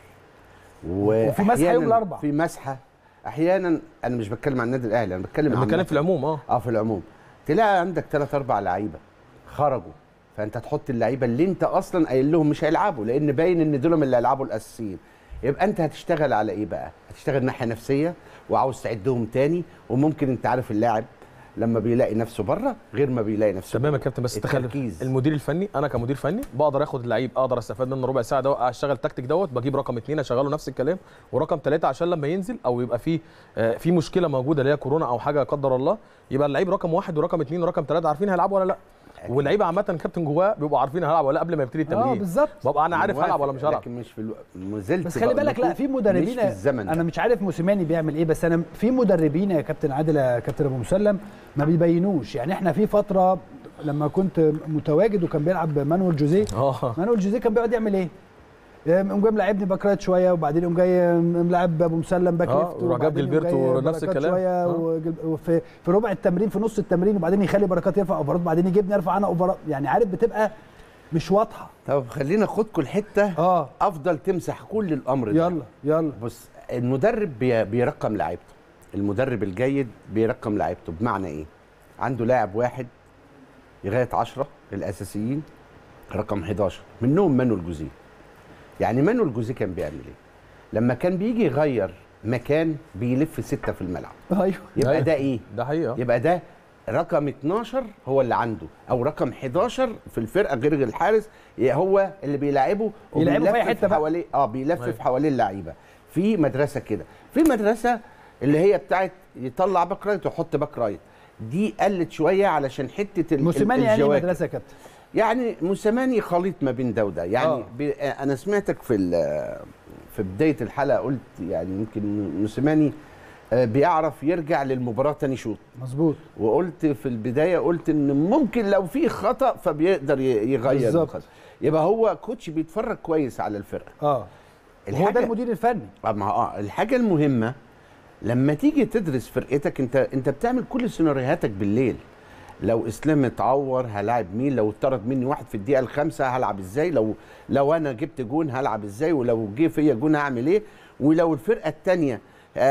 وفي مسحة يوم وأحياناً الأربع. في مسحه احيانا انا مش بتكلم عن النادي الاهلي انا بتكلم انا عن بتكلم في العموم اه اه في العموم تلاقي عندك ثلاث اربع لعيبه خرجوا فانت تحط اللعيبه اللي انت اصلا قايل لهم مش هيلعبوا لان باين ان دول من اللي هيلعبوا الاساسيين يبقى انت هتشتغل على ايه بقى هتشتغل ناحيه نفسيه وعاوز تعدهم تاني وممكن انت عارف اللاعب لما بيلاقي نفسه بره غير ما بيلاقي نفسه تمام يا جوه. كابتن بس تخيل التركيز المدير الفني انا كمدير فني بقدر اخد اللعيب اقدر استفاد منه ربع ساعه ده اشتغل تكتيك دوت بجيب رقم اثنين اشغله نفس الكلام ورقم ثلاثه عشان لما ينزل او يبقى في آه، في مشكله موجوده اللي هي كورونا او حاجه لا قدر الله يبقى اللعيب رقم واحد ورقم اثنين ورقم ثلاثه عارفين هيلعبوا ولا لا واللعيبه عامه كابتن جواه بيبقوا عارفين هيلعب ولا لا قبل ما يبتدي اه التمرين بالظبط ببقى انا عارف هلعب ولا مش هلعب لكن مش في الو... مازلت بس خلي بقول بالك لا لكم في مش مدربين في الزمن ده. انا مش عارف موسيماني بيعمل ايه بس انا في مدربين يا كابتن عادل يا كابتن ابو مسلم ما بيبينوش يعني احنا في فتره لما كنت متواجد وكان بيلعب مانويل جوزيه اه مانويل جوزيه كان بيقعد يعمل ايه يقوم جاي ملاعبني باك رايت شويه وبعدين يقوم جاي ملاعب ابو مسلم باك آه، ليفت وراح جاب وبعدين يقوم جilberto جاي نفس بركات الكلام. شويه آه. وجل- وفي في ربع التمرين في نص التمرين وبعدين يخلي بركات يرفع اوفرات وبعدين يجيبني ارفع انا اوفرات يعني عارف بتبقى مش واضحه طب خلينا خدكم الحته اه افضل تمسح كل الامر ده يلا يلا بص المدرب بي- بيرقم لعيبته المدرب الجيد بيرقم لعيبته بمعنى ايه عنده لاعب واحد لغايه 10 الاساسيين رقم 11 منهم مانويل جوزيه يعني مانويل جوزيه كان بيعمل ايه لما كان بيجي يغير مكان بيلف ستة في الملعب ايوه يبقى أيوة. ده ايه ده حقيقه يبقى ده رقم 12 هو اللي عنده او رقم 11 في الفرقه غير الحارس هو اللي بيلعبه يلعبه في أي وبيلفف حتة بقى. حواليه اه بيلفف أيوة. حوالين اللعيبه في مدرسه كده في مدرسه اللي هي بتاعت يطلع باك رايت ويحط باك رايت دي قلت شويه علشان حته ال- موسيماني يعني الجواكر. مدرسه يا كابتن يعني موسيماني خليط ما بين ده وده يعني آه. بي انا سمعتك في ال- في بدايه الحلقه قلت يعني يمكن موسيماني آه، بيعرف يرجع للمباراه تاني شوط مظبوط وقلت في البدايه قلت ان ممكن لو في خطا فبيقدر ي- يغير بالظبط. الخطأ. يبقى هو كوتش بيتفرج كويس على الفرقه اه هو ده المدير الفني آه، ما اه الحاجه المهمه لما تيجي تدرس فرقتك انت انت بتعمل كل سيناريوهاتك بالليل لو اسلام اتعور هلاعب مين لو اتطرد مني واحد في الدقيقه الخامسه هلعب ازاي لو لو انا جبت جون هلعب ازاي ولو جه فيا جون هعمل ايه ولو الفرقه الثانيه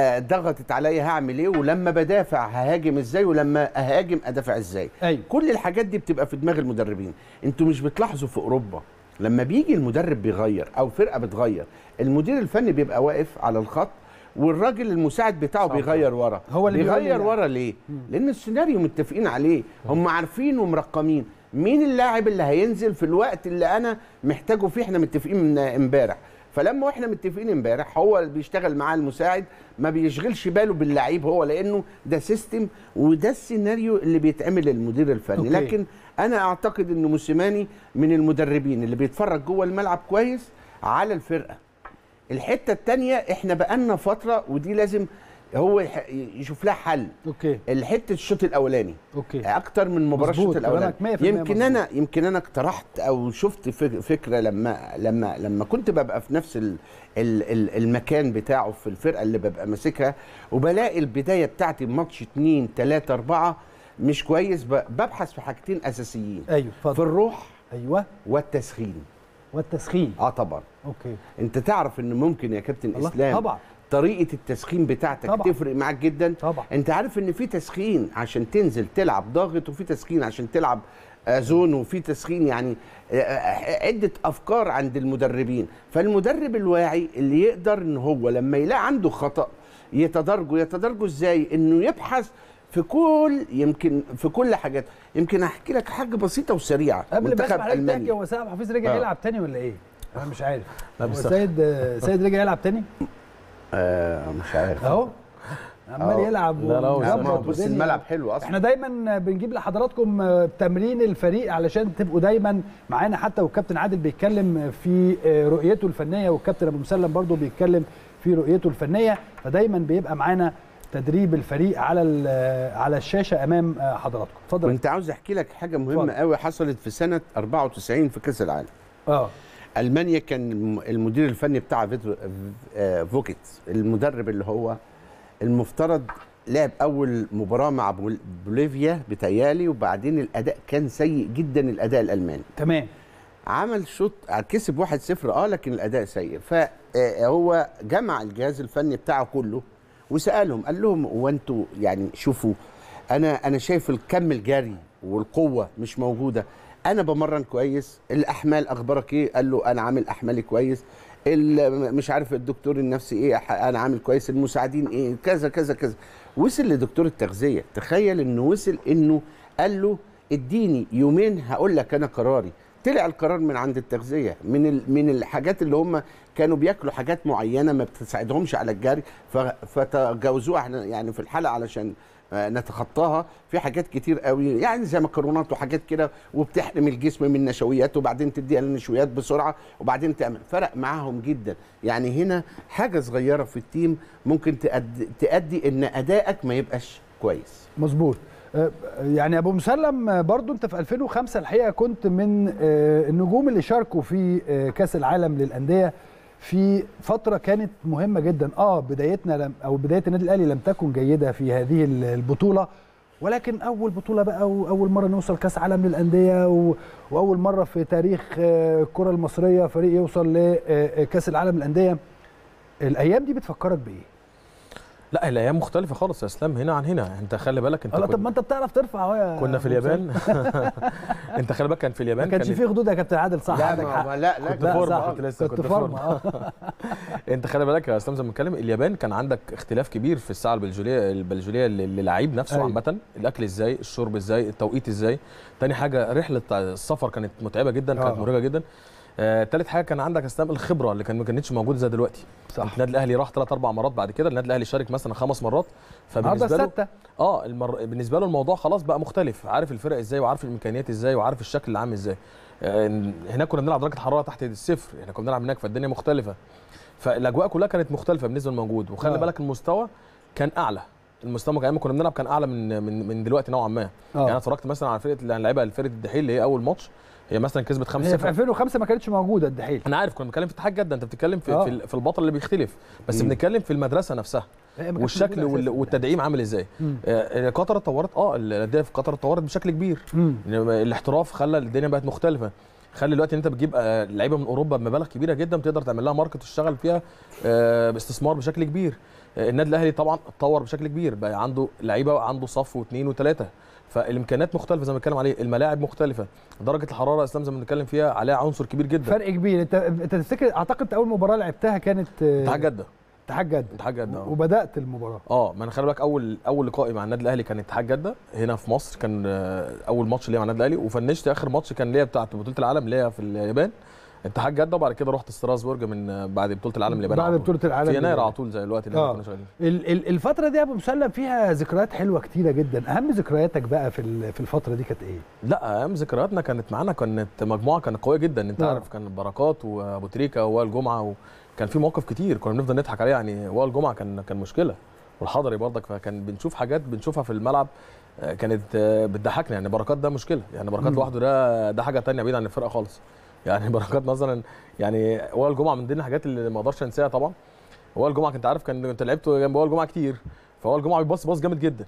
ضغطت عليا هعمل ايه ولما بدافع ههاجم ازاي ولما اهاجم ادافع ازاي ايوه كل الحاجات دي بتبقى في دماغ المدربين انتوا مش بتلاحظوا في اوروبا لما بيجي المدرب بيغير او فرقه بتغير المدير الفني بيبقى واقف على الخط والراجل المساعد بتاعه صح. بيغير ورا هو اللي بيقول بيغير لي- ورا ليه لان السيناريو متفقين عليه هم عارفين ومرقمين مين اللاعب اللي هينزل في الوقت اللي انا محتاجه فيه احنا متفقين من امبارح فلما واحنا متفقين امبارح هو اللي بيشتغل معاه المساعد ما بيشغلش باله باللعيب هو لانه ده سيستم وده السيناريو اللي بيتعمل للمدير الفني أوكي. لكن انا اعتقد ان موسيماني من المدربين اللي بيتفرج جوه الملعب كويس على الفرقه الحته الثانيه احنا بقالنا فتره ودي لازم هو يح- يشوف لها حل اوكي الحته الشوط الاولاني اوكي اكتر من مباراه مظبوط، الشوط الاولاني كلامك 100% يمكن مظبوط. انا يمكن انا اقترحت او شفت فك- فكره لما لما لما كنت ببقى في نفس ال ال ال المكان بتاعه في الفرقه اللي ببقى ماسكها وبلاقي البدايه بتاعتي ماتش 2 3 4 مش كويس ب- ببحث في حاجتين اساسيين ايوه في اتفضل الروح ايوه والتسخين والتسخين اه طبعا اوكي انت تعرف ان ممكن يا كابتن الله اسلام طبعا طريقه التسخين بتاعتك طبعا. تفرق معاك جدا طبعا انت عارف ان في تسخين عشان تنزل تلعب ضاغط وفي تسخين عشان تلعب آه، زون وفي تسخين يعني آه، آه، عده افكار عند المدربين فالمدرب الواعي اللي يقدر ان هو لما يلاقي عنده خطا يتدرجه يتدرجه ازاي انه يبحث في كل يمكن في كل حاجات يمكن احكي لك حاجه بسيطه وسريعه قبل ما منتخب اسمع حضرتك تحكي المانيا هو سامح حفيظ رجع آه. يلعب تاني ولا ايه؟ انا مش عارف لا هو بيسخن. سيد سيد رجع يلعب تاني آه مش عارف اهو عمال أهو. يلعب لا، لا، هو لا، ومظبط ما هو بص والدنيا. الملعب حلو اصلا احنا دايما بنجيب لحضراتكم تمرين الفريق علشان تبقوا دايما معانا حتى والكابتن عادل بيتكلم في رؤيته الفنيه والكابتن ابو مسلم برضو بيتكلم في رؤيته الفنيه فدايما بيبقى معانا تدريب الفريق على ال- على الشاشه امام حضراتكم اتفضل كنت عاوز احكي لك حاجه اتفضل. مهمه قوي حصلت في سنه 94 في كاس العالم اه المانيا كان الم- المدير الفني بتاع فيتر آه، فوكيتس المدرب اللي هو المفترض لعب اول مباراه مع بول- بوليفيا بتيالي وبعدين الاداء كان سيء جدا الاداء الالماني تمام عمل شوط كسب 1-0 اه لكن الاداء سيء فهو جمع الجهاز الفني بتاعه كله وسالهم قال لهم هو انتوا يعني شوفوا انا انا شايف الكم الجري والقوه مش موجوده انا بمرن كويس الاحمال اخبارك ايه قال له انا عامل احمالي كويس ال- مش عارف الدكتور النفسي ايه أح- انا عامل كويس المساعدين ايه كذا كذا كذا وصل لدكتور التغذيه تخيل انه وصل انه قال له اديني يومين هقول لك انا قراري طلع القرار من عند التغذيه من ال- من الحاجات اللي هم كانوا بياكلوا حاجات معينه ما بتساعدهمش على الجري ف- فتجاوزوها احنا يعني في الحلقه علشان آه، نتخطاها في حاجات كتير قوي يعني زي مكرونات وحاجات كده وبتحرم الجسم من نشويات وبعدين تديها النشويات بسرعه وبعدين تعمل فرق معاهم جدا يعني هنا حاجه صغيره في التيم ممكن تأدي, تأدي ان ادائك ما يبقاش كويس مظبوط آه، يعني ابو مسلم آه، برضو انت في 2005 الحقيقه كنت من آه، النجوم اللي شاركوا في آه، كاس العالم للانديه في فتره كانت مهمه جدا اه بدايتنا لم او بدايه النادي الاهلي لم تكن جيده في هذه ال- البطوله ولكن اول بطوله بقى واول مره نوصل كاس عالم للانديه و- واول مره في تاريخ آه، الكره المصريه فريق يوصل لكاس العالم للانديه الايام دي بتفكرك بايه لا الايام مختلفه خالص يا اسلام هنا عن هنا انت خلي بالك انت الله كنت- طب ما انت بتعرف ترفع اهو يا كنا في أبو مسلم. اليابان انت خلي بالك كان في اليابان ما كانش كان- فيه خدود يا كابتن عادل صح لا عندك ما حق ما- لا لا كنت لا، فورمه صح. كنت لسه كنت كنت فورمه فورمه اه انت خلي بالك يا اسلام زي ما بنتكلم اليابان كان عندك اختلاف كبير في الساعه البلجوليه البلجوليه لل- للعيب نفسه أيوة. عامه الاكل ازاي الشرب ازاي التوقيت ازاي تاني حاجه رحله السفر كانت متعبه جدا كانت آه. مرهقه جدا آه، تالت حاجه كان عندك اسلام الخبره اللي كان ما كانتش موجوده زي دلوقتي صح النادي الاهلي راح ثلاث اربع مرات بعد كده النادي الاهلي شارك مثلا خمس مرات النهارده فبالنسبه له السته اه المر... بالنسبه له الموضوع خلاص بقى مختلف عارف الفرق ازاي وعارف الامكانيات ازاي وعارف الشكل اللي عامل ازاي آه، هناك كنا بنلعب درجه حراره تحت الصفر احنا كنا بنلعب هناك فالدنيا مختلفه فالاجواء كلها كانت مختلفه بالنسبه للموجود وخلي آه. بالك المستوى كان اعلى المستوى ايام ما كنا بنلعب كان اعلى من من, من دلوقتي نوعا ما يعني انا اه اتفرجت مثلا على فرقه اللي هنلعبها فرقه الدحيل اللي هي اول ماتش هي مثلا كسبت 5 هي في 2005 ما كانتش موجوده الدحيل انا عارف كنا بنتكلم في اتحاد جده انت بتتكلم في آه. في, في البطل اللي بيختلف بس مم. بنتكلم في المدرسه نفسها هي ما كانتش والشكل موجودة وال- أساساً. والتدعيم عامل ازاي مم. آه، قطر اتطورت اه الانديه في قطر اتطورت بشكل كبير مم. يعني الاحتراف خلى الدنيا بقت مختلفه خلي دلوقتي انت بتجيب آه، لعيبه من اوروبا بمبالغ كبيره جدا بتقدر تعمل لها ماركت وتشتغل فيها آه، باستثمار بشكل كبير آه، النادي الاهلي طبعا اتطور بشكل كبير بقى عنده لعيبه عنده صف واثنين وثلاثه فالامكانيات مختلفه زي ما بنتكلم عليه الملاعب مختلفه درجه الحراره اسلام زي ما بنتكلم فيها عليها عنصر كبير جدا فرق كبير انت انت تفتكر اعتقد اول مباراه لعبتها كانت آه، اتحاد جده اتحاد جده اتحاد جده آه. وبدات المباراه اه ما انا خلي بالك اول اول لقائي مع النادي الاهلي كان اتحاد جده هنا في مصر كان آه، اول ماتش ليا مع النادي الاهلي وفنشت اخر ماتش كان ليا بتاعت بطوله العالم اللي هي في اليابان اتحاد جده وبعد كده رحت ستراسبورج من آه، بعد بطوله العالم اليابان بعد على طول. بطوله العالم في يناير اللي- على طول زي الوقت اللي آه. احنا كنا شغالين ال- ال- الفتره دي يا ابو مسلم فيها ذكريات حلوه كتيره جدا اهم ذكرياتك بقى في ال- في الفتره دي كانت ايه لا ايام ذكرياتنا كانت معانا كانت مجموعه كانت قويه جدا انت آه. عارف كان بركات وابو تريكه ووائل جمعه وكان في مواقف كتير كنا بنفضل نضحك عليه يعني وائل جمعه كان كان مشكله والحضري برضك فكان بنشوف حاجات بنشوفها في الملعب آه، كانت آه، بتضحكنا يعني بركات ده مشكله يعني بركات مم. لوحده ده ده حاجه تانية بعيد عن الفرقه خالص يعني بركات مثلا يعني وائل جمعه من ضمن الحاجات اللي ما اقدرش انساها طبعا وائل جمعه كنت عارف كان كنت لعبت جنب وائل جمعه كتير فوائل جمعه بيبص باص جامد جدا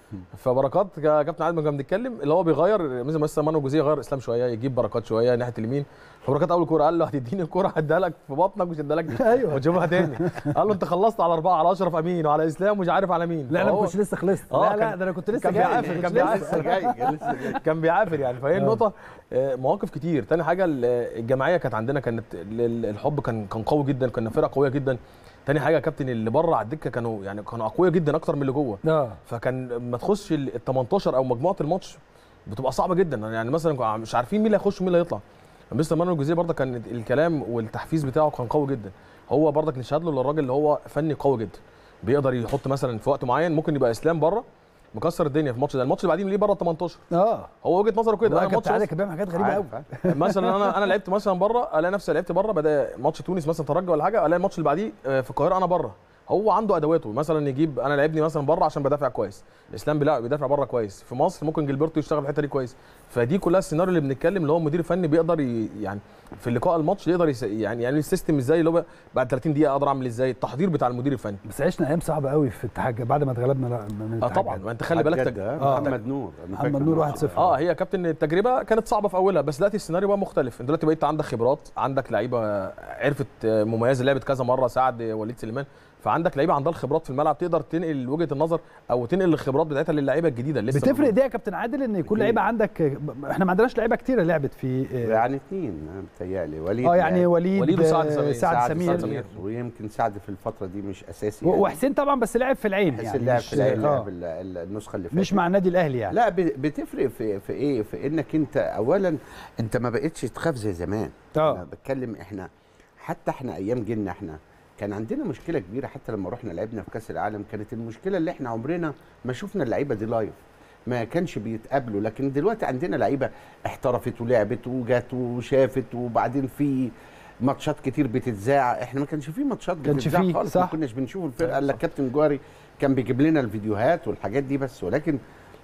فبركات كا- كابتن عادل ما كنا بنتكلم اللي هو بيغير مثل مثلا مانو جوزيه يغير اسلام شويه يجيب بركات شويه ناحيه اليمين فبركات اول كوره قال له هتديني الكوره هديها لك في بطنك مش هديها لك ايوه وتشوفها تاني قال له انت خلصت على اربعه على اشرف امين وعلى اسلام ومش عارف على مين لا انا ما فهو كنتش لسه خلصت آه، لا لا كان- ده انا كنت لسه كان جاي بيعافر كنت كان لسه- بيعافر جاي لسه جاي كان بيعافر يعني فهي آه. النقطه آه، مواقف كتير تاني حاجه ال- الجماعيه كانت عندنا كانت ال- ال- الحب كان كان قوي جدا كنا فرقه قويه جدا تاني حاجه يا كابتن اللي بره على الدكه كانوا يعني كانوا اقوياء جدا اكتر من اللي جوه اه فكان لما تخش ال 18 او مجموعه الماتش بتبقى صعبه جدا يعني مثلا كنا مش عارفين مين اللي هيخش ومين اللي هيطلع مستر مانويل جوزيه برضه كان الكلام والتحفيز بتاعه كان قوي جدا هو برضك نشهد له للراجل اللي هو فني قوي جدا بيقدر يحط مثلا في وقت معين ممكن يبقى اسلام بره مكسر الدنيا في الماتش ده الماتش اللي بعديه ليه بره ال 18 اه هو وجهه نظره كده والله انا كابتن ماتش عادل كان بيعمل حاجات غريبه قوي عارف، عارف. مثلا انا انا لعبت مثلا بره الاقي نفسي لعبت بره بدا ماتش تونس مثلا ترجي ولا حاجه الاقي الماتش اللي بعديه آه، في القاهره انا بره هو عنده ادواته مثلا يجيب انا لعبني مثلا بره عشان بدافع كويس اسلام بيلعب بيدافع بره كويس في مصر ممكن جilberto يشتغل في الحته دي كويس فدي كلها السيناريو اللي بنتكلم اللي هو مدير فني بيقدر ي... يعني في اللقاء الماتش يقدر يس... يعني يعني السيستم ازاي اللي هو بعد 30 دقيقه اقدر اعمل ازاي التحضير بتاع المدير الفني بس عشنا ايام صعبه قوي في اتحاد جدة بعد ما اتغلبنا لا- من اه اتحاد طبعا جدة. ما انت خلي بالك تج... جدة، آه. محمد نور أنا محمد فاكر نور الماتش 1-0. ده. اه هي كابتن التجربه كانت صعبه في اولها بس دلوقتي السيناريو بقى مختلف انت دلوقتي بقيت عندك خبرات عندك لعيبه عرفت آه، مميزه لعبت كذا مره سعد آه، وليد سليمان فعندك لعيبه عندها الخبرات في الملعب تقدر تنقل وجهه النظر او تنقل الخبرات بتاعتها للعيبه الجديده اللي لسه بتفرق موجودة. دي يا كابتن عادل ان يكون أكيد. لعيبه عندك احنا ما عندناش لعيبه كتيره لعبت في يعني اثنين متهيألي وليد اه يعني لعب. وليد, وليد وسعد آه، سمير. سعد, سعد سمير, سمير ويمكن سعد في الفتره دي مش اساسي و- يعني. وحسين طبعا بس لعب في العين حسين يعني لعب مش في العين آه، لعب ال- ال- النسخه اللي فاتت مش مع النادي الاهلي يعني لا ب- بتفرق في في ايه في انك انت اولا انت ما بقتش تخاف زي زمان آه. انا بتكلم احنا حتى احنا ايام جيلنا احنا كان عندنا مشكله كبيره حتى لما رحنا لعبنا في كاس العالم كانت المشكله اللي احنا عمرنا ما شفنا اللعيبه دي لايف ما كانش بيتقابلوا لكن دلوقتي عندنا لعيبه احترفت ولعبت وجت وشافت وبعدين في ماتشات كتير بتتذاع احنا ما كانش في ماتشات كانش بتتذاع فيه، خالص ما صح. كناش بنشوف الفرقه الا الكابتن جواري كان بيجيب لنا الفيديوهات والحاجات دي بس ولكن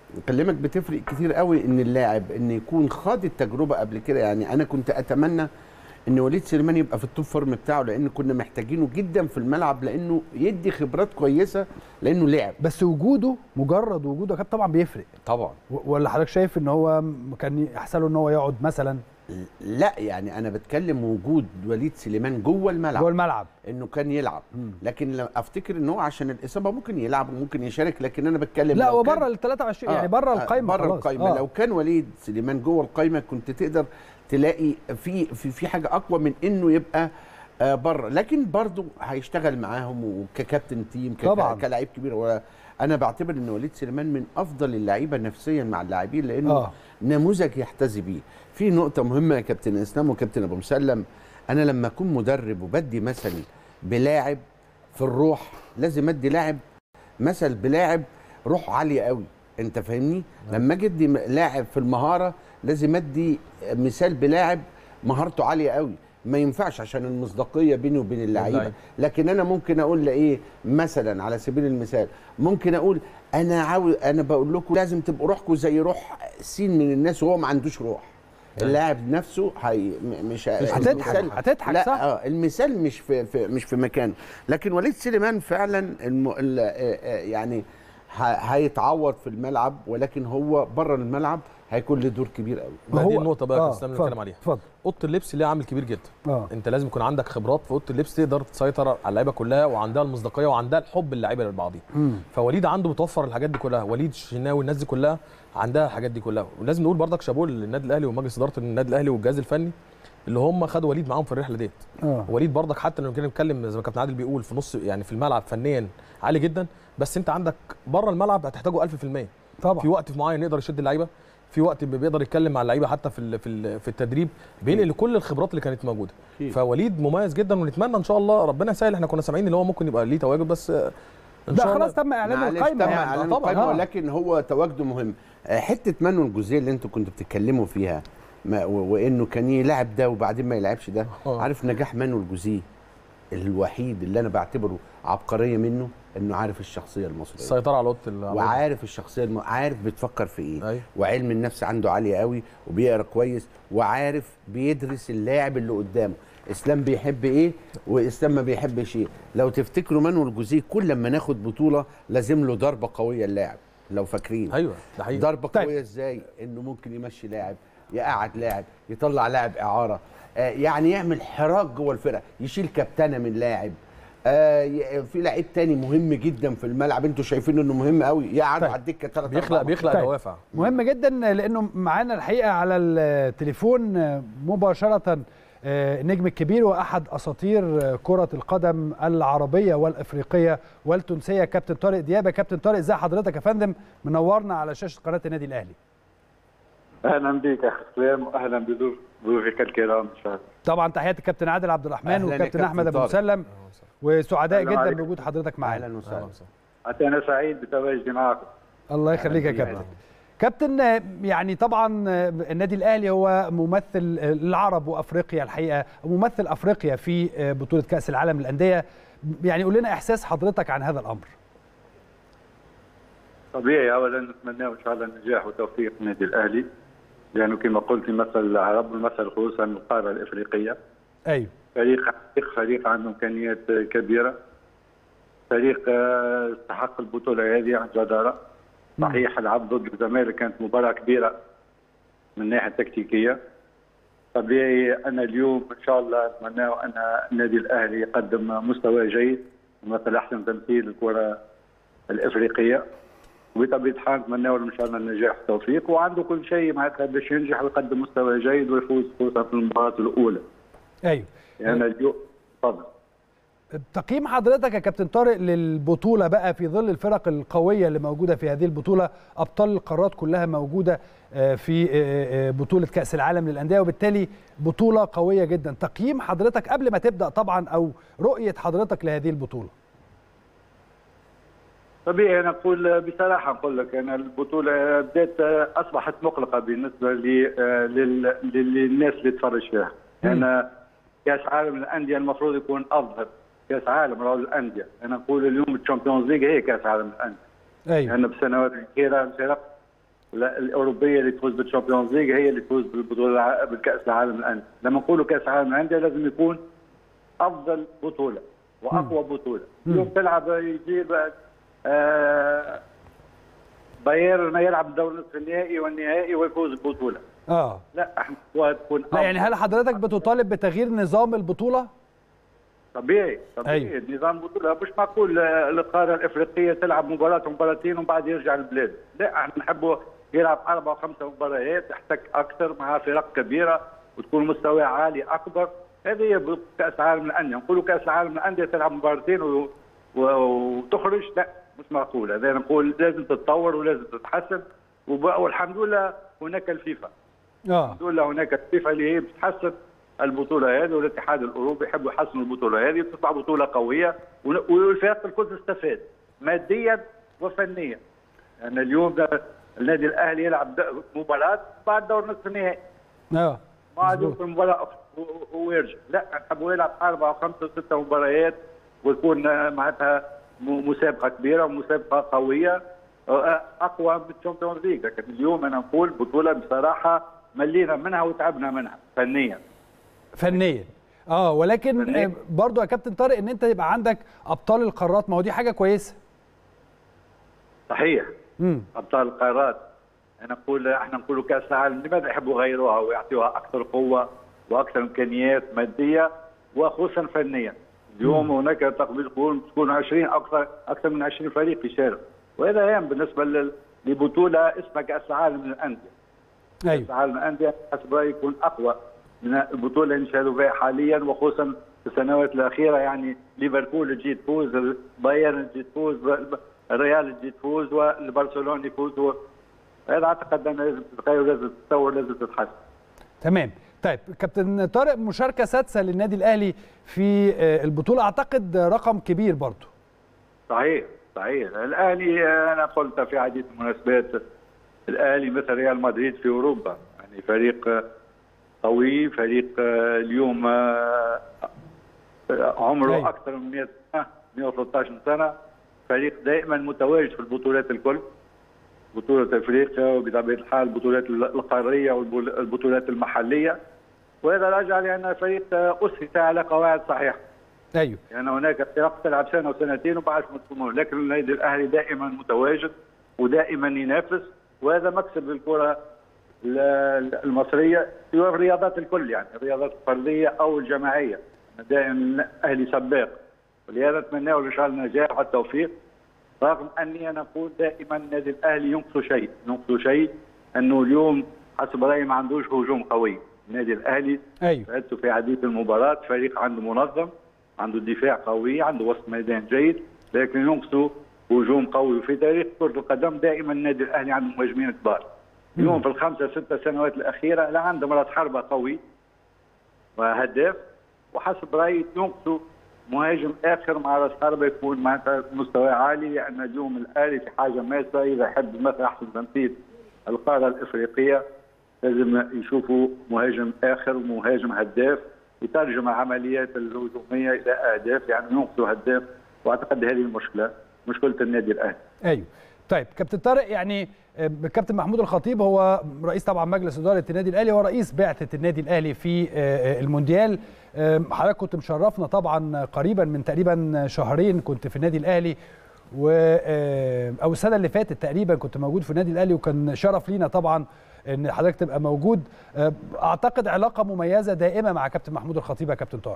بكلمك بتفرق كتير قوي ان اللاعب ان يكون خاض التجربه قبل كده يعني انا كنت اتمنى ان وليد سليمان يبقى في التوب فورم بتاعه لان كنا محتاجينه جدا في الملعب لانه يدي خبرات كويسه لانه لعب بس وجوده مجرد وجوده كان طبعا بيفرق طبعا و- ولا حضرتك شايف ان هو م- كان يحسن له ان هو يقعد مثلا لا يعني انا بتكلم وجود وليد سليمان جوه الملعب جوه الملعب انه كان يلعب لكن لما افتكر ان هو عشان الاصابه ممكن يلعب وممكن يشارك لكن انا بتكلم لا لو هو كان- بره ال 23 يعني بره القايمه بره خلاص. القايمه آه. لو كان وليد سليمان جوه القايمه كنت تقدر تلاقي في في في حاجه اقوى من انه يبقى آه بره لكن برضه هيشتغل معاهم وككابتن تيم ك- طبعاً. كلاعب كبير هو انا بعتبر ان وليد سليمان من افضل اللعيبه نفسيا مع اللاعبين لانه آه. نموذج يحتذي بيه في نقطه مهمه يا كابتن اسلام وكابتن ابو مسلم انا لما اكون مدرب وبدي مثل بلاعب في الروح لازم ادي لاعب مثل بلاعب روح عاليه قوي انت فاهمني لما اجي ادي م- لاعب في المهاره لازم ادي مثال بلاعب مهارته عاليه قوي ما ينفعش عشان المصداقيه بيني وبين اللعيبه اللعيبة. لكن انا ممكن اقول لايه مثلا على سبيل المثال ممكن اقول انا عاوز انا بقول لكم لازم تبقوا روحكم زي روح سين من الناس وهو ما عندوش روح اللاعب نفسه هي م- مش هتضحك المثال- هتضحك لا صح اه المثال مش في, في مش في مكانه لكن وليد سليمان فعلا الم... ال... آه، آه، يعني ه... هيتعوض في الملعب ولكن هو بره الملعب هيكون له دور كبير قوي ما دي هو- النقطه بقى آه، يا اسلام اللي اتفضل، بنتكلم عليها اتفضل اوضه اللبس ليها عامل كبير جدا اه انت لازم يكون عندك خبرات في اوضه اللبس تقدر تسيطر على اللعيبه كلها وعندها المصداقيه وعندها الحب اللعيبه لبعضيها مم. فوليد عنده بتوفر الحاجات دي كلها وليد شناوي الناس دي كلها عندها الحاجات دي كلها ولازم نقول برضك شابوه للنادي الاهلي ومجلس اداره النادي الاهلي والجهاز الفني اللي هم خدوا وليد معاهم في الرحله ديت اه وليد برضك حتى لما كنا بنتكلم زي ما كابتن عادل بيقول في نص يعني في الملعب فنيا عالي جدا بس انت عندك بره الملعب هتحتاجه 1000% طبعا في وقت معين يقدر يشد اللعيبه في وقت بيقدر يتكلم مع اللعيبه حتى في ال- في ال- في التدريب بينقل كل الخبرات اللي كانت موجوده أكيد. فوليد مميز جدا ونتمنى ان شاء الله ربنا يسهل احنا كنا سامعين ان هو ممكن يبقى ليه تواجد بس آه، ان ده شاء خلاص الله تم اعلان معلش القايمه تم يعني. اعلان طبعاً، القايمه آه. ولكن هو تواجده مهم آه، حته منو الجزئيه اللي انتوا كنتوا بتتكلموا فيها ما و- وانه كان يلعب ده وبعدين ما يلعبش ده آه. عارف نجاح منو الجزئيه الوحيد اللي انا بعتبره عبقريه منه انه عارف الشخصيه المصريه السيطره على اوضه ال- وعارف الشخصيه الم... عارف بتفكر في ايه أيوة. وعلم النفس عنده عالي قوي وبيقرا كويس وعارف بيدرس اللاعب اللي قدامه اسلام بيحب ايه واسلام ما بيحبش ايه لو تفتكروا مانويل جوزيه كل لما ناخد بطوله لازم له ضربه قويه اللاعب لو فاكرين ايوه ده حقيقي ضربه طيب. قويه ازاي انه ممكن يمشي لاعب يقعد لاعب يطلع لاعب اعاره آه يعني يعمل حراك جوه الفرقه يشيل كابتنه من لاعب آه ي- في لعيب تاني مهم جدا في الملعب انتوا شايفين انه مهم قوي يقعد طيب. على الدكه ثلاث بيخلق بيخلق طيب. دوافع مهم جدا لانه معانا الحقيقه على التليفون مباشره آه، النجم الكبير واحد اساطير كره القدم العربيه والافريقيه والتونسيه كابتن طارق ديابه كابتن طارق ازي حضرتك يا فندم منورنا على شاشه قناه النادي الاهلي اهلا بك اخ اسلام واهلا بضيوف ضيوفك الكرام ان شاء الله طبعا تحياتي الكابتن عادل عبد الرحمن أهلاً يا وكابتن كابتن احمد ابو طارق. مسلم وسعداء أهلاً جدا عليك. بوجود حضرتك معانا اهلا وسهلا حتى انا سعيد بتواجدي معكم الله يخليك يا أهلاً كابتن كابتن آه، يعني طبعا آه، النادي الاهلي هو ممثل آه، العرب وافريقيا الحقيقه ممثل افريقيا في آه، بطوله كاس العالم للانديه يعني قول لنا احساس حضرتك عن هذا الامر طبيعي اولا نتمنى ان شاء الله النجاح وتوفيق النادي الاهلي لانه كما قلت يمثل العرب ويمثل خصوصا القاره الافريقيه ايوه فريق فريق فريق عنده امكانيات كبيره فريق آه، استحق البطوله هذه عن جداره صحيح العب ضد الزمالك كانت مباراه كبيره من الناحيه التكتيكيه طبيعي انا اليوم ان شاء الله اتمنى ان النادي الاهلي يقدم مستوى جيد يمثل احسن تمثيل الكره الافريقيه وبطبيعه الحال نتمنى له ان شاء الله النجاح والتوفيق وعنده كل شيء معناتها باش ينجح ويقدم مستوى جيد ويفوز خصوصا في المباراه الاولى ايوه يعني اليوم تفضل تقييم حضرتك يا كابتن طارق للبطوله بقى في ظل الفرق القويه اللي موجوده في هذه البطوله ابطال القارات كلها موجوده آه، في آه، آه، بطوله كاس العالم للانديه وبالتالي بطوله قويه جدا تقييم حضرتك قبل ما تبدا طبعا او رؤيه حضرتك لهذه البطوله طبيعي انا اقول بصراحه نقول لك انا البطوله بدات اصبحت مقلقه بالنسبه لي- لل- لل- للناس اللي تفرج فيها انا كاس عالم الانديه المفروض يكون افضل كاس عالم راهو الانديه انا نقول اليوم الشامبيونز ليج هي كاس عالم الانديه ايوه لان بالسنوات الاخيره الفرق ولا الاوروبيه اللي تفوز بالشامبيونز ليج هي اللي تفوز بالبطوله الع- بالكاس العالم للانديه لما نقولوا كاس العالم للانديه لازم يكون افضل بطوله واقوى بطوله اليوم تلعب يجي بعد، آه بايرن ما يلعب دور نصف النهائي والنهائي ويفوز بالبطوله اه لا احنا نبغاها تكون لا يعني أفضل. هل حضرتك بتطالب بتغيير نظام البطوله طبيعي طبيعي أيوة. نظام البطوله مش معقول آه، القاره الافريقيه تلعب مباراه ومباراتين ومن بعد يرجع البلاد لا احنا نحبوا يلعب اربع وخمسه مباريات يحتك اكثر مع فرق كبيره وتكون مستوى عالي اكبر هذه هي كاس العالم للانديه نقولوا كاس العالم للانديه تلعب مباراتين و... و... وتخرج لا مش معقول هذا نقول لازم تتطور ولازم تتحسن وب... والحمد لله هناك الفيفا اه الحمد لله هناك الفيفا اللي هي بتحسن البطوله هذه والاتحاد الاوروبي يحبوا يحسنوا البطوله هذه وتطلع بطوله قويه ون- والفرق الكل تستفاد ماديا وفنيا لان يعني اليوم ده النادي الاهلي يلعب د- مباراه بعد دور نصف النهائي اه ما عاد مظبوط. يدخل مباراه أخرى و- و- ويرجع لا نحبوا يلعب اربع وخمسه وسته مباريات ويكون آه، معناتها م- مسابقه كبيره ومسابقه قويه آه، اقوى من الشامبيونز ليج لكن اليوم انا نقول بطوله بصراحه ملينا منها وتعبنا منها فنيا فنيا اه ولكن فنياً. آه، برضو يا كابتن طارق ان انت يبقى عندك ابطال القارات ما هو دي حاجه كويسه صحيح امم ابطال القارات انا نقول احنا نقولوا كاس العالم لماذا يحبوا يغيروها ويعطيوها اكثر قوه واكثر امكانيات ماديه وخصوصا فنيا اليوم هناك تقدير تكون تكون 20 اكثر اكثر من 20 فريق يشارك وهذا هام بالنسبه لل- لبطوله اسمها كاس العالم للانديه كاس ايوه العالم للانديه حسب رايي يكون اقوى من البطوله اللي نشاهدوا فيها حاليا وخصوصا في السنوات الاخيره يعني ليفربول تجي تفوز بايرن تجي تفوز الريال تجي تفوز والبرشلونه يفوز و- هذا اعتقد انه لازم تتغير لازم تتطور لازم تتحسن تمام طيب كابتن طارق مشاركه سادسه للنادي الاهلي في آه، البطوله اعتقد رقم كبير برضو صحيح صحيح الاهلي آه، انا قلت في عديد المناسبات الاهلي مثل ريال مدريد في اوروبا يعني فريق آه، قوي فريق آه، اليوم آه، آه، عمره أيوة. اكثر من 100 سنه 113 سنه فريق دائما متواجد في البطولات الكل بطولة افريقيا وبطبيعة الحال البطولات القارية والبطولات المحلية وهذا راجع لأن فريق آه، أسس على قواعد صحيحة ايوه لان يعني هناك فرق تلعب سنه وسنتين وبعد ما تكون لكن النادي الاهلي دائما متواجد ودائما ينافس وهذا مكسب للكره ال- المصريه في الرياضات الكل يعني الرياضات الفرديه او الجماعيه دائما الاهلي سباق ولهذا اتمنى له ان شاء الله النجاح والتوفيق رغم اني انا اقول دائما النادي الاهلي ينقصه شيء ينقصه شيء انه اليوم حسب رايي ما عندوش هجوم قوي النادي الاهلي ايوه شاهدته في عديد المباريات فريق عنده منظم عنده دفاع قوي عنده وسط ميدان جيد لكن ينقصه هجوم قوي وفي تاريخ كرة القدم دائما النادي الأهلي عنده مهاجمين كبار اليوم في الخمسة ستة سنوات الأخيرة لا عنده مرات حربة قوي وهداف وحسب رأيي ينقصه مهاجم آخر مع راس حربة يكون معناتها مستوى عالي لأن اليوم الأهلي في حاجة ماسة إذا حب مثلا أحسن تمثيل القارة الإفريقية لازم يشوفوا مهاجم آخر ومهاجم هداف يترجم العمليات الهجوميه الى اهداف يعني ينقذوا هداف واعتقد هذه المشكله مشكله النادي الاهلي ايوه طيب كابتن طارق يعني آه، الكابتن محمود الخطيب هو رئيس طبعا مجلس اداره النادي الاهلي هو رئيس بعثه النادي الاهلي في آه، آه، المونديال آه، حضرتك كنت مشرفنا طبعا قريبا من تقريبا شهرين كنت في النادي الاهلي و آه، او السنه اللي فاتت تقريبا كنت موجود في النادي الاهلي وكان شرف لينا طبعا ان حضرتك تبقى موجود آه، اعتقد علاقه مميزه دائمه مع كابتن محمود الخطيب يا كابتن طارق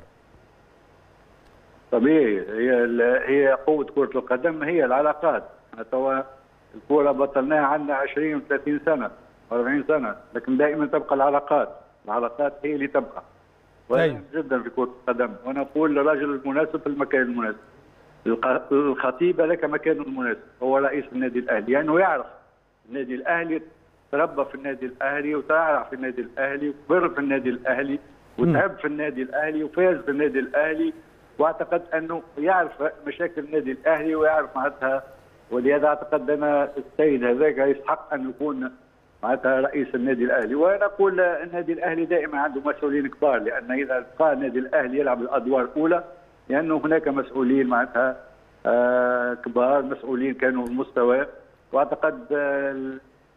طبيعي هي ال- هي قوه كره القدم هي العلاقات احنا توا الكوره بطلناها عندنا 20 و30 سنه 40 سنه لكن دائما تبقى العلاقات العلاقات هي اللي تبقى وهذا أيوة. مهم جدا في كره القدم وانا اقول للرجل المناسب في المكان المناسب الق- الخطيب لك مكانه المناسب هو رئيس النادي الاهلي لانه يعني يعرف النادي الاهلي تربى في النادي الاهلي وتعرف في النادي الاهلي وكبر في النادي الاهلي وتعب في النادي الاهلي وفاز في النادي الاهلي واعتقد انه يعرف مشاكل النادي الاهلي ويعرف معناتها ولهذا اعتقد انا السيد هذاك يستحق ان يكون معناتها رئيس النادي الاهلي وانا اقول النادي الاهلي دائما عنده مسؤولين كبار لان اذا بقى النادي الاهلي يلعب الادوار الاولى لانه هناك مسؤولين معناتها آه كبار مسؤولين كانوا في المستوى واعتقد آه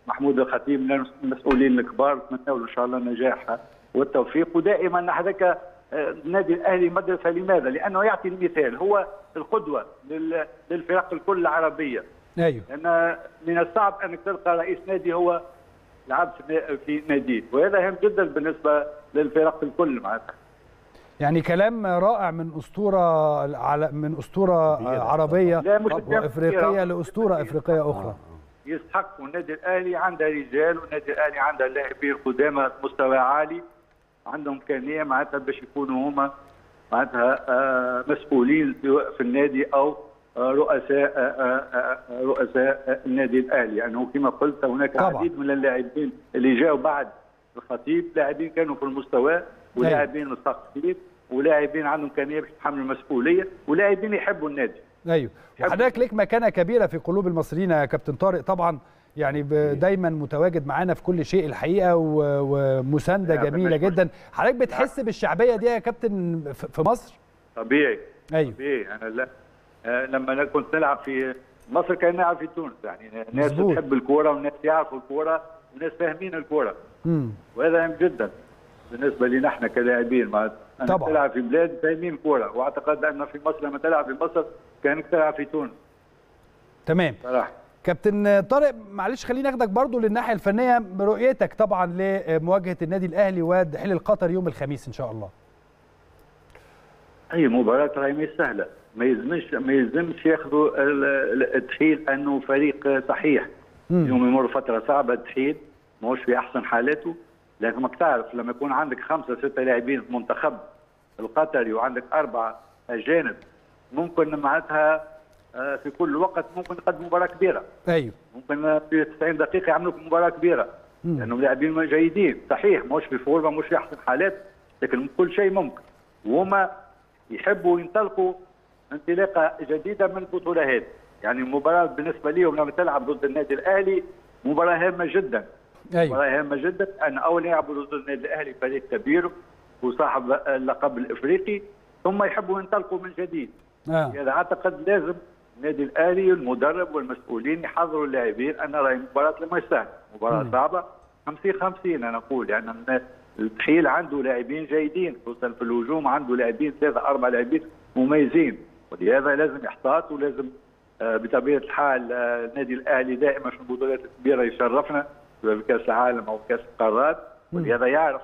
محمود الخطيب من المسؤولين الكبار نتمنى له ان شاء الله النجاح والتوفيق ودائما هذاك آه، النادي الاهلي مدرسه لماذا؟ لانه يعطي المثال هو القدوه لل- للفرق الكل العربيه ايوه لان من الصعب انك تلقى رئيس نادي هو لعب في- في ناديه وهذا هام جدا بالنسبه للفرق الكل معناتها يعني كلام رائع من اسطوره على من اسطوره عربيه لا، مش كلام وافريقيه كبيرة. لاسطوره افريقيه اخرى يستحق والنادي الاهلي عنده رجال والنادي الاهلي عنده لاعبين قدامى مستوى عالي عندهم امكانيه معناتها باش يكونوا هما معناتها آه، مسؤولين سواء في النادي او آه، رؤساء آه، آه، آه، رؤساء آه، النادي الاهلي يعني كما قلت هناك طبعاً. العديد من اللاعبين اللي جاوا بعد الخطيب لاعبين كانوا في المستوى ولاعبين مستقبلين ولاعبين عندهم امكانيه باش يتحملوا المسؤوليه ولاعبين يحبوا النادي ايوه وحضرتك ليك مكانه كبيره في قلوب المصريين يا كابتن طارق طبعا يعني ب- دايما متواجد معانا في كل شيء الحقيقه و- ومسانده يا جميله ربنا جدا حضرتك بتحس بالشعبيه دي يا كابتن ف- في مصر طبيعي ايوه طبيعي انا لا آه، لما انا كنت نلعب في مصر كان نلعب في تونس يعني ناس مظبوط. تحب الكوره وناس يعرفوا الكوره وناس فاهمين الكوره امم وهذا مهم جدا بالنسبه لنا احنا كلاعبين مع أنك طبعاً. تلعب في بلاد فاهمين الكوره واعتقد ان في مصر لما تلعب في مصر كانك تلعب في تونس تمام صراحه كابتن طارق معلش خليني اخدك برضو للناحيه الفنيه برؤيتك طبعا لمواجهه النادي الاهلي والدحيل القطر يوم الخميس ان شاء الله اي مباراه راهي مش سهله ما يلزمش ما يلزمش ياخذوا ال- ال- التحيل انه فريق صحيح اليوم يمر فتره صعبه التحيل ماهوش في احسن حالاته لكن ماك تعرف لما يكون عندك خمسه سته لاعبين في منتخب القطري وعندك اربعه اجانب ممكن معناتها آه، في كل وقت ممكن يقدموا مباراه كبيره ايوه ممكن في 90 دقيقه يعملوا لك مباراه كبيره لانهم لاعبين جيدين صحيح مش في فورمه مش في احسن حالات لكن كل شيء ممكن وهما يحبوا ينطلقوا انطلاقه جديده من البطوله هذه يعني المباراه بالنسبه لهم لما تلعب ضد النادي الاهلي مباراه هامه جدا ايوه مباراه هامه جدا ان اول يلعبوا ضد النادي الاهلي فريق كبير وصاحب اللقب الافريقي ثم يحبوا ينطلقوا من جديد اه يعني اعتقد لازم النادي الاهلي المدرب والمسؤولين يحضروا اللاعبين ان راهي مباراه لما سهله مباراه صعبه 50 50 انا اقول يعني أن التحيل عنده لاعبين جيدين خصوصا في الهجوم عنده لاعبين ثلاثه اربع لاعبين مميزين ولهذا لازم يحتاط ولازم آه، بطبيعه الحال آه، النادي الاهلي دائما في البطولات الكبيره يشرفنا سواء في كاس العالم او كاس القارات ولهذا يعرف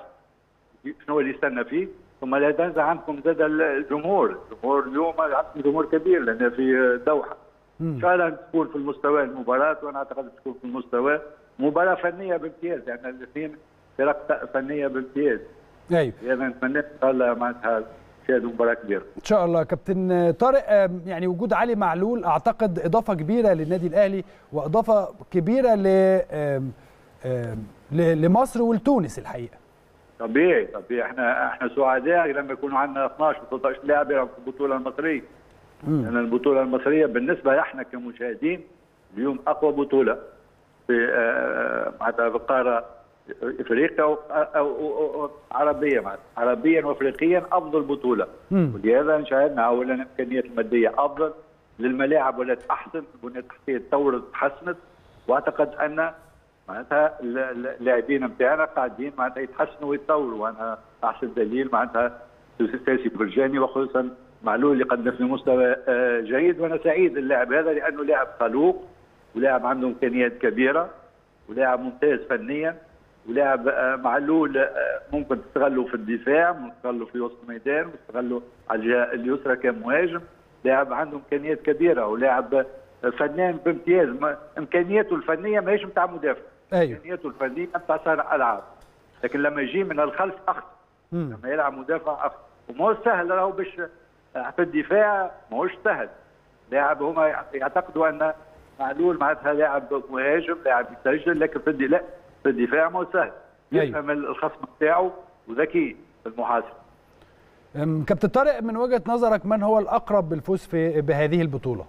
شنو اللي يستنى فيه ثم لا تنسى عندكم زاد الجمهور الجمهور اليوم عندكم جمهور كبير لان في الدوحه ان شاء الله تكون في المستوى المباراه وانا اعتقد تكون في المستوى مباراه فنيه بامتياز لان يعني الاثنين فرق فنيه بامتياز ايوه اذا نتمنى ان شاء الله معناتها نشاهدوا مباراه كبيره ان شاء الله كابتن طارق آم، يعني وجود علي معلول اعتقد اضافه كبيره للنادي الاهلي واضافه كبيره ل آم، آم، ل- لمصر ولتونس الحقيقه طبيعي طبيعي احنا احنا سعداء لما يكونوا عندنا 12 و 13 لاعب يلعبوا في البطوله المصريه لان البطوله المصريه بالنسبه احنا كمشاهدين اليوم اقوى بطوله في آه، معناتها في القاره افريقيا و- أو- أو- أو- عربيه معناتها عربيا وافريقيا افضل بطوله ولهذا شاهدنا اولا الامكانيات الماديه افضل للملاعب ولات احسن البنيه التحتيه تطورت تحسنت واعتقد ان معناتها ال- ال- اللاعبين نتاعنا قاعدين معناتها يتحسنوا ويتطوروا وانا احسن دليل معناتها سياسي برجاني وخصوصا معلول اللي قدم في مستوى آه، جيد وانا سعيد اللاعب هذا لانه لاعب خلوق ولاعب عنده امكانيات كبيره ولاعب ممتاز فنيا ولاعب آه، معلول آه، ممكن تستغله في الدفاع ممكن تستغله في وسط الميدان وتستغله على الجهه اليسرى كمهاجم لاعب عنده امكانيات كبيره ولاعب آه، فنان بامتياز ما- امكانياته الفنيه ماهيش نتاع مدافع ايوه امكانياته الفنيه نتاع صانع العاب لكن لما يجي من الخلف اخطر مم. لما يلعب مدافع اخطر وما سهل راهو باش آه، في الدفاع ماهوش سهل لاعب هما يعتقدوا ان معلول معناتها لاعب مهاجم لاعب يسجل لكن في الدفاع لا في الدفاع مو سهل أيوة. يفهم الخصم بتاعه وذكي في المحاسبه أم، كابتن طارق من وجهه نظرك من هو الاقرب بالفوز في بهذه البطوله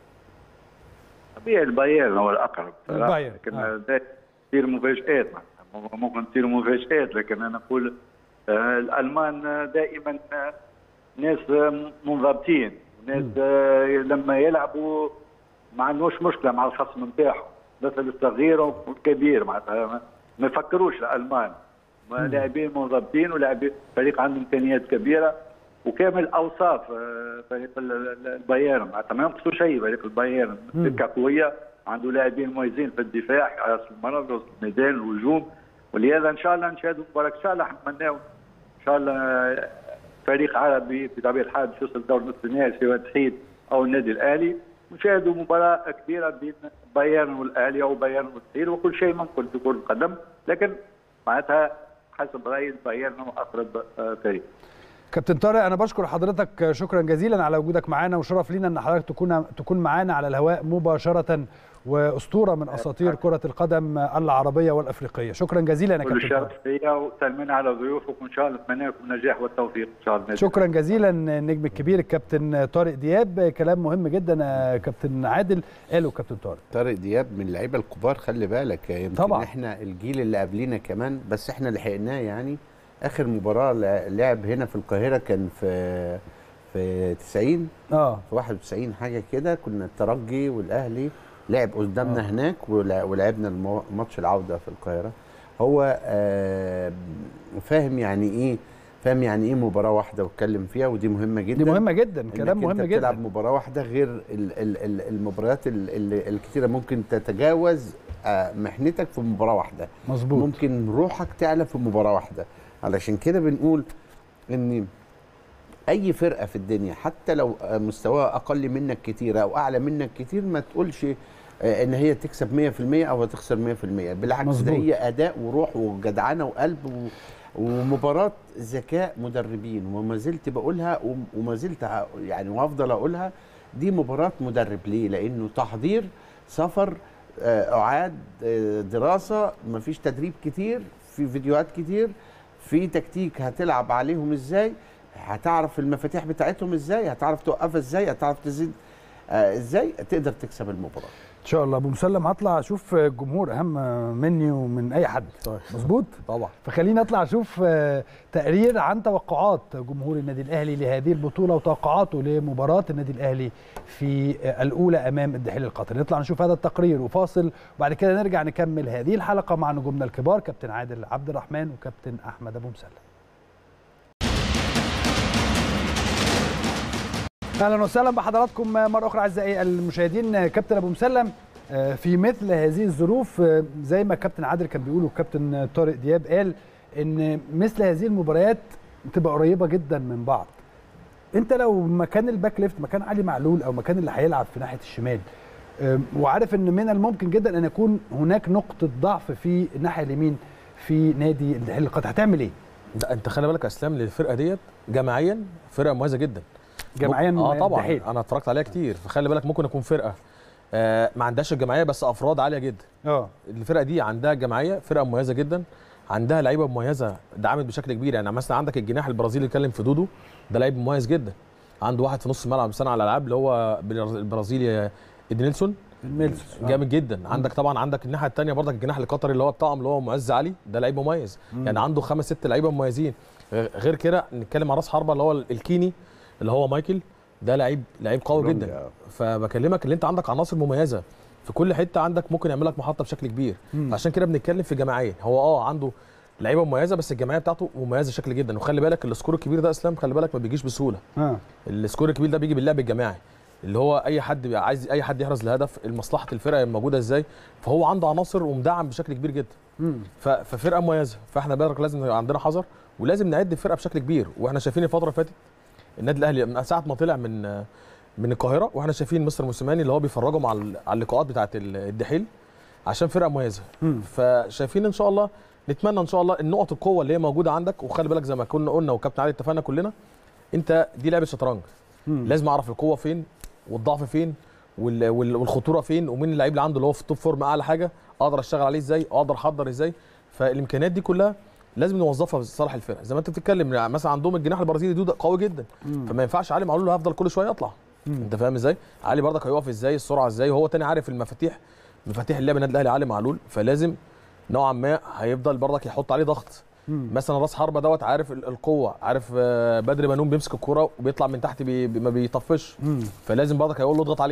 طبيعي البايرن هو الاقرب صراحة. البايرن، لكن آه. ده تصير مفاجات معناتها. ممكن تصير مفاجات لكن انا اقول آه، الالمان آه، دائما آه، ناس آه، منضبطين ناس آه، لما يلعبوا ما عندوش مشكله مع الخصم نتاعهم مثل الصغير والكبير معناتها ما- ما يفكروش الالمان ما لاعبين منضبطين ولاعبين فريق عنده امكانيات كبيره وكامل اوصاف آه، فريق ال- ال- البايرن معناتها ما ينقصوا شيء فريق البايرن دكه قويه عنده لاعبين مميزين في الدفاع حراس المرمى وسط الميدان الهجوم ولهذا ان شاء الله نشاهدوا مباراه ان شاء الله نتمناو ان شاء الله آه، فريق عربي بطبيعه الحال باش يوصل دور نصف النهائي سواء تحيد او النادي الاهلي نشاهدوا مباراه كبيره بين بايرن والاهلي او بايرن والتحيد وكل شيء ممكن في كره القدم لكن معناتها حسب رايي البايرن هو اقرب آه، فريق كابتن طارق انا بشكر حضرتك شكرا جزيلا على وجودك معانا وشرف لينا ان حضرتك تكون تكون معانا على الهواء مباشره واسطوره من اساطير كره القدم العربيه والافريقيه شكرا جزيلا يا كل كابتن طارق الشرف فيا وسلمنا على ضيوفك وان شاء الله نتمنى لكم النجاح والتوفيق ان شاء الله شكرا جزيلا النجم الكبير الكابتن طارق دياب كلام مهم جدا يا كابتن عادل قاله كابتن طارق طارق دياب من اللعيبه الكبار خلي بالك يمكن طبعاً. احنا الجيل اللي قبلينا كمان بس احنا لحقناه يعني اخر مباراه لع- لعب هنا في القاهره كان في في 90 اه في 91 حاجه كده كنا الترجي والاهلي لعب قدامنا آه. هناك ولع- ولعبنا المو- ماتش العوده في القاهره هو آه فاهم يعني ايه فاهم يعني ايه مباراه واحده واتكلم فيها ودي مهمه جدا دي مهمه جدا كلام إنك مهم انت بتلعب جدا مباراه واحده غير ال ال ال المباريات ال ال الكتيره ممكن تتجاوز آه، محنتك في مباراه واحده مظبوط ممكن روحك تعلى في مباراه واحده علشان كده بنقول ان اي فرقه في الدنيا حتى لو آه، مستواها اقل منك كتير او اعلى منك كتير ما تقولش آه، ان هي تكسب 100% او هتخسر 100% بالعكس ده مظبوط. هي اداء وروح وجدعنه وقلب و ومباراه ذكاء مدربين وما زلت بقولها وم- وما زلت ه- يعني وهفضل اقولها دي مباراه مدرب ليه؟ لانه تحضير سفر آه، اعاد آه، دراسه مفيش تدريب كتير في فيديوهات كتير في تكتيك هتلعب عليهم ازاي هتعرف المفاتيح بتاعتهم ازاي هتعرف توقفها ازاي هتعرف تزيد آه، ازاي تقدر تكسب المباراه ان شاء الله ابو مسلم هطلع اشوف الجمهور اهم مني ومن اي حد طيب. مظبوط طبعا فخليني اطلع اشوف آه، تقرير عن توقعات جمهور النادي الاهلي لهذه البطوله وتوقعاته لمباراه النادي الاهلي في آه، الاولى امام الدحيل القطري نطلع نشوف هذا التقرير وفاصل وبعد كده نرجع نكمل هذه الحلقه مع نجومنا الكبار كابتن عادل عبد الرحمن وكابتن احمد ابو مسلم اهلا وسهلا بحضراتكم مره اخرى اعزائي المشاهدين كابتن ابو مسلم آه، في مثل هذه الظروف آه، زي ما كابتن عادل كان بيقول وكابتن طارق دياب قال ان مثل هذه المباريات بتبقى قريبه جدا من بعض انت لو مكان الباك ليفت مكان علي معلول او مكان اللي هيلعب في ناحيه الشمال آه، وعارف ان من الممكن جدا ان يكون هناك نقطه ضعف في الناحيه اليمين في نادي الدحيل القطري هتعمل ايه؟ ده انت خلي بالك يا اسلام للفرقه ديت جماعيا فرقه مميزه جدا جماعيا اه طبعا الدحيل. انا اتفرجت عليها كتير فخلي بالك ممكن يكون فرقه آه ما عندهاش الجماعيه بس افراد عاليه جدا اه الفرقه دي عندها جماعيه فرقه مميزه جدا عندها لعيبه مميزه دعمت بشكل كبير يعني مثلا عندك الجناح البرازيلي اللي اتكلم في دودو ده لعيب مميز جدا عنده واحد في نص الملعب صانع الالعاب اللي هو البرازيلي ادنيلسون ميلسون جامد جدا عندك طبعا عندك الناحيه الثانيه برضك الجناح القطري اللي هو بتاعهم اللي هو معز علي ده لعيب مميز مم. يعني عنده خمس ست لعيبه مميزين غ- غير كده نتكلم عن راس حربه اللي هو الكيني اللي هو مايكل ده لعيب لعيب قوي رونجا. جدا فبكلمك اللي انت عندك عناصر مميزه في كل حته عندك ممكن يعمل لك محطه بشكل كبير مم. عشان كده بنتكلم في جماعيه هو اه عنده لعيبه مميزه بس الجماعيه بتاعته مميزه بشكل جدا وخلي بالك السكور الكبير ده اسلام خلي بالك ما بيجيش بسهوله اه السكور الكبير ده بيجي باللعب الجماعي اللي هو اي حد بيبقى عايز اي حد يحرز الهدف مصلحه الفرقه موجوده ازاي فهو عنده عناصر ومدعم بشكل كبير جدا مم. ف- ففرقه مميزه فاحنا بالك لازم يبقى عندنا حذر ولازم نعد الفرقه بشكل كبير واحنا شايفين الفتره اللي فاتت النادي الاهلي من ساعه ما طلع من من القاهره واحنا شايفين مستر موسيماني اللي هو بيفرجهم على على اللقاءات بتاعه ال- الدحيل عشان فرقه مميزه مم. فشايفين ان شاء الله نتمنى ان شاء الله النقط القوه اللي هي موجوده عندك وخلي بالك زي ما كنا قلنا وكابتن علي اتفقنا كلنا انت دي لعبه شطرنج مم. لازم اعرف القوه فين والضعف فين وال- وال- والخطوره فين ومين اللعيب اللي عنده اللي هو في التوب فورم اعلى حاجه اقدر اشتغل عليه ازاي اقدر احضر ازاي فالامكانيات دي كلها لازم نوظفها في صالح الفرقه زي ما انت بتتكلم يعني مثلا عندهم الجناح البرازيلي دوده قوي جدا مم. فما ينفعش علي معلول هفضل كل شويه اطلع مم. انت فاهم ازاي علي برضك هيقف ازاي السرعه ازاي وهو تاني عارف المفاتيح مفاتيح اللعب النادي الاهلي علي معلول فلازم نوعا ما هيفضل برضك يحط عليه ضغط مم. مثلا راس حربه دوت عارف ال- القوه عارف آه، بدر بنون بيمسك الكوره وبيطلع من تحت بي بي- ما بيطفش مم. فلازم برضك هيقول له اضغط عليه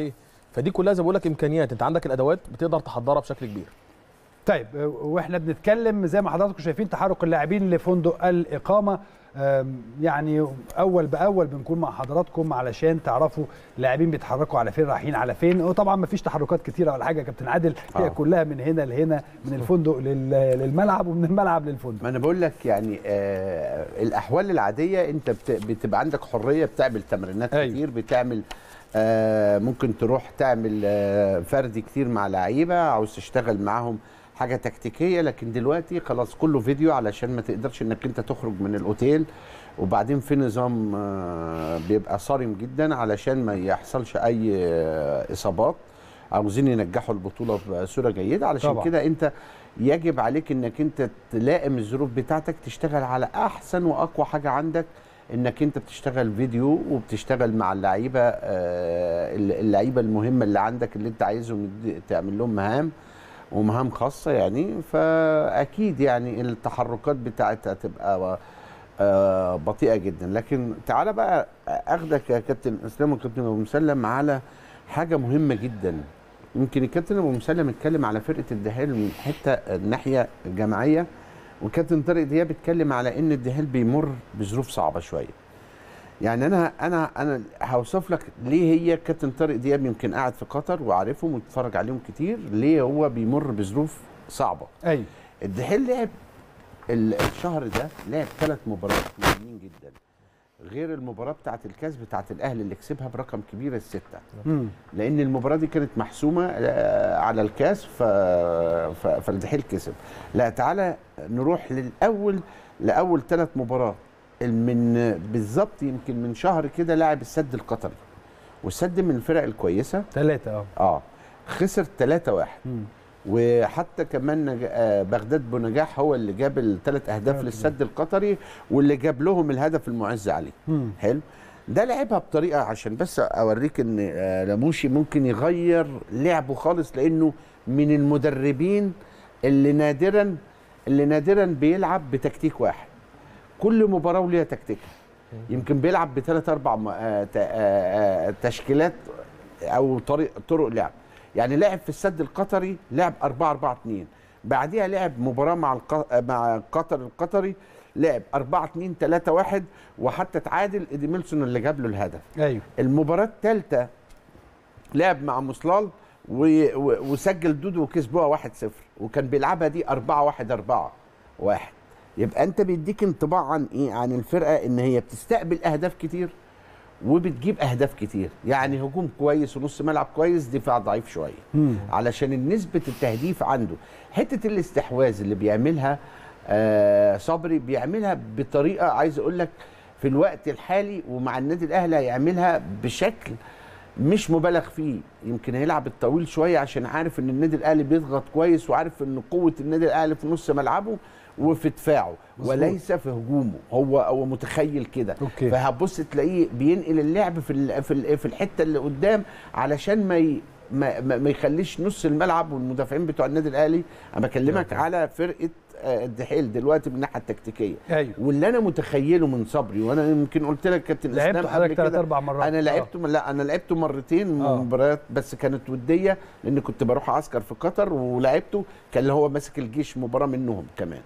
فدي كلها زي ما بقول لك امكانيات انت عندك الادوات بتقدر تحضرها بشكل كبير طيب آه، واحنا بنتكلم زي ما حضراتكم شايفين تحرك اللاعبين لفندق الاقامه آم، يعني اول باول بنكون مع حضراتكم علشان تعرفوا اللاعبين بيتحركوا على فين رايحين على فين وطبعا ما فيش تحركات كتيره ولا حاجه يا كابتن عادل هي آه. كلها من هنا لهنا من الفندق لل- للملعب ومن الملعب للفندق ما انا بقول لك يعني آه الاحوال العاديه انت بت- بتبقى عندك حريه بتعمل تمرينات أيوة. أيوه. كتير بتعمل آه ممكن تروح تعمل آه فردي كتير مع لعيبه عاوز تشتغل معاهم حاجه تكتيكيه لكن دلوقتي خلاص كله فيديو علشان ما تقدرش انك انت تخرج من الاوتيل وبعدين في نظام آه بيبقى صارم جدا علشان ما يحصلش اي آه اصابات عاوزين ينجحوا البطوله بصوره جيده علشان طبعا. كده انت يجب عليك انك انت تلائم الظروف بتاعتك تشتغل على احسن واقوى حاجه عندك انك انت بتشتغل فيديو وبتشتغل مع اللعيبه آه، اللعيبه المهمه اللي عندك اللي انت عايزهم يد- تعمل لهم مهام ومهام خاصه يعني فاكيد يعني التحركات بتاعتها تبقى آه، بطيئه جدا لكن تعالى بقى اخدك يا كابتن اسلام وكابتن ابو مسلم على حاجه مهمه جدا يمكن الكابتن ابو مسلم اتكلم على فرقه الدحيل من حته الناحيه الجماعيه وكابتن طارق دياب اتكلم على ان الدحيل بيمر بظروف صعبه شويه يعني انا انا انا هوصف لك ليه هي كابتن طارق دياب يمكن قاعد في قطر وعارفهم واتفرج عليهم كتير ليه هو بيمر بظروف صعبه ايوه الدحيل لعب ال- الشهر ده لعب ثلاث مباريات مهمين جدا غير المباراه بتاعه الكاس بتاعه الاهلي اللي كسبها برقم كبير السته مم. لان المباراه دي كانت محسومه آه، على الكاس ف... ف... فالدحيل كسب لا تعالى نروح للاول لاول ثلاث مباراه من بالظبط يمكن من شهر كده لاعب السد القطري والسد من الفرق الكويسه ثلاثه اه اه خسر 3 1 مم. وحتى كمان نج... آه بغداد بنجاح هو اللي جاب الثلاث اهداف للسد القطري واللي جاب لهم الهدف المعز عليه مم. حلو ده لعبها بطريقه عشان بس اوريك ان آه، لاموشي ممكن يغير لعبه خالص لانه من المدربين اللي نادرا اللي نادرا بيلعب بتكتيك واحد كل مباراه وليها تكتيكها يمكن بيلعب بثلاث اربع م- آه، ت- آه، آه، تشكيلات او طريق طرق لعب يعني لعب في السد القطري لعب 4 4 2 بعديها لعب مباراه مع الق... مع قطر القطري لعب 4 2 3 1 وحتى تعادل ايديميلسون اللي جاب له الهدف ايوه المباراه الثالثه لعب مع مصلال و... و... وسجل دودو وكسبوها 1-0 وكان بيلعبها دي 4 1 4 1 يبقى انت بيديك انطباع عن ايه عن الفرقه ان هي بتستقبل اهداف كتير وبتجيب اهداف كتير يعني هجوم كويس ونص ملعب كويس دفاع ضعيف شويه مم. علشان نسبه التهديف عنده حته الاستحواذ اللي بيعملها آه صبري بيعملها بطريقه عايز اقول لك في الوقت الحالي ومع النادي الاهلي هيعملها بشكل مش مبالغ فيه يمكن هيلعب الطويل شويه عشان عارف ان النادي الاهلي بيضغط كويس وعارف ان قوه النادي الاهلي في نص ملعبه وفي دفاعه مظبوط. وليس في هجومه هو هو متخيل كده أوكي. فهتبص تلاقيه بينقل اللعب في ال- في ال- في الحته اللي قدام علشان ما ي... ما, ما ما يخليش نص الملعب والمدافعين بتوع النادي الاهلي انا بكلمك على فرقه آه، الدحيل دلوقتي من الناحيه التكتيكيه ايوه واللي انا متخيله من صبري وانا يمكن قلت لك كابتن لعبت اسلام حضرتك قبل ثلاث كده اربع مرات انا لعبته لا انا لعبته مرتين آه. مباريات بس كانت وديه لان كنت بروح عسكر في قطر ولعبته كان اللي هو ماسك الجيش مباراه منهم كمان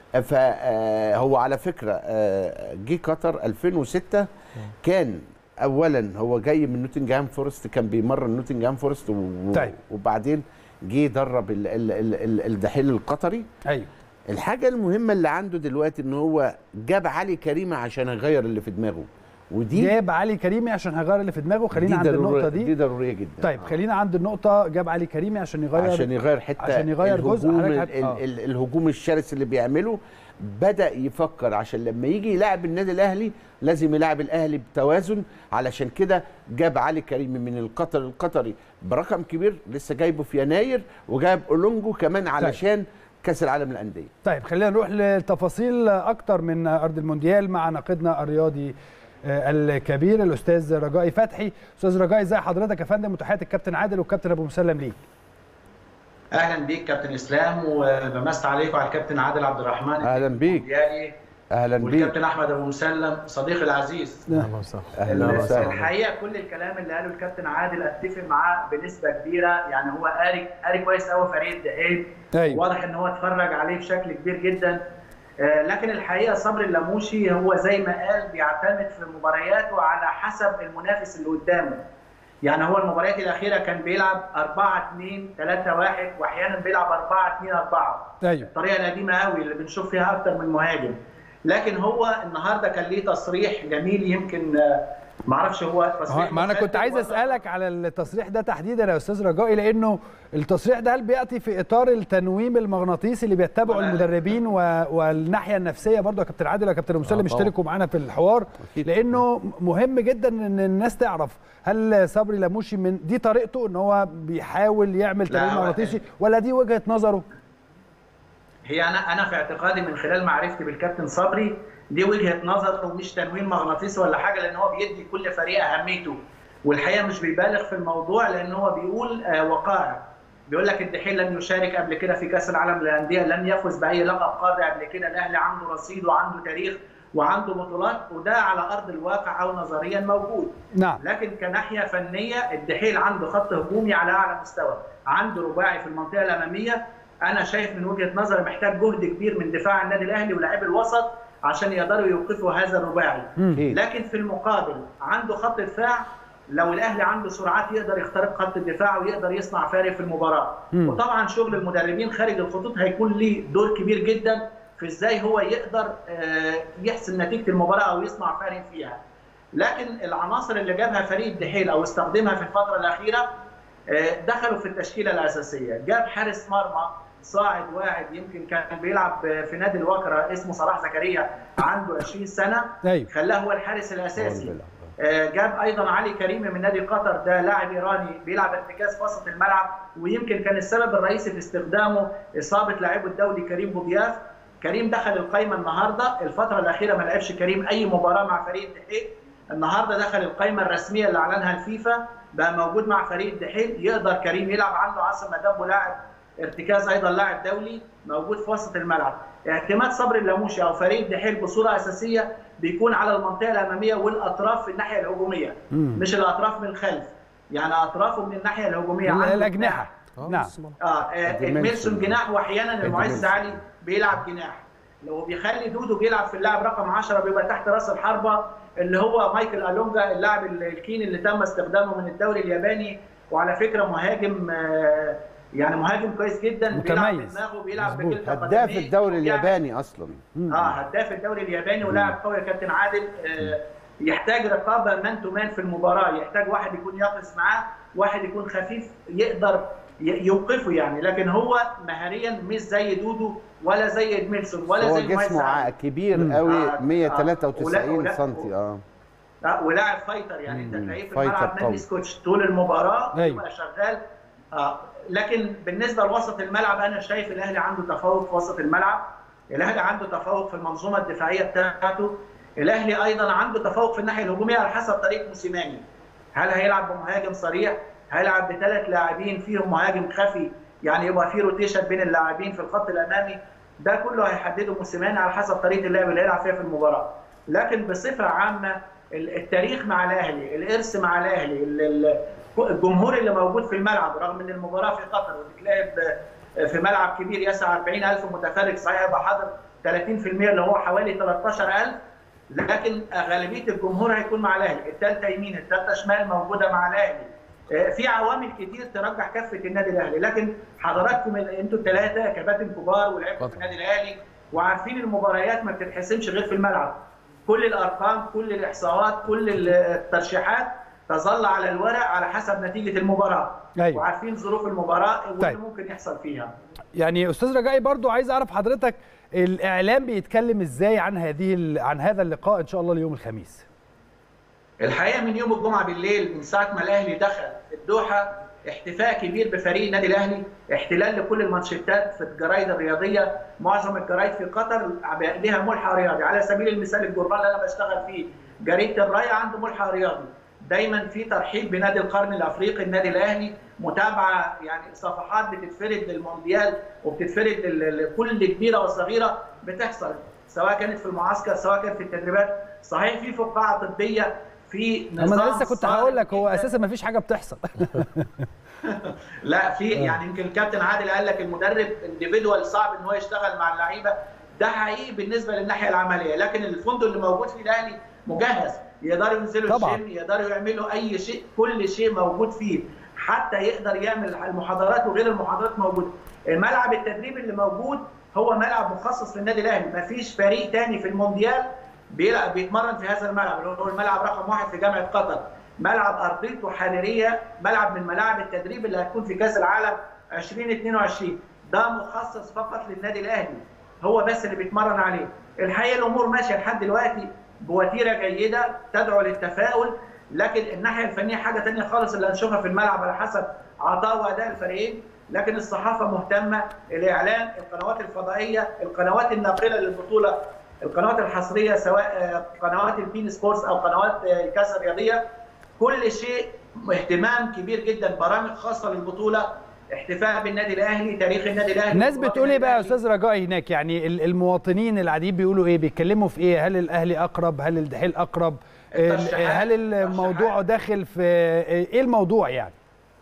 فهو على فكره آه، جه قطر 2006 كان اولا هو جاي من نوتنجهام فورست كان بيمرن نوتنجهام فورست و... طيب. وبعدين جه درب ال- ال- ال- ال- الدحيل القطري ايوه الحاجه المهمه اللي عنده دلوقتي ان هو جاب علي كريمه عشان يغير اللي في دماغه ودي جاب علي كريمي عشان هيغير اللي في دماغه خلينا عند ضرورية- النقطه دي دي ضروريه جدا طيب خلينا عند النقطه جاب علي كريمي عشان يغير عشان يغير حته عشان يغير جزء الهجوم حضرتك ال هت- آه. ال ال الهجوم الشرس اللي بيعمله بدا يفكر عشان لما يجي يلاعب النادي الاهلي لازم يلاعب الاهلي بتوازن علشان كده جاب علي كريم من القطر القطري برقم كبير لسه جايبه في يناير وجاب اولونجو كمان علشان كاس العالم للانديه طيب خلينا نروح لتفاصيل اكتر من ارض المونديال مع ناقدنا الرياضي آه، الكبير الاستاذ رجائي فتحي استاذ رجائي ازي حضرتك يا فندم وتحياتي الكابتن عادل والكابتن ابو مسلم ليك اهلا بيك كابتن اسلام وبمست عليكم على الكابتن عادل عبد الرحمن اهلا بيك المونديالي اهلا بيك والكابتن احمد ابو مسلم صديقي العزيز اهلا وسهلا الحقيقه كل الكلام اللي قاله الكابتن عادل اتفق معاه بنسبه كبيره يعني هو قاري قاري كويس قوي فريق الدقيق أيوة. واضح ان هو اتفرج عليه بشكل كبير جدا آه، لكن الحقيقه صبري اللاموشي هو زي ما قال بيعتمد في مبارياته على حسب المنافس اللي قدامه يعني هو المباريات الاخيره كان بيلعب 4 2 3 1 واحيانا بيلعب 4 2 4 ايوه الطريقه القديمه قوي اللي بنشوف فيها اكتر من مهاجم لكن هو النهارده كان ليه تصريح جميل يمكن آه، ما اعرفش هو تصريح ما انا كنت مختلف عايز ولا- اسالك على التصريح ده تحديدا يا استاذ رجائي لانه التصريح ده هل بياتي في اطار التنويم المغناطيسي اللي بيتبعه ولا- المدربين و... والناحيه النفسيه برضه يا كابتن عادل ويا كابتن مسلم طبعا. اشتركوا معانا في الحوار لانه مهم جدا ان الناس تعرف هل صبري لاموشي من دي طريقته ان هو بيحاول يعمل لا، تنويم هو- مغناطيسي ولا دي وجهه نظره؟ هي انا انا في اعتقادي من خلال معرفتي بالكابتن صبري دي وجهه نظر ومش تنويم مغناطيسي ولا حاجه لان هو بيدي كل فريق اهميته والحقيقه مش بيبالغ في الموضوع لان هو بيقول آه، وقائع بيقول لك الدحيل لم يشارك قبل كده في كاس العالم للانديه لم يفز باي لقب قاري قبل كده الاهلي عنده رصيد وعنده تاريخ وعنده بطولات وده على ارض الواقع او نظريا موجود نعم لكن كناحيه فنيه الدحيل عنده خط هجومي على اعلى مستوى عنده رباعي في المنطقه الاماميه انا شايف من وجهه نظري محتاج جهد كبير من دفاع النادي الاهلي ولاعبي الوسط عشان يقدروا يوقفوا هذا الرباعي أكيد. لكن في المقابل عنده خط دفاع لو الاهلي عنده سرعات يقدر يخترق خط الدفاع ويقدر يصنع فارق في المباراه مم. وطبعا شغل المدربين خارج الخطوط هيكون ليه دور كبير جدا في ازاي هو يقدر آه، يحسم نتيجه المباراه او يصنع فارق فيها لكن العناصر اللي جابها فريق الدحيل او استخدمها في الفتره الاخيره آه، دخلوا في التشكيله الاساسيه جاب حارس مرمى صاعد واعد يمكن كان بيلعب في نادي الوكره اسمه صلاح زكريا عنده 20 سنه ايوه خلاه هو الحارس الاساسي آه، جاب ايضا علي كريم من نادي قطر ده لاعب ايراني بيلعب ارتكاز في وسط الملعب ويمكن كان السبب الرئيسي في استخدامه اصابه لاعبه الدولي كريم بوضياف كريم دخل القائمه النهارده الفتره الاخيره ما لعبش كريم اي مباراه مع فريق الدحيل النهارده دخل القائمه الرسميه اللي اعلنها الفيفا بقى موجود مع فريق الدحيل يقدر كريم يلعب عنده عاصم مدام ولاعب ارتكاز ايضا لاعب دولي موجود في وسط الملعب اعتماد صبري اللاموشي او فريق الدحيل بصوره اساسيه بيكون على المنطقه الاماميه والاطراف في الناحيه الهجوميه مم. مش الاطراف من الخلف يعني اطرافه من الناحيه الهجوميه عنده الاجنحه نعم اه آه، ميلسون جناح واحيانا المعز ميلسون. علي بيلعب جناح لو بيخلي دودو بيلعب في اللاعب رقم 10 بيبقى تحت راس الحربه اللي هو مايكل الونجا اللاعب الكين اللي تم استخدامه من الدوري الياباني وعلى فكره مهاجم آه، يعني مهاجم كويس جدا بيلعب متميز. بدماغه بيلعب مظبوط. بكلتا هداف قدميه. الدوري يعني- الياباني اصلا اه هداف الدوري الياباني ولاعب قوي يا كابتن عادل آه، يحتاج رقابه مان تو مان في المباراه يحتاج واحد يكون يقف معاه واحد يكون خفيف يقدر ي- يوقفه يعني لكن هو مهاريا مش زي دودو ولا زي ادميلسون ولا هو زي المعز جسمه علي. ع- كبير مم. قوي آه، آه. 193 ولا- سم اه آه، ولاعب فايتر يعني انت مم. تلاقيه في فايتر الملعب قوي. نادي سكوتش طول المباراه أيوة. يبقى شغال آه لكن بالنسبه لوسط الملعب انا شايف الاهلي عنده تفوق في وسط الملعب الاهلي عنده تفوق في المنظومه الدفاعيه بتاعته الاهلي ايضا عنده تفوق في الناحيه الهجوميه على حسب طريقه موسيماني هل هيلعب بمهاجم صريح هيلعب بثلاث لاعبين فيهم مهاجم خفي يعني يبقى في روتيشن بين اللاعبين في الخط الامامي ده كله هيحدده موسيماني على حسب طريقه اللعب اللي هيلعب فيها في المباراه لكن بصفه عامه ال- التاريخ مع الاهلي الارث مع الاهلي ال- ال- الجمهور اللي موجود في الملعب رغم ان المباراه في قطر وبتتلعب في ملعب كبير يسع 40000 متفرج صحيح هيبقى حاضر 30% اللي هو حوالي 13000 لكن غالبيه الجمهور هيكون مع الاهلي الثالثه يمين الثالثه شمال موجوده مع الاهلي آه، في عوامل كتير ترجح كفه النادي الاهلي لكن حضراتكم انتوا الثلاثه كباتن كبار ولعبتوا في النادي الاهلي وعارفين المباريات ما بتتحسمش غير في الملعب كل الارقام كل الاحصاءات كل الترشيحات تظل على الورق على حسب نتيجه المباراه أيوة. وعارفين ظروف المباراه واللي طيب. ممكن يحصل فيها يعني استاذ رجائي برضو عايز اعرف حضرتك الاعلام بيتكلم ازاي عن هذه ال- عن هذا اللقاء ان شاء الله اليوم الخميس الحقيقه من يوم الجمعه بالليل من ساعه ما الاهلي دخل الدوحه احتفاء كبير بفريق النادي الاهلي احتلال لكل المانشيتات في الجرايد الرياضيه معظم الجرايد في قطر لها ملحق رياضي على سبيل المثال الجورنال اللي انا بشتغل فيه جريده الرايه عنده ملحق رياضي دايما في ترحيب بنادي القرن الافريقي النادي الاهلي متابعه يعني صفحات بتتفرد للمونديال وبتتفرد ل- لكل كبيره وصغيره بتحصل سواء كانت في المعسكر سواء كانت في التدريبات صحيح في فقاعه طبيه في اما نظام انا لسه كنت صارم هقول لك هو جداً. اساسا ما فيش حاجه بتحصل لا في يعني يمكن الكابتن عادل قال لك المدرب انديفيدوال صعب ان هو يشتغل مع اللعيبه ده حقيقي بالنسبه للناحيه العمليه لكن الفندق اللي موجود فيه الاهلي مجهز يقدروا ينزلوا طبعاً. الجيم يقدروا يعملوا اي شيء كل شيء موجود فيه حتى يقدر يعمل المحاضرات وغير المحاضرات موجود الملعب التدريب اللي موجود هو ملعب مخصص للنادي الاهلي مفيش فريق تاني في المونديال بيلعب بيتمرن في هذا الملعب اللي هو الملعب رقم واحد في جامعه قطر ملعب ارضيته حريريه ملعب من ملاعب التدريب اللي هتكون في كاس العالم 2022 ده مخصص فقط للنادي الاهلي هو بس اللي بيتمرن عليه الحقيقه الامور ماشيه لحد دلوقتي بوتيره جيده تدعو للتفاؤل لكن الناحيه الفنيه حاجه ثانيه خالص اللي هنشوفها في الملعب على حسب عطاء واداء الفريقين لكن الصحافه مهتمه الاعلام القنوات الفضائيه القنوات الناقله للبطوله القنوات الحصريه سواء آه، قنوات البين سبورتس او قنوات آه، الكاس الرياضيه كل شيء اهتمام كبير جدا برامج خاصه للبطوله احتفاء بالنادي الاهلي تاريخ النادي الاهلي الناس بطولات بتقول ايه النادي بقى يا الأهلي. استاذ رجاء هناك يعني ال- المواطنين العاديين بيقولوا ايه بيتكلموا في ايه هل الاهلي اقرب هل الدحيل اقرب ال- الترشيحات- هل الموضوع داخل في ايه الموضوع يعني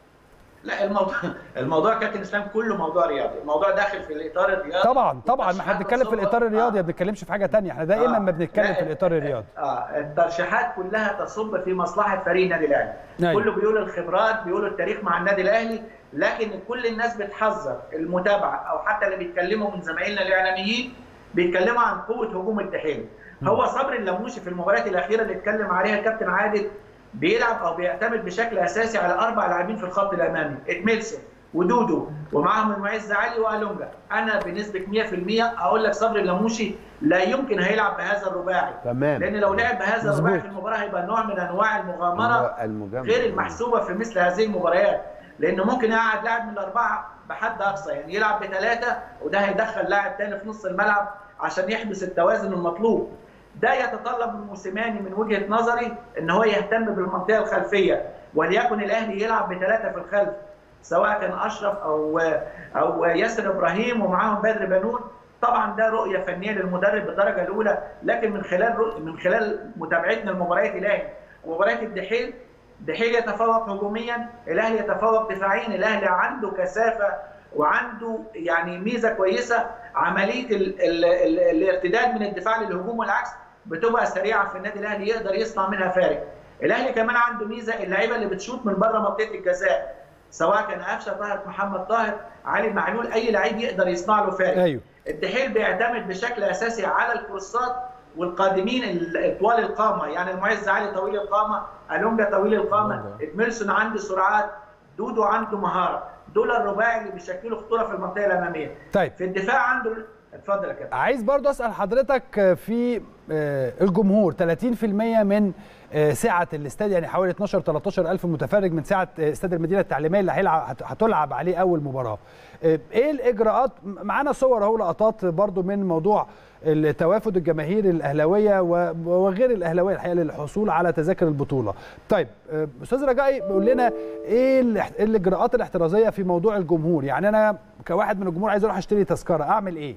لا الموضوع الموضوع كابتن اسلام كله موضوع رياضي الموضوع داخل في الاطار الرياضي طبعا طبعا ما احنا والترشيحات بنتكلم في والصور. الاطار الرياضي ما آه. بنتكلمش في حاجه تانية احنا دائما آه. ما بنتكلم لا، في الاطار الرياضي اه الترشيحات كلها تصب في مصلحه فريق النادي الاهلي أيوة. كله بيقول الخبرات بيقولوا التاريخ مع النادي الاهلي لكن كل الناس بتحذر المتابعه او حتى اللي بيتكلموا من زمايلنا الاعلاميين بيتكلموا عن قوه هجوم الدحيل هو صبر اللموشي في المباريات الاخيره اللي اتكلم عليها الكابتن عادل بيلعب او بيعتمد بشكل اساسي على اربع لاعبين في الخط الامامي ادميلسون ودودو ومعاهم المعز علي والونجا انا بنسبه 100% اقول لك صبري اللموشي لا يمكن هيلعب بهذا الرباعي تمام لان لو لعب بهذا مظبوط. الرباعي في المباراه هيبقى نوع من انواع المغامره المجامله غير المحسوبه في مثل هذه المباريات لانه ممكن يقعد لاعب من الاربعه بحد اقصى يعني يلعب بثلاثه وده هيدخل لاعب تاني في نص الملعب عشان يحدث التوازن المطلوب ده يتطلب من موسيماني من وجهه نظري ان هو يهتم بالمنطقه الخلفيه وليكن الاهلي يلعب بثلاثه في الخلف سواء كان اشرف او او ياسر ابراهيم ومعاهم بدر بنون طبعا ده رؤيه فنيه للمدرب بالدرجه الاولى لكن من خلال رؤية من خلال متابعتنا لمباريات الاهلي ومباريات الدحيل الدحيل يتفوق هجوميا الاهلي يتفوق دفاعيا الاهلي عنده كثافه وعنده يعني ميزه كويسه عمليه ال ال ال الارتداد من الدفاع للهجوم والعكس بتبقى سريعه في النادي الاهلي يقدر يصنع منها فارق الاهلي كمان عنده ميزه اللعيبه اللي بتشوط من بره منطقه الجزاء سواء كان قفشه طاهر محمد طاهر علي معلول اي لعيب يقدر يصنع له فارق ايوه الدحيل بيعتمد بشكل اساسي على الكورسات والقادمين ال- طوال القامه يعني المعز علي طويل القامه الونجا طويل القامه ادميلسون عنده سرعات دودو عنده مهاره دول الرباعي اللي بيشكلوا خطوره في المنطقه الاماميه طيب في الدفاع عنده اتفضل يا كابتن عايز برضو اسال حضرتك في آه، الجمهور 30% من آه، سعه الاستاد يعني حوالي 12 13 الف متفرج من سعه آه، استاد المدينه التعليميه اللي هيلعب هت- هتلعب عليه اول مباراه آه، ايه الاجراءات معانا صور اهو لقطات برضو من موضوع التوافد الجماهير الاهلاويه و- وغير الاهلاويه الحقيقه للحصول على تذاكر البطوله طيب آه، استاذ رجائي بيقول لنا ايه الاح- الاجراءات الاحترازيه في موضوع الجمهور يعني انا كواحد من الجمهور عايز اروح اشتري تذكره اعمل ايه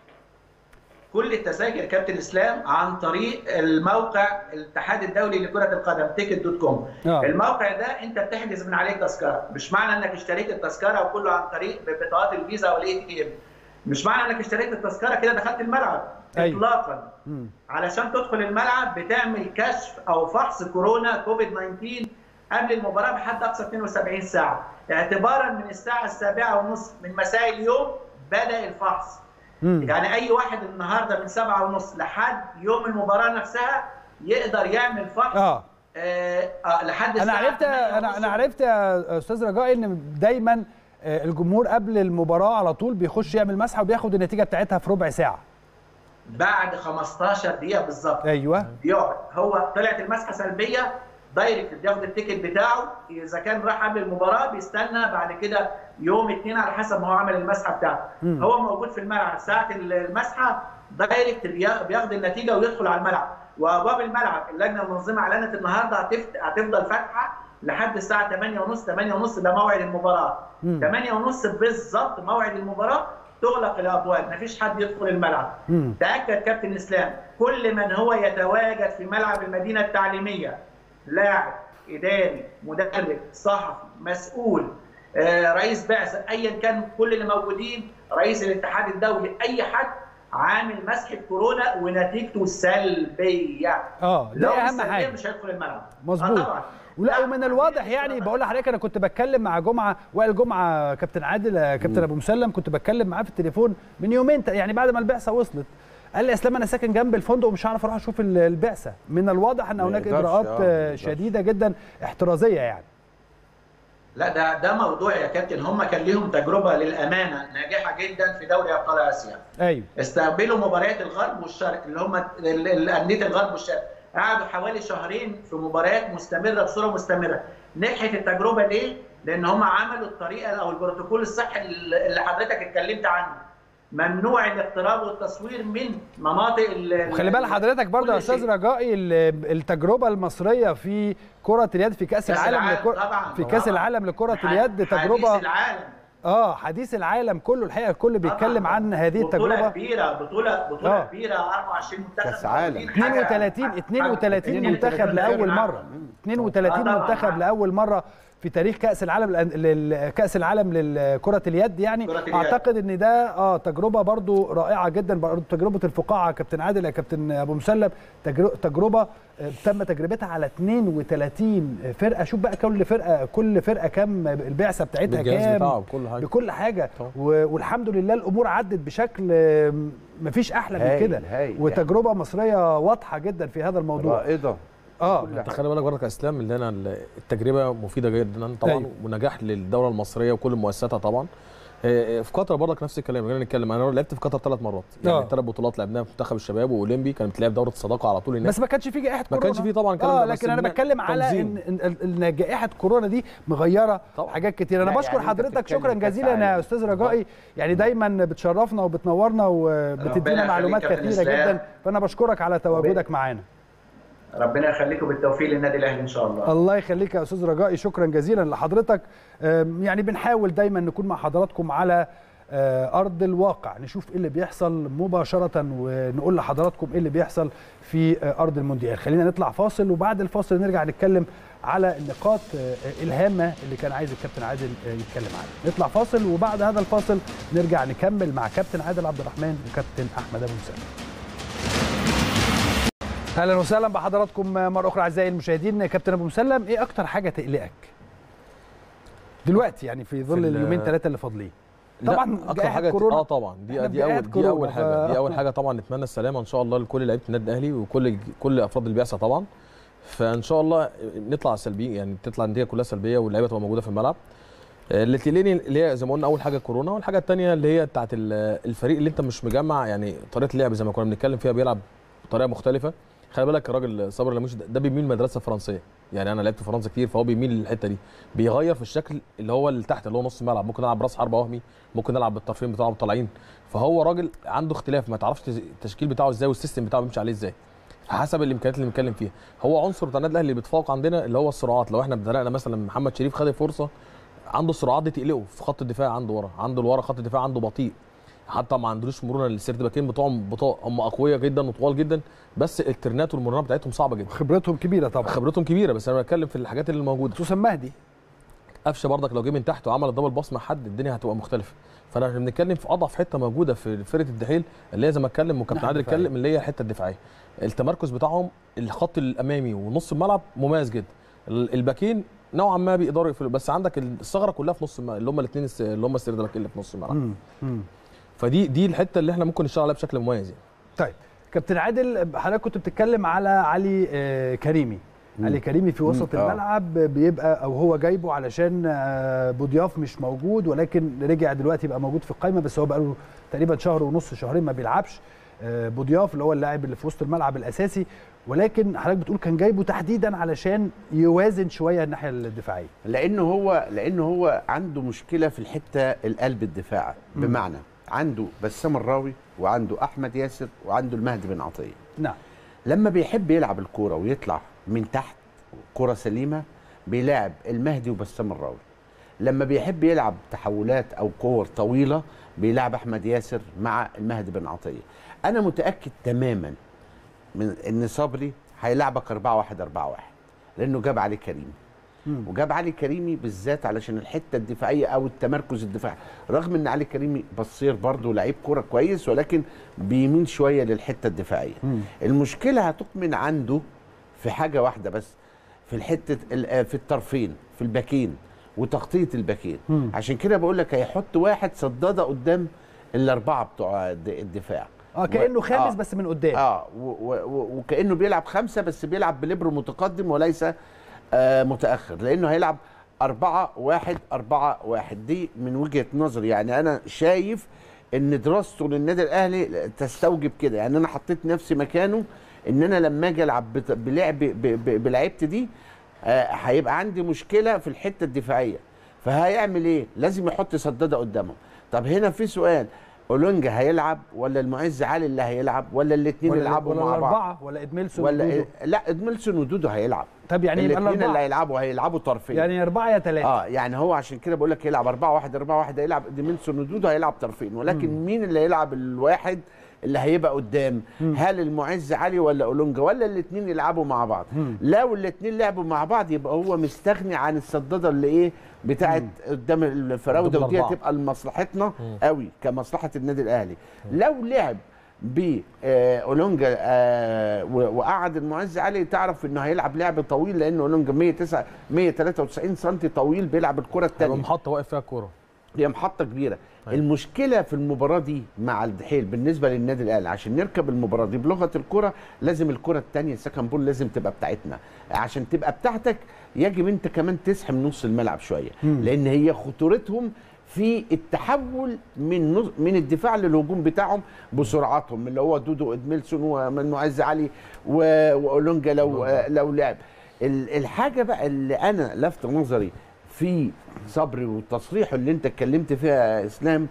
كل التذاكر كابتن اسلام عن طريق الموقع الاتحاد الدولي لكره القدم تيكت دوت كوم آه. الموقع ده انت بتحجز من عليه تذكره مش معنى انك اشتريت التذكره وكله عن طريق بطاقات الفيزا والاي تي ام مش معنى انك اشتريت التذكره كده دخلت الملعب أيوة. اطلاقا مم. علشان تدخل الملعب بتعمل كشف او فحص كورونا كوفيد 19 قبل المباراه بحد اقصى 72 ساعه اعتبارا من الساعه السابعه ونصف من مساء اليوم بدا الفحص مم. يعني اي واحد النهارده من سبعة ونص لحد يوم المباراه نفسها يقدر يعمل فحص اه آه آه لحد انا الساعة عرفت 8 انا ونص. انا عرفت يا استاذ رجاء ان دايما آه، الجمهور قبل المباراه على طول بيخش يعمل مسحه وبياخد النتيجه بتاعتها في ربع ساعه بعد 15 دقيقه بالظبط ايوه يقعد هو طلعت المسحه سلبيه دايركت بياخد التيكت بتاعه اذا كان راح قبل المباراه بيستنى بعد كده يوم اثنين على حسب ما هو عمل المسحه بتاعته مم. هو موجود في الملعب ساعه المسحه دايركت بيا- بياخد النتيجه ويدخل على الملعب وابواب الملعب اللجنه المنظمه اعلنت النهارده هتفت... هتفضل فاتحه لحد الساعه 8 ونص 8 ونص ده موعد المباراه مم. 8 ونص بالظبط موعد المباراه تغلق الابواب مفيش حد يدخل الملعب مم. تاكد كابتن اسلام كل من هو يتواجد في ملعب المدينه التعليميه لاعب اداري مدرب صحفي مسؤول آه، رئيس بعثه ايا كان كل اللي موجودين رئيس الاتحاد الدولي اي حد عامل مسح كورونا ونتيجته سلبيه اه لو ده اهم سلبية حاجه مش هيدخل الملعب مظبوط آه طبعا ولا ومن الواضح يعني بقول لحضرتك انا كنت بتكلم مع جمعه وائل جمعه كابتن عادل آه، كابتن ابو مسلم كنت بتكلم معاه في التليفون من يومين يعني بعد ما البعثه وصلت قال لي اسلام انا ساكن جنب الفندق ومش هعرف اروح اشوف ال- البعثه من الواضح ان ما هناك يقدرش، اجراءات آه، ما آه، يقدرش. شديده جدا احترازيه يعني لا ده ده موضوع يا كابتن هم كان ليهم تجربه للامانه ناجحه جدا في دوري ابطال اسيا ايوه استقبلوا مباريات الغرب والشرق اللي هم ال- ال- انديه الغرب والشرق قعدوا حوالي شهرين في مباريات مستمره بصوره مستمره نجحت التجربه ليه؟ لان هم عملوا الطريقه او البروتوكول الصحي اللي حضرتك اتكلمت عنه ممنوع الاقتراب والتصوير من مناطق ال- وخلي بال حضرتك برضه كل يا استاذ شيء. رجائي ال- التجربه المصريه في كره اليد في كاس كأس العالم العالم لكرة طبعاً، في كاس طبعاً. العالم لكره ح- اليد تجربه حديث العالم اه حديث العالم كله الحقيقه الكل بيتكلم طبعاً. عن هذه بطولة التجربه كبيرة بطولة بطولة آه. كبيرة 24 منتخب كأس عالم. موجودين. حاجة- 32 32 حاجة- منتخب لاول فرقة. مره 32 آه طبعاً. منتخب لاول مره في تاريخ كاس العالم للأن- لل- كاس العالم لكره اليد يعني كرة اليد. اعتقد ان ده اه تجربه برضو رائعه جدا برضو تجربه الفقاعه كابتن عادل يا كابتن ابو مسلم تجر- تجربه آه، تم تجربتها على 32 فرقه شوف بقى كل فرقه كل فرقه كام البعثه بتاعتها بالجهاز كام بتاعه بكل حاجه بكل حاجه طبعا. و- والحمد لله الامور عدت بشكل آه، مفيش احلى من هايل، كده هايل. وتجربه مصريه واضحه جدا في هذا الموضوع رائده اه انت خلي بالك برضك يا اسلام اللي انا التجربه مفيده جدا طبعا أيوة. ونجاح للدوله المصريه وكل مؤسساتها طبعا آه، في قطر برضك نفس الكلام خلينا نتكلم انا لعبت في قطر ثلاث مرات يعني آه. ثلاث بطولات لعبناها في منتخب الشباب واولمبي كانت بتلعب دوره الصداقه على طول هناك بس ما كانش في جائحه ما كورونا كانش فيه طبعا الكلام اه ده، بس لكن انا بن- بتكلم على تنظيم. ان ان إن جائحه كورونا دي مغيره طبعا. حاجات كتير انا لا، بشكر يعني أنت حضرتك بتتكلم شكرا كأس جزيلا يا عالم. استاذ رجائي يعني دايما بتشرفنا وبتنورنا وبتدينا ربنا معلومات يخليك يا كثيره كابتن إسلام. جدا فانا بشكرك على تواجدك معانا ربنا يخليكم بالتوفيق للنادي الاهلي ان شاء الله الله يخليك يا استاذ رجائي شكرا جزيلا لحضرتك أم، يعني بنحاول دايما نكون مع حضراتكم على آه، ارض الواقع نشوف ايه اللي بيحصل مباشره ونقول لحضراتكم ايه اللي بيحصل في آه، ارض المونديال خلينا نطلع فاصل وبعد الفاصل نرجع نتكلم على النقاط آه، الهامه اللي كان عايز الكابتن عادل آه، يتكلم عنها نطلع فاصل وبعد هذا الفاصل نرجع نكمل مع كابتن عادل عبد الرحمن وكابتن احمد ابو مسلم اهلا وسهلا بحضراتكم مره اخرى اعزائي المشاهدين كابتن ابو مسلم ايه اكتر حاجه تقلقك دلوقتي يعني في ظل ال- اليومين ثلاثه اللي فاضلين لا، طبعا اكتر جائحة حاجه كورونا اه طبعا إحنا دي في دي جائحة اول دي كورونا، اول حاجه ف- دي اول حاجه طبعا نتمنى السلامه ان شاء الله لكل لعيبه النادي الاهلي وكل كل افراد البعثه طبعا فان شاء الله نطلع سلبيين يعني تطلع النتيجه كلها سلبيه واللعيبه تبقى موجوده في الملعب آه، اللي تقلقني اللي هي زي ما قلنا اول حاجه كورونا والحاجه الثانيه اللي هي بتاعت ال- الفريق اللي انت مش مجمع يعني طريقه اللعب زي ما كنا بنتكلم فيها بيلعب بطريقه مختلفه خلي بالك الراجل صابر لموش ده, ده بيميل مدرسه فرنسيه يعني انا لعبت في فرنسا كتير فهو بيميل للحته دي بيغير في الشكل اللي هو اللي تحت اللي هو نص الملعب ممكن العب راس حربه وهمي ممكن العب بالطرفين بتاعهم طالعين فهو راجل عنده اختلاف ما تعرفش التشكيل بتاعه ازاي والسيستم بتاعه بيمشي عليه ازاي حسب الامكانيات اللي بنتكلم فيها هو عنصر بتاع النادي الاهلي اللي بيتفوق عندنا اللي هو السرعات لو احنا بدأنا مثلا محمد شريف خد فرصه عنده السرعات دي تقلقه في خط الدفاع عنده ورا عنده الورا خط الدفاع عنده بطيء حتى ما عندوش مرونه للسيرد باكين بتوعهم بطاء هم اقوياء جدا وطوال جدا بس الترنات والمرونات بتاعتهم صعبه جدا خبرتهم كبيره طبعا خبرتهم كبيره بس انا بتكلم في الحاجات اللي موجوده خصوصا مهدي قفشه برضك لو جه من تحت وعمل دبل باص مع حد الدنيا هتبقى مختلفه فانا احنا بنتكلم في اضعف حته موجوده في فرقه الدحيل اللي هي زي ما اتكلم وكابتن ناحية عادل الدفاعية. اتكلم اللي هي الحته الدفاعيه التمركز بتاعهم الخط الامامي ونص الملعب مميز جدا ال- الباكين نوعا ما بيقدروا يقفلوا بس عندك الثغره كلها في نص الملعب اللي هم الاثنين اللي هم السيرد باكين اللي في نص الملعب مم. مم. فدي دي الحته اللي احنا ممكن نشتغل عليها بشكل مميز يعني طيب كابتن عادل حضرتك كنت بتتكلم على علي آه، كريمي مم. علي كريمي في وسط مم. آه. الملعب بيبقى او هو جايبه علشان آه، بوضياف مش موجود ولكن رجع دلوقتي بقى موجود في القائمه بس هو بقى له تقريبا شهر ونص شهرين ما بيلعبش آه، بوضياف اللي هو اللاعب اللي في وسط الملعب الاساسي ولكن حضرتك بتقول كان جايبه تحديدا علشان يوازن شويه الناحيه الدفاعيه لانه هو لانه هو عنده مشكله في الحته القلب الدفاع مم. بمعنى عنده بسام الراوي وعنده احمد ياسر وعنده المهدي بن عطيه نعم لما بيحب يلعب الكوره ويطلع من تحت كره سليمه بيلاعب المهدي وبسام الراوي لما بيحب يلعب تحولات او كور طويله بيلعب احمد ياسر مع المهدي بن عطيه انا متاكد تماما من ان صبري هيلعبك 4 1 4 1 لانه جاب علي كريمي وجاب علي كريمي بالذات علشان الحته الدفاعيه او التمركز الدفاعي رغم ان علي كريمي بصير برضه لعيب كوره كويس ولكن بيميل شويه للحته الدفاعيه المشكله هتكمن عنده في حاجه واحده بس في الحته ال- في الطرفين في الباكين وتغطيه الباكين مم. عشان كده بقول لك هيحط واحد صداده قدام الاربعه بتوع الد- الدفاع اه كانه و- خامس آه. بس من قدام اه و- و- و- وكانه بيلعب خمسه بس بيلعب بليبرو متقدم وليس آه متاخر لانه هيلعب أربعة واحد أربعة واحد دي من وجهة نظري يعني أنا شايف إن دراسته للنادي الأهلي تستوجب كده يعني أنا حطيت نفسي مكانه إن أنا لما أجي ألعب بت- بلعب ب- ب- بلعبتي دي آه، هيبقى عندي مشكلة في الحتة الدفاعية فهيعمل إيه؟ لازم يحط سدادة قدامه طب هنا في سؤال اولونجا هيلعب ولا المعز علي اللي هيلعب ولا الاثنين ولا يلعبوا ولا مع بعض الاربعه ولا ادميلسون ولا ودودو؟ إيه؟ لا ادميلسون ودودو هيلعب طب يعني يبقى الاثنين اللي الاربعه هيلعبوا هيلعبوا طرفين يعني اربعه يا ثلاثه اه يعني هو عشان كده بقول لك يلعب 4 1 4 1 هيلعب ادميلسون ودودو هيلعب طرفين ولكن مم. مين اللي هيلعب الواحد اللي هيبقى قدام مم. هل المعز علي ولا اولونجا ولا الاثنين يلعبوا مع بعض مم. لو الاثنين لعبوا مع بعض يبقى هو مستغني عن السداده اللي ايه بتاعت قدام الفراوده قدام ودي الأربعة. هتبقى لمصلحتنا قوي كمصلحه النادي الاهلي لو لعب ب آه، اولونجا آه، و- وقعد المعز علي تعرف انه هيلعب لعب طويل لان اولونجا 109 193 سم طويل بيلعب الكره هيبقى الثانيه محطه واقف فيها الكوره هي محطه كبيره أيوة. المشكله في المباراه دي مع الدحيل بالنسبه للنادي الاهلي عشان نركب المباراه دي بلغه الكره لازم الكره الثانيه السكند بول لازم تبقى بتاعتنا عشان تبقى بتاعتك يجب انت كمان تسحم نص الملعب شويه مم. لان هي خطورتهم في التحول من نص من الدفاع للهجوم بتاعهم بسرعتهم اللي هو دودو ادميلسون ومن معز علي و- واولونجا لو آه، لو لعب ال- الحاجه بقى اللي انا لفت نظري في صبري والتصريح اللي انت اتكلمت فيها يا اسلام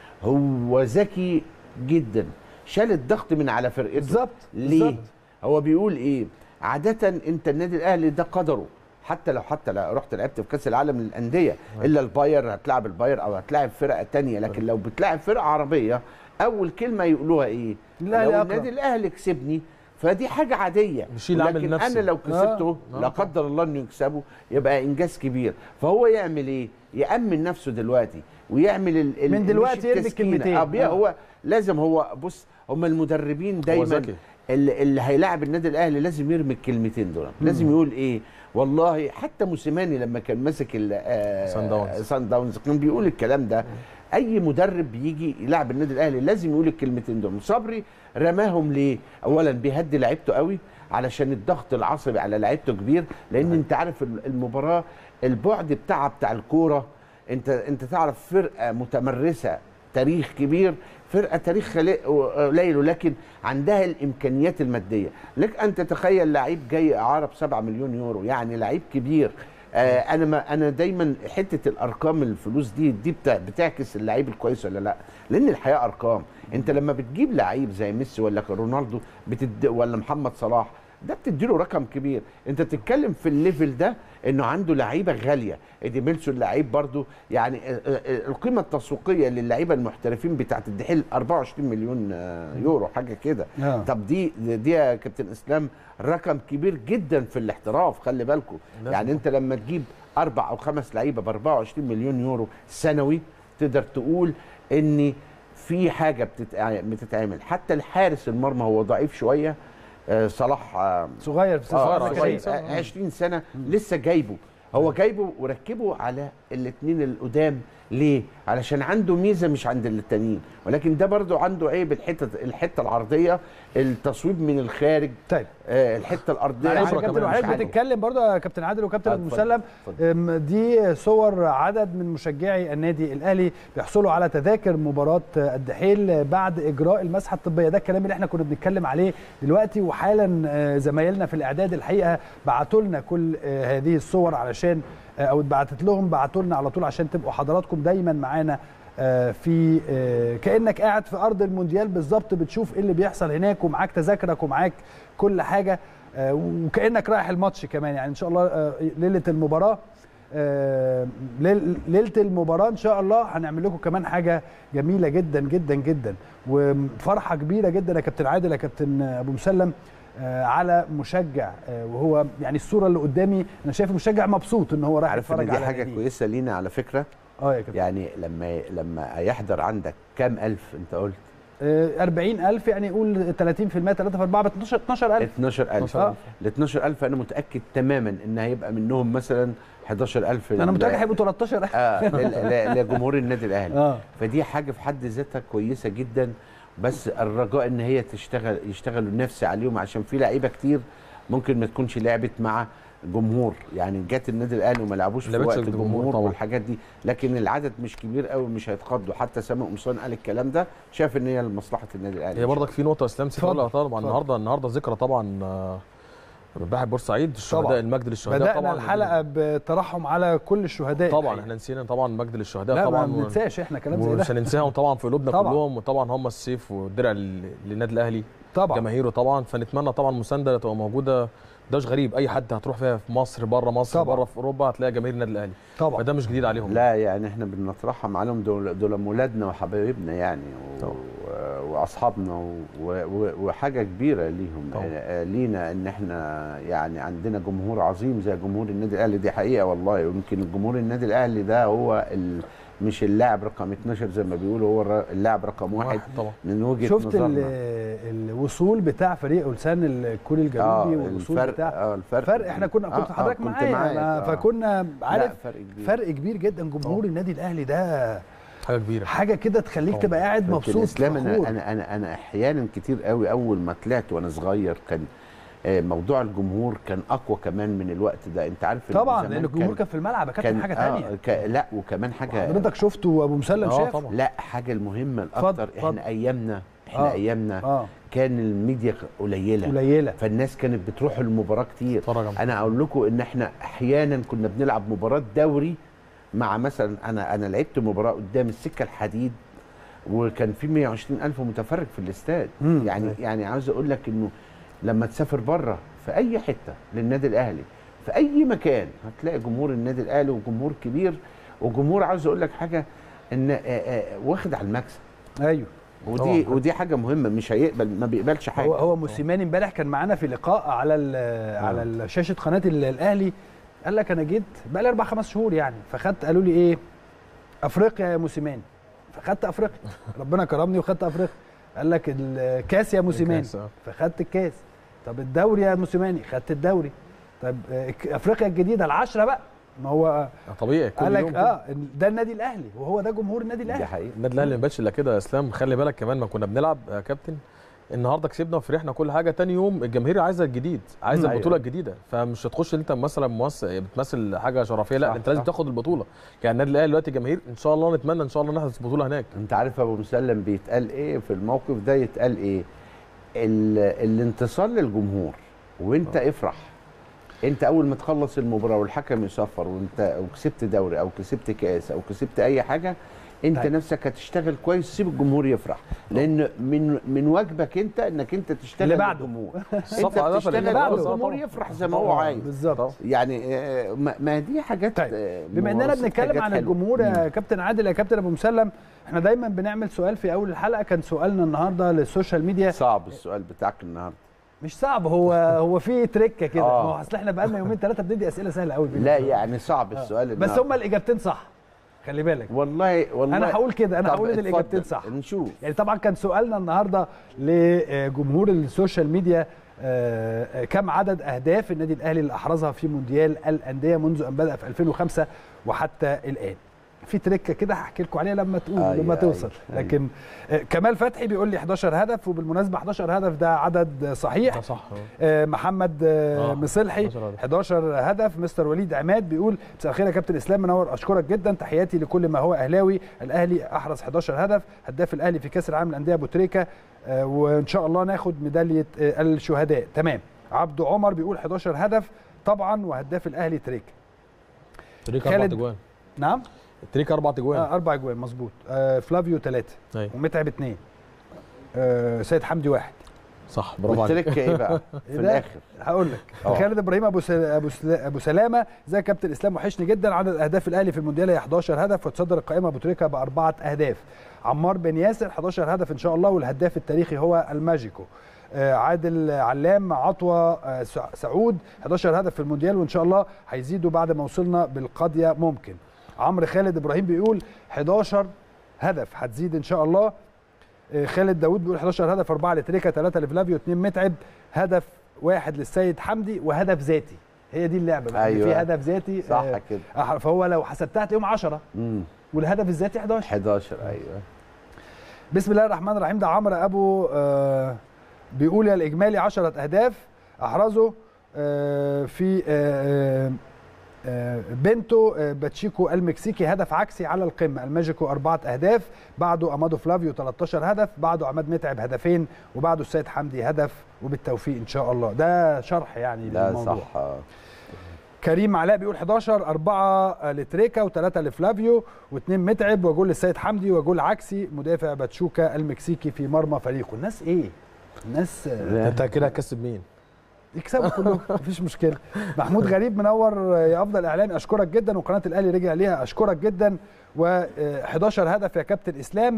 هو ذكي جدا شال الضغط من على فرقته بالظبط ليه بالظبط. هو بيقول ايه عاده انت النادي الاهلي ده قدره حتى لو حتى لو رحت لعبت في كاس العالم للانديه الا الباير هتلاعب الباير او هتلاعب فرقه تانية لكن لو بتلاعب فرقه عربيه اول كلمه يقولوها ايه الأهلي لو أقرب. النادي الاهلي كسبني فدي حاجه عاديه يشيل عامل لكن نفسي. انا لو كسبته آه. لا قدر الله انه يكسبه يبقى انجاز كبير فهو يعمل ايه يامن نفسه دلوقتي ويعمل ال ال- من مش دلوقتي يرمي التسكينة. الكلمتين. آه بي- آه. هو لازم هو بص هم المدربين دايما ذكي. اللي, اللي هيلاعب النادي الاهلي لازم يرمي الكلمتين دول لازم يقول ايه والله حتى موسيماني لما كان ماسك ال- آه، سان داونز. سان داونز كان بيقول الكلام ده اي مدرب بيجي يلعب النادي الاهلي لازم يقول الكلمتين دول صبري رماهم ليه اولا بيهدي لعيبته قوي علشان الضغط العصبي على لعيبته كبير لان انت عارف المباراه البعد بتاعها بتاع الكوره انت انت تعرف فرقه متمرسه تاريخ كبير فرقه تاريخ خلي- قليل ولكن عندها الامكانيات الماديه لك ان تتخيل لعيب جاي اعاره ب 7 مليون يورو يعني لعيب كبير آه انا ما انا دايما حته الارقام الفلوس دي دي بتا- بتعكس اللعيب الكويس ولا لا لان الحياه ارقام انت لما بتجيب لعيب زي ميسي ولا رونالدو بتد ولا محمد صلاح ده بتديله رقم كبير انت بتتكلم في الليفل ده انه عنده لعيبه غاليه ادي ميلسون لعيب برضو يعني آه، آه، القيمه التسويقيه للعيبه المحترفين بتاعت الدحيل 24 مليون آه، يورو حاجه كده آه. طب دي دي يا كابتن اسلام رقم كبير جدا في الاحتراف خلي بالكم يعني انت لما تجيب اربع او خمس لعيبه ب 24 مليون يورو سنوي تقدر تقول ان في حاجه بتتع- بتتعمل حتى الحارس المرمى هو ضعيف شويه آه، صلاح آه، صغير في آه، صغير صغير، كريم. آه، 20 سنه لسه جايبه هو جايبه وركبه على الاثنين القدام ليه؟ علشان عنده ميزه مش عند التانيين ولكن ده برضو عنده عيب الحته الحته العرضيه التصويب من الخارج طيب آه الحته الارضيه معلش يا عنده كابتن مش وحضرتك عنده. بتتكلم برضه يا كابتن عادل وكابتن آه، ابو اتفضل، مسلم اتفضل. أم، دي صور عدد من مشجعي النادي الاهلي بيحصلوا على تذاكر مباراه الدحيل بعد اجراء المسحه الطبيه ده الكلام اللي احنا كنا بنتكلم عليه دلوقتي وحالا آه، زمايلنا في الاعداد الحقيقه بعتوا لنا كل آه، هذه الصور علشان آه، او اتبعتت لهم بعتوا لنا على طول عشان تبقوا حضراتكم دايما معانا آه، في آه، كانك قاعد في ارض المونديال بالظبط بتشوف ايه اللي بيحصل هناك ومعاك تذاكرك ومعاك كل حاجه آه، وكانك رايح الماتش كمان يعني ان شاء الله آه، ليله المباراه آه، ليل- ليله المباراه ان شاء الله هنعمل لكم كمان حاجه جميله جدا جدا جدا وفرحه كبيره جدا يا كابتن عادل يا كابتن ابو مسلم آه، على مشجع آه، وهو يعني الصوره اللي قدامي انا شايف المشجع مبسوط ان هو رايح عارف ان يتفرج دي على حاجه ناديه. كويسه لينا على فكره اه يا كابتن يعني لما لما يحضر عندك كام الف انت قلت آه، 40000 يعني قول 30% 3 في 4 ب 12 12000 12000 آه. ال 12000 انا متاكد تماما ان هيبقى منهم مثلا 11000 انا متاكد هيبقوا 13000 اه ل- ل- لجمهور النادي الاهلي اه فدي حاجه في حد ذاتها كويسه جدا بس الرجاء ان هي تشتغل يشتغلوا نفسي عليهم عشان في لعيبه كتير ممكن ما تكونش لعبت مع جمهور يعني جت النادي الاهلي وما لعبوش في لعبتش وقت الجمهور الجمهور طبعا. والحاجات دي لكن العدد مش كبير قوي مش هيتخضوا حتى سامي قمصان قال الكلام ده شاف ان هي لمصلحه النادي الاهلي هي برضك في نقطه اسلام اتفضل، سيفا طبعا اتفضل. النهارده النهارده ذكرى طبعا آه، رباح بورسعيد طبعاً. الشهداء المجد للشهداء بدانا طبعا الحلقه بترحم على كل الشهداء طبعا الحقيقة. احنا نسينا طبعا مجد للشهداء لا طبعا ما بننساش احنا كلام زي ومش ده هننساهم طبعا في قلوبنا طبعاً. كلهم وطبعا هم السيف والدرع لل- للنادي الاهلي طبعا جماهيره طبعا فنتمنى طبعا مسانده تبقى موجوده ده مش غريب اي حد هتروح فيها في مصر بره مصر طبعاً. بره في اوروبا هتلاقي جماهير النادي الاهلي طبعا فده مش جديد عليهم لا يعني احنا بنترحم عليهم دول دول مولادنا وحبايبنا يعني و... طبعا. واصحابنا و... و... وحاجه كبيره ليهم طبعا. آه، لينا ان احنا يعني عندنا جمهور عظيم زي جمهور النادي الاهلي دي حقيقه والله ويمكن الجمهور النادي الاهلي ده هو ال... مش اللاعب رقم 12 زي ما بيقولوا هو الر- اللاعب رقم واحد طبعا من وجهه شفت ال- نظرنا الوصول بتاع فريق ألسان الكوري الجنوبي والوصول الفرق بتاع اه الفرق فرق احنا كنا كنت آه، حضرتك آه، كنت معايا معاك، أنا آه. فكنا عارف لا فرق كبير فرق كبير جدا جمهور النادي الاهلي ده حاجه كبيره حاجه كده تخليك طبعاً. تبقى قاعد يمكن مبسوط اسلام انا فخور. انا انا انا احيانا كتير قوي اول ما طلعت وانا صغير كان آه، موضوع الجمهور كان اقوى كمان من الوقت ده انت عارف إن طبعا زمان لان الجمهور كان في الملعب يا كابتن حاجه آه ثانيه ك... لا وكمان حاجه حضرتك شفته وابو مسلم آه، شافه طبعاً. لا حاجه المهمه اتفضل، الاكتر اتفضل. احنا ايامنا احنا آه. ايامنا اه كان الميديا قليله قليله فالناس كانت بتروح المباراه كتير اتفرج على- انا اقول لكم ان احنا احيانا كنا بنلعب مباراه دوري مع مثلا انا انا لعبت مباراه قدام السكه الحديد وكان في 120 الف متفرج في الاستاد مم. يعني يعني عاوز اقول لك انه لما تسافر بره في اي حته للنادي الاهلي في اي مكان هتلاقي جمهور النادي الاهلي وجمهور كبير وجمهور عاوز اقول لك حاجه ان آه، آه، واخد على المكسب ايوه ودي طبعاً. ودي حاجه مهمه مش هيقبل ما بيقبلش حاجه هو هو موسيماني امبارح كان معانا في لقاء على ال- على شاشه قناه ال- الاهلي قال لك انا جيت بقى لي اربع خمس شهور يعني فخدت قالوا لي ايه افريقيا يا موسيماني فخدت افريقيا ربنا كرمني وخدت افريقيا قال لك الكاس يا موسيماني الكاس، آه. فخدت الكاس طب الدوري يا موسيماني خدت الدوري طب آه، افريقيا الجديده العشره بقى ما هو آه، طبيعي كل قال لك يوم كده. اه ده النادي الاهلي وهو ده جمهور النادي دي الاهلي حقيقه النادي الاهلي ما بقتش الا كده يا اسلام خلي بالك كمان ما كنا بنلعب يا كابتن النهارده كسبنا وفرحنا كل حاجه تاني يوم الجماهير عايزه الجديد عايزه مم. البطوله أيوة. الجديده فمش هتخش انت مثلا ممثل بتمثل حاجه شرفيه لا صح، انت لازم صح. تاخد البطوله يعني النادي الاهلي دلوقتي جماهير ان شاء الله نتمنى ان شاء الله نحدث بطوله هناك انت عارف ابو مسلم بيتقال ايه في الموقف ده يتقال ايه ال- الانتصار للجمهور وانت افرح انت اول ما تخلص المباراه والحكم يصفر وانت وكسبت دوري او كسبت كاس او كسبت اي حاجه انت طيب. نفسك هتشتغل كويس سيب الجمهور يفرح لان من من واجبك انت انك انت تشتغل اللي بعده. الجمهور انت الصفقة ده بتشتغل اللي بعده. الجمهور طبعاً. يفرح زي ما هو طبعاً. عايز بالظبط يعني آه، ما ما دي حاجات طيب، آه، بما اننا ممارسات بنتكلم حاجات عن حلوة. الجمهور يا مم. كابتن عادل يا كابتن ابو مسلم احنا دايما بنعمل سؤال في اول الحلقه كان سؤالنا النهارده للسوشيال ميديا صعب السؤال بتاعك النهارده مش صعب هو هو في تريكه كده آه. ما هو اصل احنا بقالنا يومين ثلاثه بندي اسئله سهله قوي لا يعني صعب السؤال بس النهاردة. هما الاجابتين صح خلي بالك والله والله انا هقول كده انا طب هقول ان اتفضل، الاجابتين صح نشوف يعني طبعا كان سؤالنا النهارده لجمهور السوشيال ميديا آه، كم عدد اهداف النادي الاهلي اللي احرزها في مونديال الانديه منذ ان بدا في 2005 وحتى الان في تريكه كده هحكي لكم عليها لما تقول أيوة، لما توصل أيوة، لكن آه، كمال فتحي بيقول لي 11 هدف وبالمناسبه 11 هدف ده عدد صحيح ده صح آه، محمد آه، آه، مصلحي 11 هدف. 11 هدف مستر وليد عماد بيقول مساء الخير يا كابتن اسلام منور اشكرك جدا تحياتي لكل ما هو اهلاوي الاهلي احرز 11 هدف هداف الاهلي في كاس العالم للانديه ابو تريكه آه، وان شاء الله ناخد ميداليه آه، الشهداء تمام عبد عمر بيقول 11 هدف طبعا وهداف الاهلي تريكه تريكا اربع خالد- اجوان نعم تريكا اربع اجوان آه اربع اجوان مظبوط آه فلافيو ثلاثه أيوة. ومتعب اثنين آه سيد حمدي واحد صح برافو والتركه عليك ايه بقى في إيه ده؟ الاخر هقول لك آه. خالد ابراهيم ابو سل... ابو سل... ابو سلامه زي كابتن اسلام وحشني جدا عدد اهداف الاهلي في المونديال هي 11 هدف وتصدر القائمه ابو تريكه باربعه اهداف عمار بن ياسر 11 هدف ان شاء الله والهداف التاريخي هو الماجيكو آه، عادل علام عطوة آه، سع- سعود 11 هدف في المونديال وان شاء الله هيزيدوا بعد ما وصلنا بالقضيه ممكن عمرو خالد ابراهيم بيقول 11 هدف هتزيد ان شاء الله آه، خالد داوود بيقول 11 هدف 4 لتريكا 3 لفلافيو 2 متعب هدف واحد للسيد حمدي وهدف ذاتي هي دي اللعبه بقى أيوة. أيوة. في هدف ذاتي صح آه، كده آه، فهو لو حسبتها هتلاقيهم 10 امم والهدف الذاتي 11 11 ايوه بسم الله الرحمن الرحيم ده عمرو ابو آه بيقول يا الاجمالي 10 اهداف احرزه آه في آه آه بنتو آه باتشيكو المكسيكي هدف عكسي على القمه الماجيكو اربعه اهداف بعده امادو فلافيو 13 هدف بعده عماد متعب هدفين وبعده السيد حمدي هدف وبالتوفيق ان شاء الله ده شرح يعني لا للموضوع صح آه. كريم علاء بيقول 11 4 لتريكا وثلاثة لفلافيو واثنين متعب وجول للسيد حمدي وجول عكسي مدافع باتشوكا المكسيكي في مرمى فريقه الناس ايه الناس آه، انت كده هتكسب مين؟ يكسبوا كلهم مفيش مشكله محمود غريب منور يا افضل اعلامي اشكرك جدا وقناه الاهلي رجع ليها اشكرك جدا و11 هدف يا كابتن اسلام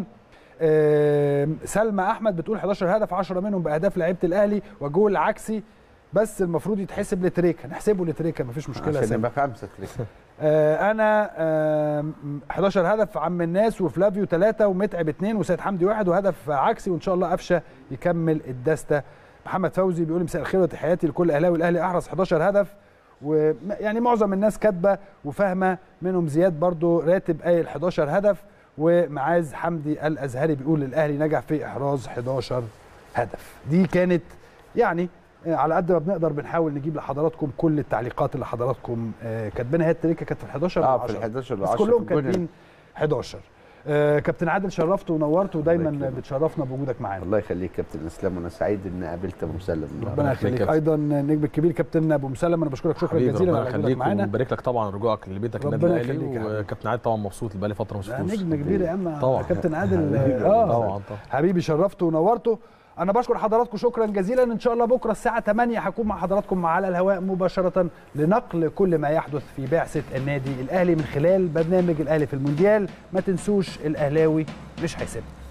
آه، سلمى احمد بتقول 11 هدف 10 منهم باهداف لعيبه الاهلي وجول عكسي بس المفروض يتحسب لتريكا نحسبه لتريكا مفيش مشكله يا عشان سلمى. يبقى خمسه تريكه آه، انا آه، 11 هدف عم الناس وفلافيو ثلاثة ومتعب اثنين وسيد حمدي واحد وهدف عكسي وان شاء الله قفشه يكمل الدسته محمد فوزي بيقول مساء الخير وتحياتي لكل اهلاوي الاهلي احرز 11 هدف ويعني معظم الناس كاتبه وفاهمه منهم زياد برضو راتب قايل 11 هدف ومعاذ حمدي الازهري بيقول الاهلي نجح في احراز 11 هدف دي كانت يعني آه، على قد ما بنقدر بنحاول نجيب لحضراتكم كل التعليقات اللي حضراتكم آه، كاتبينها هي التريكه كانت في ال 11 اه وال في ال 10 11 بس وال10 كلهم كاتبين 11 آه، كابتن عادل شرفت ونورت ودايما يكرمك. بتشرفنا بوجودك معانا الله يخليك كابتن اسلام وانا سعيد ان قابلت ابو مسلم ربنا يخليك كابتن. ايضا النجم الكبير كابتن ابو مسلم انا بشكرك شكرا حبيبي جزيلا ربنا على وجودك يخليك معانا ومبارك لك طبعا رجوعك لبيتك النادي ربنا الاهلي يخليك يا حبيبي. وكابتن عادل طبعا مبسوط بقالي فتره ما ده شفتوش نجم كبير يا اما طبعا. كابتن عادل حبيبي. اه طبعا طبعا حبيبي شرفته ونورته انا بشكر حضراتكم شكرا جزيلا ان شاء الله بكره الساعه 8 هكون مع حضراتكم على الهواء مباشره لنقل كل ما يحدث في بعثه النادي الاهلي من خلال برنامج الاهلي في المونديال ما تنسوش الاهلاوي مش هيسيبنا